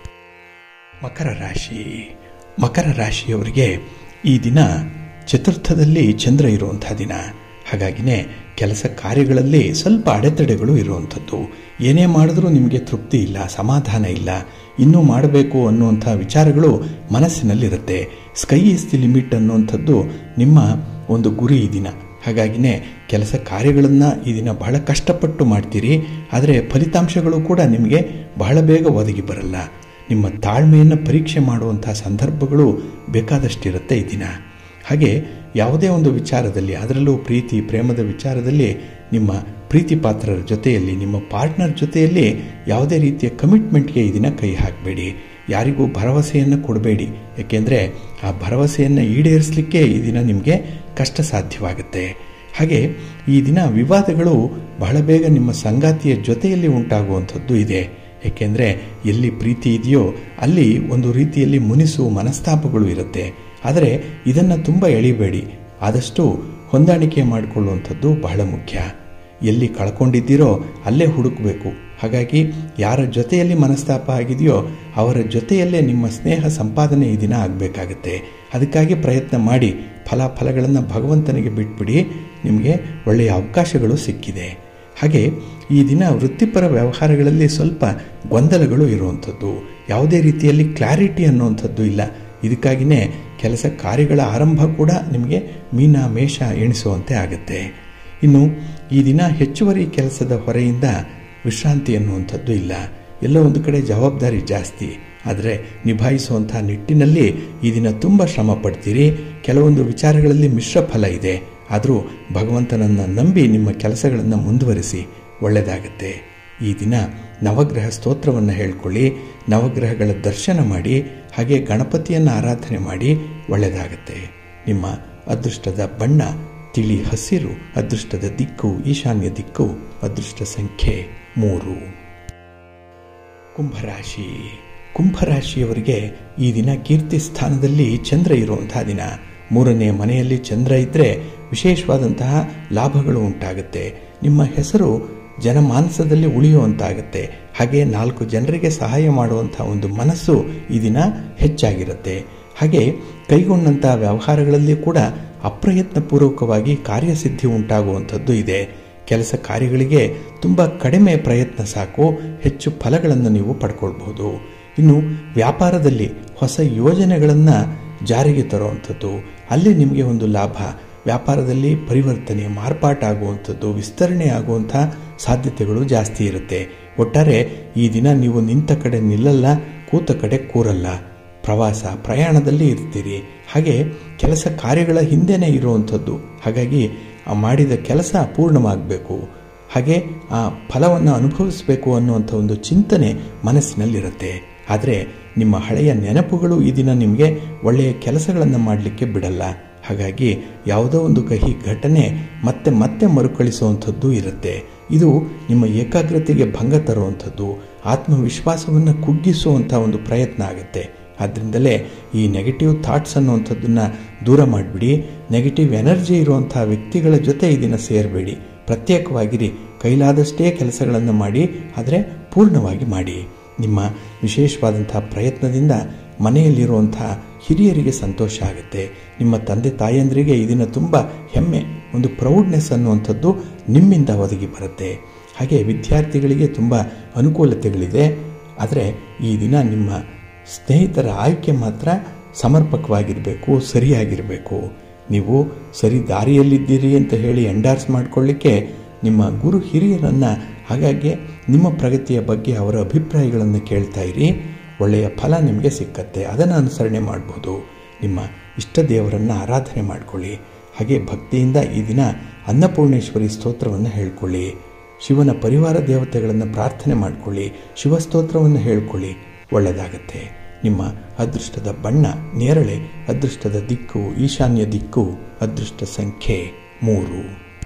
ಮಕರ ರಾಶಿ ಮಕರ ರಾಶಿಯವರಿಗೆ ಈ ದಿನ ಚತುರ್ಥದಲ್ಲಿ ಚಂದ್ರ ಇರುವಂಥ ದಿನ ಹಾಗಾಗಿನೇ ಕೆಲಸ ಕಾರ್ಯಗಳಲ್ಲಿ ಸ್ವಲ್ಪ ಅಡೆತಡೆಗಳು ಇರುವಂಥದ್ದು ಏನೇ ಮಾಡಿದ್ರೂ ನಿಮಗೆ ತೃಪ್ತಿ ಇಲ್ಲ ಸಮಾಧಾನ ಇಲ್ಲ ಇನ್ನೂ ಮಾಡಬೇಕು ಅನ್ನುವಂಥ ವಿಚಾರಗಳು ಮನಸ್ಸಿನಲ್ಲಿರುತ್ತೆ ಸ್ಕೈ ಈಸ್ ದಿ ಲಿಮಿಟ್ ಅನ್ನುವಂಥದ್ದು ನಿಮ್ಮ ಒಂದು ಗುರಿ ಈ ದಿನ ಹಾಗಾಗಿನೇ ಕೆಲಸ ಕಾರ್ಯಗಳನ್ನು ಈ ದಿನ ಬಹಳ ಕಷ್ಟಪಟ್ಟು ಮಾಡ್ತೀರಿ ಆದರೆ ಫಲಿತಾಂಶಗಳು ಕೂಡ ನಿಮಗೆ ಬಹಳ ಬೇಗ ಒದಗಿ ಬರಲ್ಲ ನಿಮ್ಮ ತಾಳ್ಮೆಯನ್ನು ಪರೀಕ್ಷೆ ಮಾಡುವಂಥ ಸಂದರ್ಭಗಳು ಬೇಕಾದಷ್ಟಿರುತ್ತೆ ಈ ದಿನ ಹಾಗೆ ಯಾವುದೇ ಒಂದು ವಿಚಾರದಲ್ಲಿ ಅದರಲ್ಲೂ ಪ್ರೀತಿ ಪ್ರೇಮದ ವಿಚಾರದಲ್ಲಿ ನಿಮ್ಮ ಪ್ರೀತಿ ಪಾತ್ರರ ಜೊತೆಯಲ್ಲಿ ನಿಮ್ಮ ಪಾರ್ಟ್ನರ್ ಜೊತೆಯಲ್ಲಿ ಯಾವುದೇ ರೀತಿಯ ಕಮಿಟ್ಮೆಂಟ್ಗೆ ಈ ದಿನ ಕೈ ಹಾಕಬೇಡಿ ಯಾರಿಗೂ ಭರವಸೆಯನ್ನು ಕೊಡಬೇಡಿ ಏಕೆಂದರೆ ಆ ಭರವಸೆಯನ್ನು ಈಡೇರಿಸಲಿಕ್ಕೆ ಈ ದಿನ ನಿಮಗೆ ಕಷ್ಟ ಸಾಧ್ಯವಾಗುತ್ತೆ ಹಾಗೆ ಈ ದಿನ ವಿವಾದಗಳು ಬಹಳ ಬೇಗ ನಿಮ್ಮ ಸಂಗಾತಿಯ ಜೊತೆಯಲ್ಲಿ ಉಂಟಾಗುವಂಥದ್ದು ಇದೆ ಏಕೆಂದರೆ ಎಲ್ಲಿ ಪ್ರೀತಿ ಇದೆಯೋ ಅಲ್ಲಿ ಒಂದು ರೀತಿಯಲ್ಲಿ ಮುನಿಸು ಮನಸ್ತಾಪಗಳು ಇರುತ್ತೆ ಆದರೆ ಇದನ್ನು ತುಂಬ ಎಳಿಬೇಡಿ ಆದಷ್ಟು ಹೊಂದಾಣಿಕೆ ಮಾಡಿಕೊಳ್ಳುವಂಥದ್ದು ಬಹಳ ಮುಖ್ಯ ಎಲ್ಲಿ ಕಳ್ಕೊಂಡಿದ್ದೀರೋ ಅಲ್ಲೇ ಹುಡುಕಬೇಕು ಹಾಗಾಗಿ ಯಾರ ಜೊತೆಯಲ್ಲಿ ಮನಸ್ತಾಪ ಆಗಿದೆಯೋ ಅವರ ಜೊತೆಯಲ್ಲೇ ನಿಮ್ಮ ಸ್ನೇಹ ಸಂಪಾದನೆ ಈ ದಿನ ಆಗಬೇಕಾಗತ್ತೆ ಅದಕ್ಕಾಗಿ ಪ್ರಯತ್ನ ಮಾಡಿ ಫಲಾಫಲಗಳನ್ನು ಭಗವಂತನಿಗೆ ಬಿಟ್ಬಿಡಿ ನಿಮಗೆ ಒಳ್ಳೆಯ ಅವಕಾಶಗಳು ಸಿಕ್ಕಿದೆ ಹಾಗೆ ಈ ದಿನ ವೃತ್ತಿಪರ ವ್ಯವಹಾರಗಳಲ್ಲಿ ಸ್ವಲ್ಪ ಗೊಂದಲಗಳು ಇರುವಂಥದ್ದು ಯಾವುದೇ ರೀತಿಯಲ್ಲಿ ಕ್ಲಾರಿಟಿ ಅನ್ನುವಂಥದ್ದು ಇಲ್ಲ ಇದಕ್ಕಾಗಿಯೇ ಕೆಲಸ ಕಾರ್ಯಗಳ ಆರಂಭ ಕೂಡ ನಿಮಗೆ ಮೀನ ಮೇಷ ಎಣಿಸುವಂತೆ ಆಗುತ್ತೆ ಇನ್ನು ಈ ದಿನ ಹೆಚ್ಚುವರಿ ಕೆಲಸದ ಹೊರೆಯಿಂದ ವಿಶ್ರಾಂತಿ ಅನ್ನುವಂಥದ್ದು ಇಲ್ಲ ಎಲ್ಲೋ ಒಂದು ಕಡೆ ಜವಾಬ್ದಾರಿ ಜಾಸ್ತಿ ಆದರೆ ನಿಭಾಯಿಸುವಂಥ ನಿಟ್ಟಿನಲ್ಲಿ ಈ ದಿನ ತುಂಬ ಶ್ರಮ ಪಡ್ತೀರಿ ಕೆಲವೊಂದು ವಿಚಾರಗಳಲ್ಲಿ ಮಿಶ್ರ ಫಲ ಇದೆ ಆದರೂ ಭಗವಂತನನ್ನು ನಂಬಿ ನಿಮ್ಮ ಕೆಲಸಗಳನ್ನು ಮುಂದುವರಿಸಿ ಒಳ್ಳೆಯದಾಗತ್ತೆ ಈ ದಿನ ನವಗ್ರಹ ಸ್ತೋತ್ರವನ್ನು ಹೇಳ್ಕೊಳ್ಳಿ ನವಗ್ರಹಗಳ ದರ್ಶನ ಮಾಡಿ ಹಾಗೆ ಗಣಪತಿಯನ್ನು ಆರಾಧನೆ ಮಾಡಿ ಒಳ್ಳೆಯದಾಗತ್ತೆ ನಿಮ್ಮ ಅದೃಷ್ಟದ ಬಣ್ಣ ತಿಳಿ ಹಸಿರು ಅದೃಷ್ಟದ ದಿಕ್ಕು ಈಶಾನ್ಯ ದಿಕ್ಕು ಅದೃಷ್ಟ ಸಂಖ್ಯೆ ಮೂರು ಕುಂಭರಾಶಿ ಕುಂಭರಾಶಿಯವರಿಗೆ ಈ ದಿನ ಕೀರ್ತಿ ಸ್ಥಾನದಲ್ಲಿ ಚಂದ್ರ ಇರುವಂತಹ ದಿನ ಮೂರನೇ ಮನೆಯಲ್ಲಿ ಚಂದ್ರ ಇದ್ದರೆ ವಿಶೇಷವಾದಂತಹ ಲಾಭಗಳು ಉಂಟಾಗುತ್ತೆ ನಿಮ್ಮ ಹೆಸರು ಜನಮಾನಸದಲ್ಲಿ ಉಳಿಯುವಂತಾಗುತ್ತೆ ಹಾಗೆ ನಾಲ್ಕು ಜನರಿಗೆ ಸಹಾಯ ಮಾಡುವಂಥ ಒಂದು ಮನಸ್ಸು ಈ ದಿನ ಹೆಚ್ಚಾಗಿರುತ್ತೆ ಹಾಗೆ ಕೈಗೊಂಡಂಥ ವ್ಯವಹಾರಗಳಲ್ಲಿ ಕೂಡ ಅಪ್ರಯತ್ನಪೂರ್ವಕವಾಗಿ ಕಾರ್ಯಸಿದ್ಧಿ ಉಂಟಾಗುವಂಥದ್ದು ಇದೆ ಕೆಲಸ ಕಾರ್ಯಗಳಿಗೆ ತುಂಬ ಕಡಿಮೆ ಪ್ರಯತ್ನ ಸಾಕು ಹೆಚ್ಚು ಫಲಗಳನ್ನು ನೀವು ಪಡ್ಕೊಳ್ಬಹುದು ಇನ್ನು ವ್ಯಾಪಾರದಲ್ಲಿ ಹೊಸ ಯೋಜನೆಗಳನ್ನು ಜಾರಿಗೆ ತರುವಂಥದ್ದು ಅಲ್ಲಿ ನಿಮಗೆ ಒಂದು ಲಾಭ ವ್ಯಾಪಾರದಲ್ಲಿ ಪರಿವರ್ತನೆ ಮಾರ್ಪಾಟಾಗುವಂಥದ್ದು ವಿಸ್ತರಣೆ ಆಗುವಂಥ ಸಾಧ್ಯತೆಗಳು ಜಾಸ್ತಿ ಇರುತ್ತೆ ಒಟ್ಟಾರೆ ಈ ದಿನ ನೀವು ನಿಂತ ಕಡೆ ನಿಲ್ಲಲ್ಲ ಕೂತ ಕಡೆ ಕೂರಲ್ಲ ಪ್ರವಾಸ ಪ್ರಯಾಣದಲ್ಲಿ ಇರ್ತೀರಿ ಹಾಗೆ ಕೆಲಸ ಕಾರ್ಯಗಳ ಹಿಂದೆನೇ ಇರುವಂಥದ್ದು ಹಾಗಾಗಿ ಆ ಮಾಡಿದ ಕೆಲಸ ಪೂರ್ಣವಾಗಬೇಕು ಹಾಗೆ ಆ ಫಲವನ್ನು ಅನುಭವಿಸಬೇಕು ಅನ್ನುವಂಥ ಒಂದು ಚಿಂತನೆ ಮನಸ್ಸಿನಲ್ಲಿರುತ್ತೆ ಆದರೆ ನಿಮ್ಮ ಹಳೆಯ ನೆನಪುಗಳು ಈ ದಿನ ನಿಮಗೆ ಒಳ್ಳೆಯ ಕೆಲಸಗಳನ್ನು ಮಾಡಲಿಕ್ಕೆ ಬಿಡಲ್ಲ ಹಾಗಾಗಿ ಯಾವುದೋ ಒಂದು ಕಹಿ ಘಟನೆ ಮತ್ತೆ ಮತ್ತೆ ಮರುಕಳಿಸುವಂಥದ್ದು ಇರುತ್ತೆ ಇದು ನಿಮ್ಮ ಏಕಾಗ್ರತೆಗೆ ಭಂಗ ತರುವಂಥದ್ದು ಆತ್ಮವಿಶ್ವಾಸವನ್ನು ಕುಗ್ಗಿಸುವಂಥ ಒಂದು ಪ್ರಯತ್ನ ಆಗುತ್ತೆ ಆದ್ದರಿಂದಲೇ ಈ ನೆಗೆಟಿವ್ ಥಾಟ್ಸ್ ಅನ್ನುವಂಥದ್ದನ್ನು ದೂರ ಮಾಡಿಬಿಡಿ ನೆಗೆಟಿವ್ ಎನರ್ಜಿ ಇರುವಂಥ ವ್ಯಕ್ತಿಗಳ ಜೊತೆ ಈ ದಿನ ಸೇರಬೇಡಿ ಪ್ರತ್ಯೇಕವಾಗಿರಿ ಕೈಲಾದಷ್ಟೇ ಕೆಲಸಗಳನ್ನು ಮಾಡಿ ಆದರೆ ಪೂರ್ಣವಾಗಿ ಮಾಡಿ ನಿಮ್ಮ ವಿಶೇಷವಾದಂಥ ಪ್ರಯತ್ನದಿಂದ ಮನೆಯಲ್ಲಿರುವಂಥ ಹಿರಿಯರಿಗೆ ಸಂತೋಷ ಆಗುತ್ತೆ ನಿಮ್ಮ ತಂದೆ ತಾಯಂದರಿಗೆ ಈ ದಿನ ತುಂಬ ಹೆಮ್ಮೆ ಒಂದು ಪ್ರೌಡ್ನೆಸ್ ಅನ್ನುವಂಥದ್ದು ನಿಮ್ಮಿಂದ ಒದಗಿ ಬರುತ್ತೆ ಹಾಗೆ ವಿದ್ಯಾರ್ಥಿಗಳಿಗೆ ತುಂಬ ಅನುಕೂಲತೆಗಳಿದೆ ಆದರೆ ಈ ದಿನ ನಿಮ್ಮ ಸ್ನೇಹಿತರ ಆಯ್ಕೆ ಮಾತ್ರ ಸಮರ್ಪಕವಾಗಿರಬೇಕು ಸರಿಯಾಗಿರಬೇಕು ನೀವು ಸರಿ ದಾರಿಯಲ್ಲಿದ್ದೀರಿ ಅಂತ ಹೇಳಿ ಎಂಡಾರ್ಸ್ ಮಾಡಿಕೊಳ್ಳಿಕ್ಕೆ ನಿಮ್ಮ ಗುರು ಹಿರಿಯರನ್ನು ಹಾಗಾಗಿ ನಿಮ್ಮ ಪ್ರಗತಿಯ ಬಗ್ಗೆ ಅವರ ಅಭಿಪ್ರಾಯಗಳನ್ನು ಕೇಳ್ತಾ ಇರಿ ಒಳ್ಳೆಯ ಫಲ ನಿಮಗೆ ಸಿಕ್ಕತ್ತೆ ಅದನ್ನು ಅನುಸರಣೆ ಮಾಡ್ಬೋದು ನಿಮ್ಮ ಇಷ್ಟ ದೇವರನ್ನು ಆರಾಧನೆ ಮಾಡಿಕೊಳ್ಳಿ ಹಾಗೆ ಭಕ್ತಿಯಿಂದ ಈ ದಿನ ಅನ್ನಪೂರ್ಣೇಶ್ವರಿ ಸ್ತೋತ್ರವನ್ನು ಹೇಳ್ಕೊಳ್ಳಿ ಶಿವನ ಪರಿವಾರ ದೇವತೆಗಳನ್ನು ಪ್ರಾರ್ಥನೆ ಮಾಡಿಕೊಳ್ಳಿ ಶಿವಸ್ತೋತ್ರವನ್ನು ಹೇಳ್ಕೊಳ್ಳಿ ಒಳ್ಳೆಯದಾಗತ್ತೆ ನಿಮ್ಮ ಅದೃಷ್ಟದ ಬಣ್ಣ ನೇರಳೆ ಅದೃಷ್ಟದ ದಿಕ್ಕು ಈಶಾನ್ಯ ದಿಕ್ಕು ಅದೃಷ್ಟ ಸಂಖ್ಯೆ ಮೂರು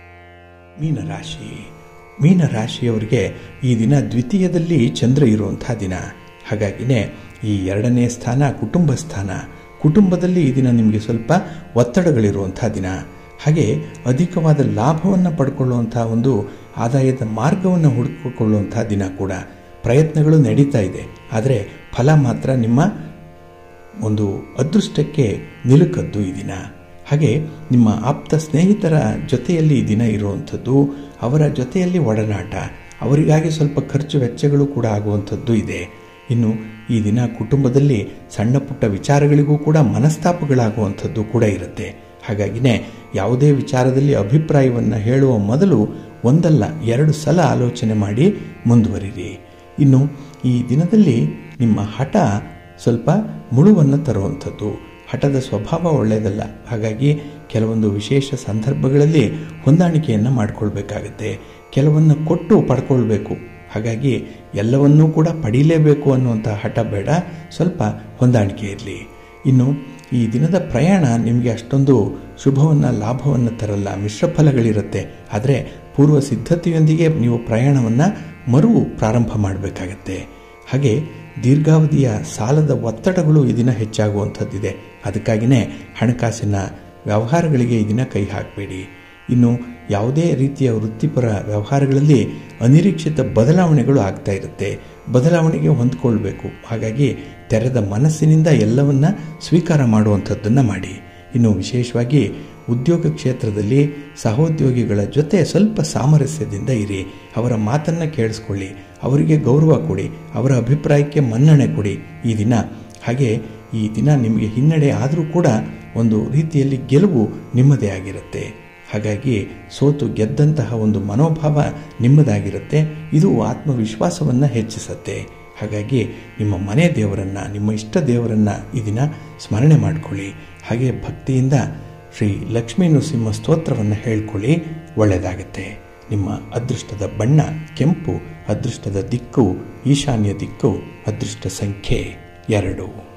ಮೀನರಾಶಿ ಮೀನರಾಶಿಯವರಿಗೆ ಈ ದಿನ ದ್ವಿತೀಯದಲ್ಲಿ ಚಂದ್ರ ಇರುವಂಥ ದಿನ ಹಾಗಾಗಿನೇ ಈ ಎರಡನೇ ಸ್ಥಾನ ಕುಟುಂಬ ಸ್ಥಾನ ಕುಟುಂಬದಲ್ಲಿ ಈ ದಿನ ನಿಮಗೆ ಸ್ವಲ್ಪ ಒತ್ತಡಗಳಿರುವಂಥ ದಿನ ಹಾಗೆ ಅಧಿಕವಾದ ಲಾಭವನ್ನು ಪಡ್ಕೊಳ್ಳುವಂಥ ಒಂದು ಆದಾಯದ ಮಾರ್ಗವನ್ನು ಹುಡುಕಿಕೊಳ್ಳುವಂಥ ದಿನ ಕೂಡ ಪ್ರಯತ್ನಗಳು ನಡೀತಾ ಇದೆ ಆದರೆ ಫಲ ಮಾತ್ರ ನಿಮ್ಮ ಒಂದು ಅದೃಷ್ಟಕ್ಕೆ ನಿಲುಕದ್ದು ಈ ದಿನ ಹಾಗೆ ನಿಮ್ಮ ಆಪ್ತ ಸ್ನೇಹಿತರ ಜೊತೆಯಲ್ಲಿ ಈ ದಿನ ಇರುವಂಥದ್ದು ಅವರ ಜೊತೆಯಲ್ಲಿ ಒಡನಾಟ ಅವರಿಗಾಗಿ ಸ್ವಲ್ಪ ಖರ್ಚು ವೆಚ್ಚಗಳು ಕೂಡ ಆಗುವಂಥದ್ದು ಇದೆ ಇನ್ನು ಈ ದಿನ ಕುಟುಂಬದಲ್ಲಿ ಸಣ್ಣ ಪುಟ್ಟ ವಿಚಾರಗಳಿಗೂ ಕೂಡ ಮನಸ್ತಾಪಗಳಾಗುವಂಥದ್ದು ಕೂಡ ಇರುತ್ತೆ ಹಾಗಾಗಿನೇ ಯಾವುದೇ ವಿಚಾರದಲ್ಲಿ ಅಭಿಪ್ರಾಯವನ್ನು ಹೇಳುವ ಮೊದಲು ಒಂದಲ್ಲ ಎರಡು ಸಲ ಆಲೋಚನೆ ಮಾಡಿ ಮುಂದುವರಿರಿ ಇನ್ನು ಈ ದಿನದಲ್ಲಿ ನಿಮ್ಮ ಹಠ ಸ್ವಲ್ಪ ಮುಳುವನ್ನು ತರುವಂಥದ್ದು ಹಠದ ಸ್ವಭಾವ ಒಳ್ಳೆಯದಲ್ಲ ಹಾಗಾಗಿ ಕೆಲವೊಂದು ವಿಶೇಷ ಸಂದರ್ಭಗಳಲ್ಲಿ ಹೊಂದಾಣಿಕೆಯನ್ನು ಮಾಡಿಕೊಳ್ಬೇಕಾಗತ್ತೆ ಕೆಲವನ್ನು ಕೊಟ್ಟು ಪಡ್ಕೊಳ್ಬೇಕು ಹಾಗಾಗಿ ಎಲ್ಲವನ್ನೂ ಕೂಡ ಪಡೀಲೇಬೇಕು ಅನ್ನುವಂಥ ಹಠ ಬೇಡ ಸ್ವಲ್ಪ ಹೊಂದಾಣಿಕೆ ಇರಲಿ ಇನ್ನು ಈ ದಿನದ ಪ್ರಯಾಣ ನಿಮಗೆ ಅಷ್ಟೊಂದು ಶುಭವನ್ನು ಲಾಭವನ್ನು ತರಲ್ಲ ಮಿಶ್ರ ಫಲಗಳಿರುತ್ತೆ ಆದರೆ ಪೂರ್ವ ಸಿದ್ಧತೆಯೊಂದಿಗೆ ನೀವು ಪ್ರಯಾಣವನ್ನು ಮರು ಪ್ರಾರಂಭ ಮಾಡಬೇಕಾಗತ್ತೆ ಹಾಗೆ ದೀರ್ಘಾವಧಿಯ ಸಾಲದ ಒತ್ತಡಗಳು ಈ ದಿನ ಹೆಚ್ಚಾಗುವಂಥದ್ದಿದೆ ಅದಕ್ಕಾಗಿಯೇ ಹಣಕಾಸಿನ ವ್ಯವಹಾರಗಳಿಗೆ ಈ ದಿನ ಕೈ ಹಾಕಬೇಡಿ ಇನ್ನು ಯಾವುದೇ ರೀತಿಯ ವೃತ್ತಿಪರ ವ್ಯವಹಾರಗಳಲ್ಲಿ ಅನಿರೀಕ್ಷಿತ ಬದಲಾವಣೆಗಳು ಆಗ್ತಾ ಇರುತ್ತೆ ಬದಲಾವಣೆಗೆ ಹೊಂದ್ಕೊಳ್ಬೇಕು ಹಾಗಾಗಿ ತೆರೆದ ಮನಸ್ಸಿನಿಂದ ಎಲ್ಲವನ್ನ ಸ್ವೀಕಾರ ಮಾಡುವಂಥದ್ದನ್ನು ಮಾಡಿ ಇನ್ನು ವಿಶೇಷವಾಗಿ ಉದ್ಯೋಗ ಕ್ಷೇತ್ರದಲ್ಲಿ ಸಹೋದ್ಯೋಗಿಗಳ ಜೊತೆ ಸ್ವಲ್ಪ ಸಾಮರಸ್ಯದಿಂದ ಇರಿ ಅವರ ಮಾತನ್ನು ಕೇಳಿಸ್ಕೊಳ್ಳಿ ಅವರಿಗೆ ಗೌರವ ಕೊಡಿ ಅವರ ಅಭಿಪ್ರಾಯಕ್ಕೆ ಮನ್ನಣೆ ಕೊಡಿ ಈ ದಿನ ಹಾಗೆ ಈ ದಿನ ನಿಮಗೆ ಹಿನ್ನಡೆ ಆದರೂ ಕೂಡ ಒಂದು ರೀತಿಯಲ್ಲಿ ಗೆಲುವು ನಿಮ್ಮದೇ ಆಗಿರುತ್ತೆ ಹಾಗಾಗಿ ಸೋತು ಗೆದ್ದಂತಹ ಒಂದು ಮನೋಭಾವ ನಿಮ್ಮದಾಗಿರುತ್ತೆ ಇದು ಆತ್ಮವಿಶ್ವಾಸವನ್ನು ಹೆಚ್ಚಿಸುತ್ತೆ ಹಾಗಾಗಿ ನಿಮ್ಮ ಮನೆ ದೇವರನ್ನು ನಿಮ್ಮ ಇಷ್ಟ ದೇವರನ್ನು ಈ ದಿನ ಸ್ಮರಣೆ ಮಾಡಿಕೊಳ್ಳಿ ಹಾಗೆ ಭಕ್ತಿಯಿಂದ ಶ್ರೀ ಲಕ್ಷ್ಮೀ ನೃಸಿಂಹ ಸ್ತೋತ್ರವನ್ನು ಹೇಳ್ಕೊಳ್ಳಿ ಒಳ್ಳೆಯದಾಗುತ್ತೆ ನಿಮ್ಮ ಅದೃಷ್ಟದ ಬಣ್ಣ ಕೆಂಪು ಅದೃಷ್ಟದ ದಿಕ್ಕು ಈಶಾನ್ಯ ದಿಕ್ಕು ಅದೃಷ್ಟ ಸಂಖ್ಯೆ ಎರಡು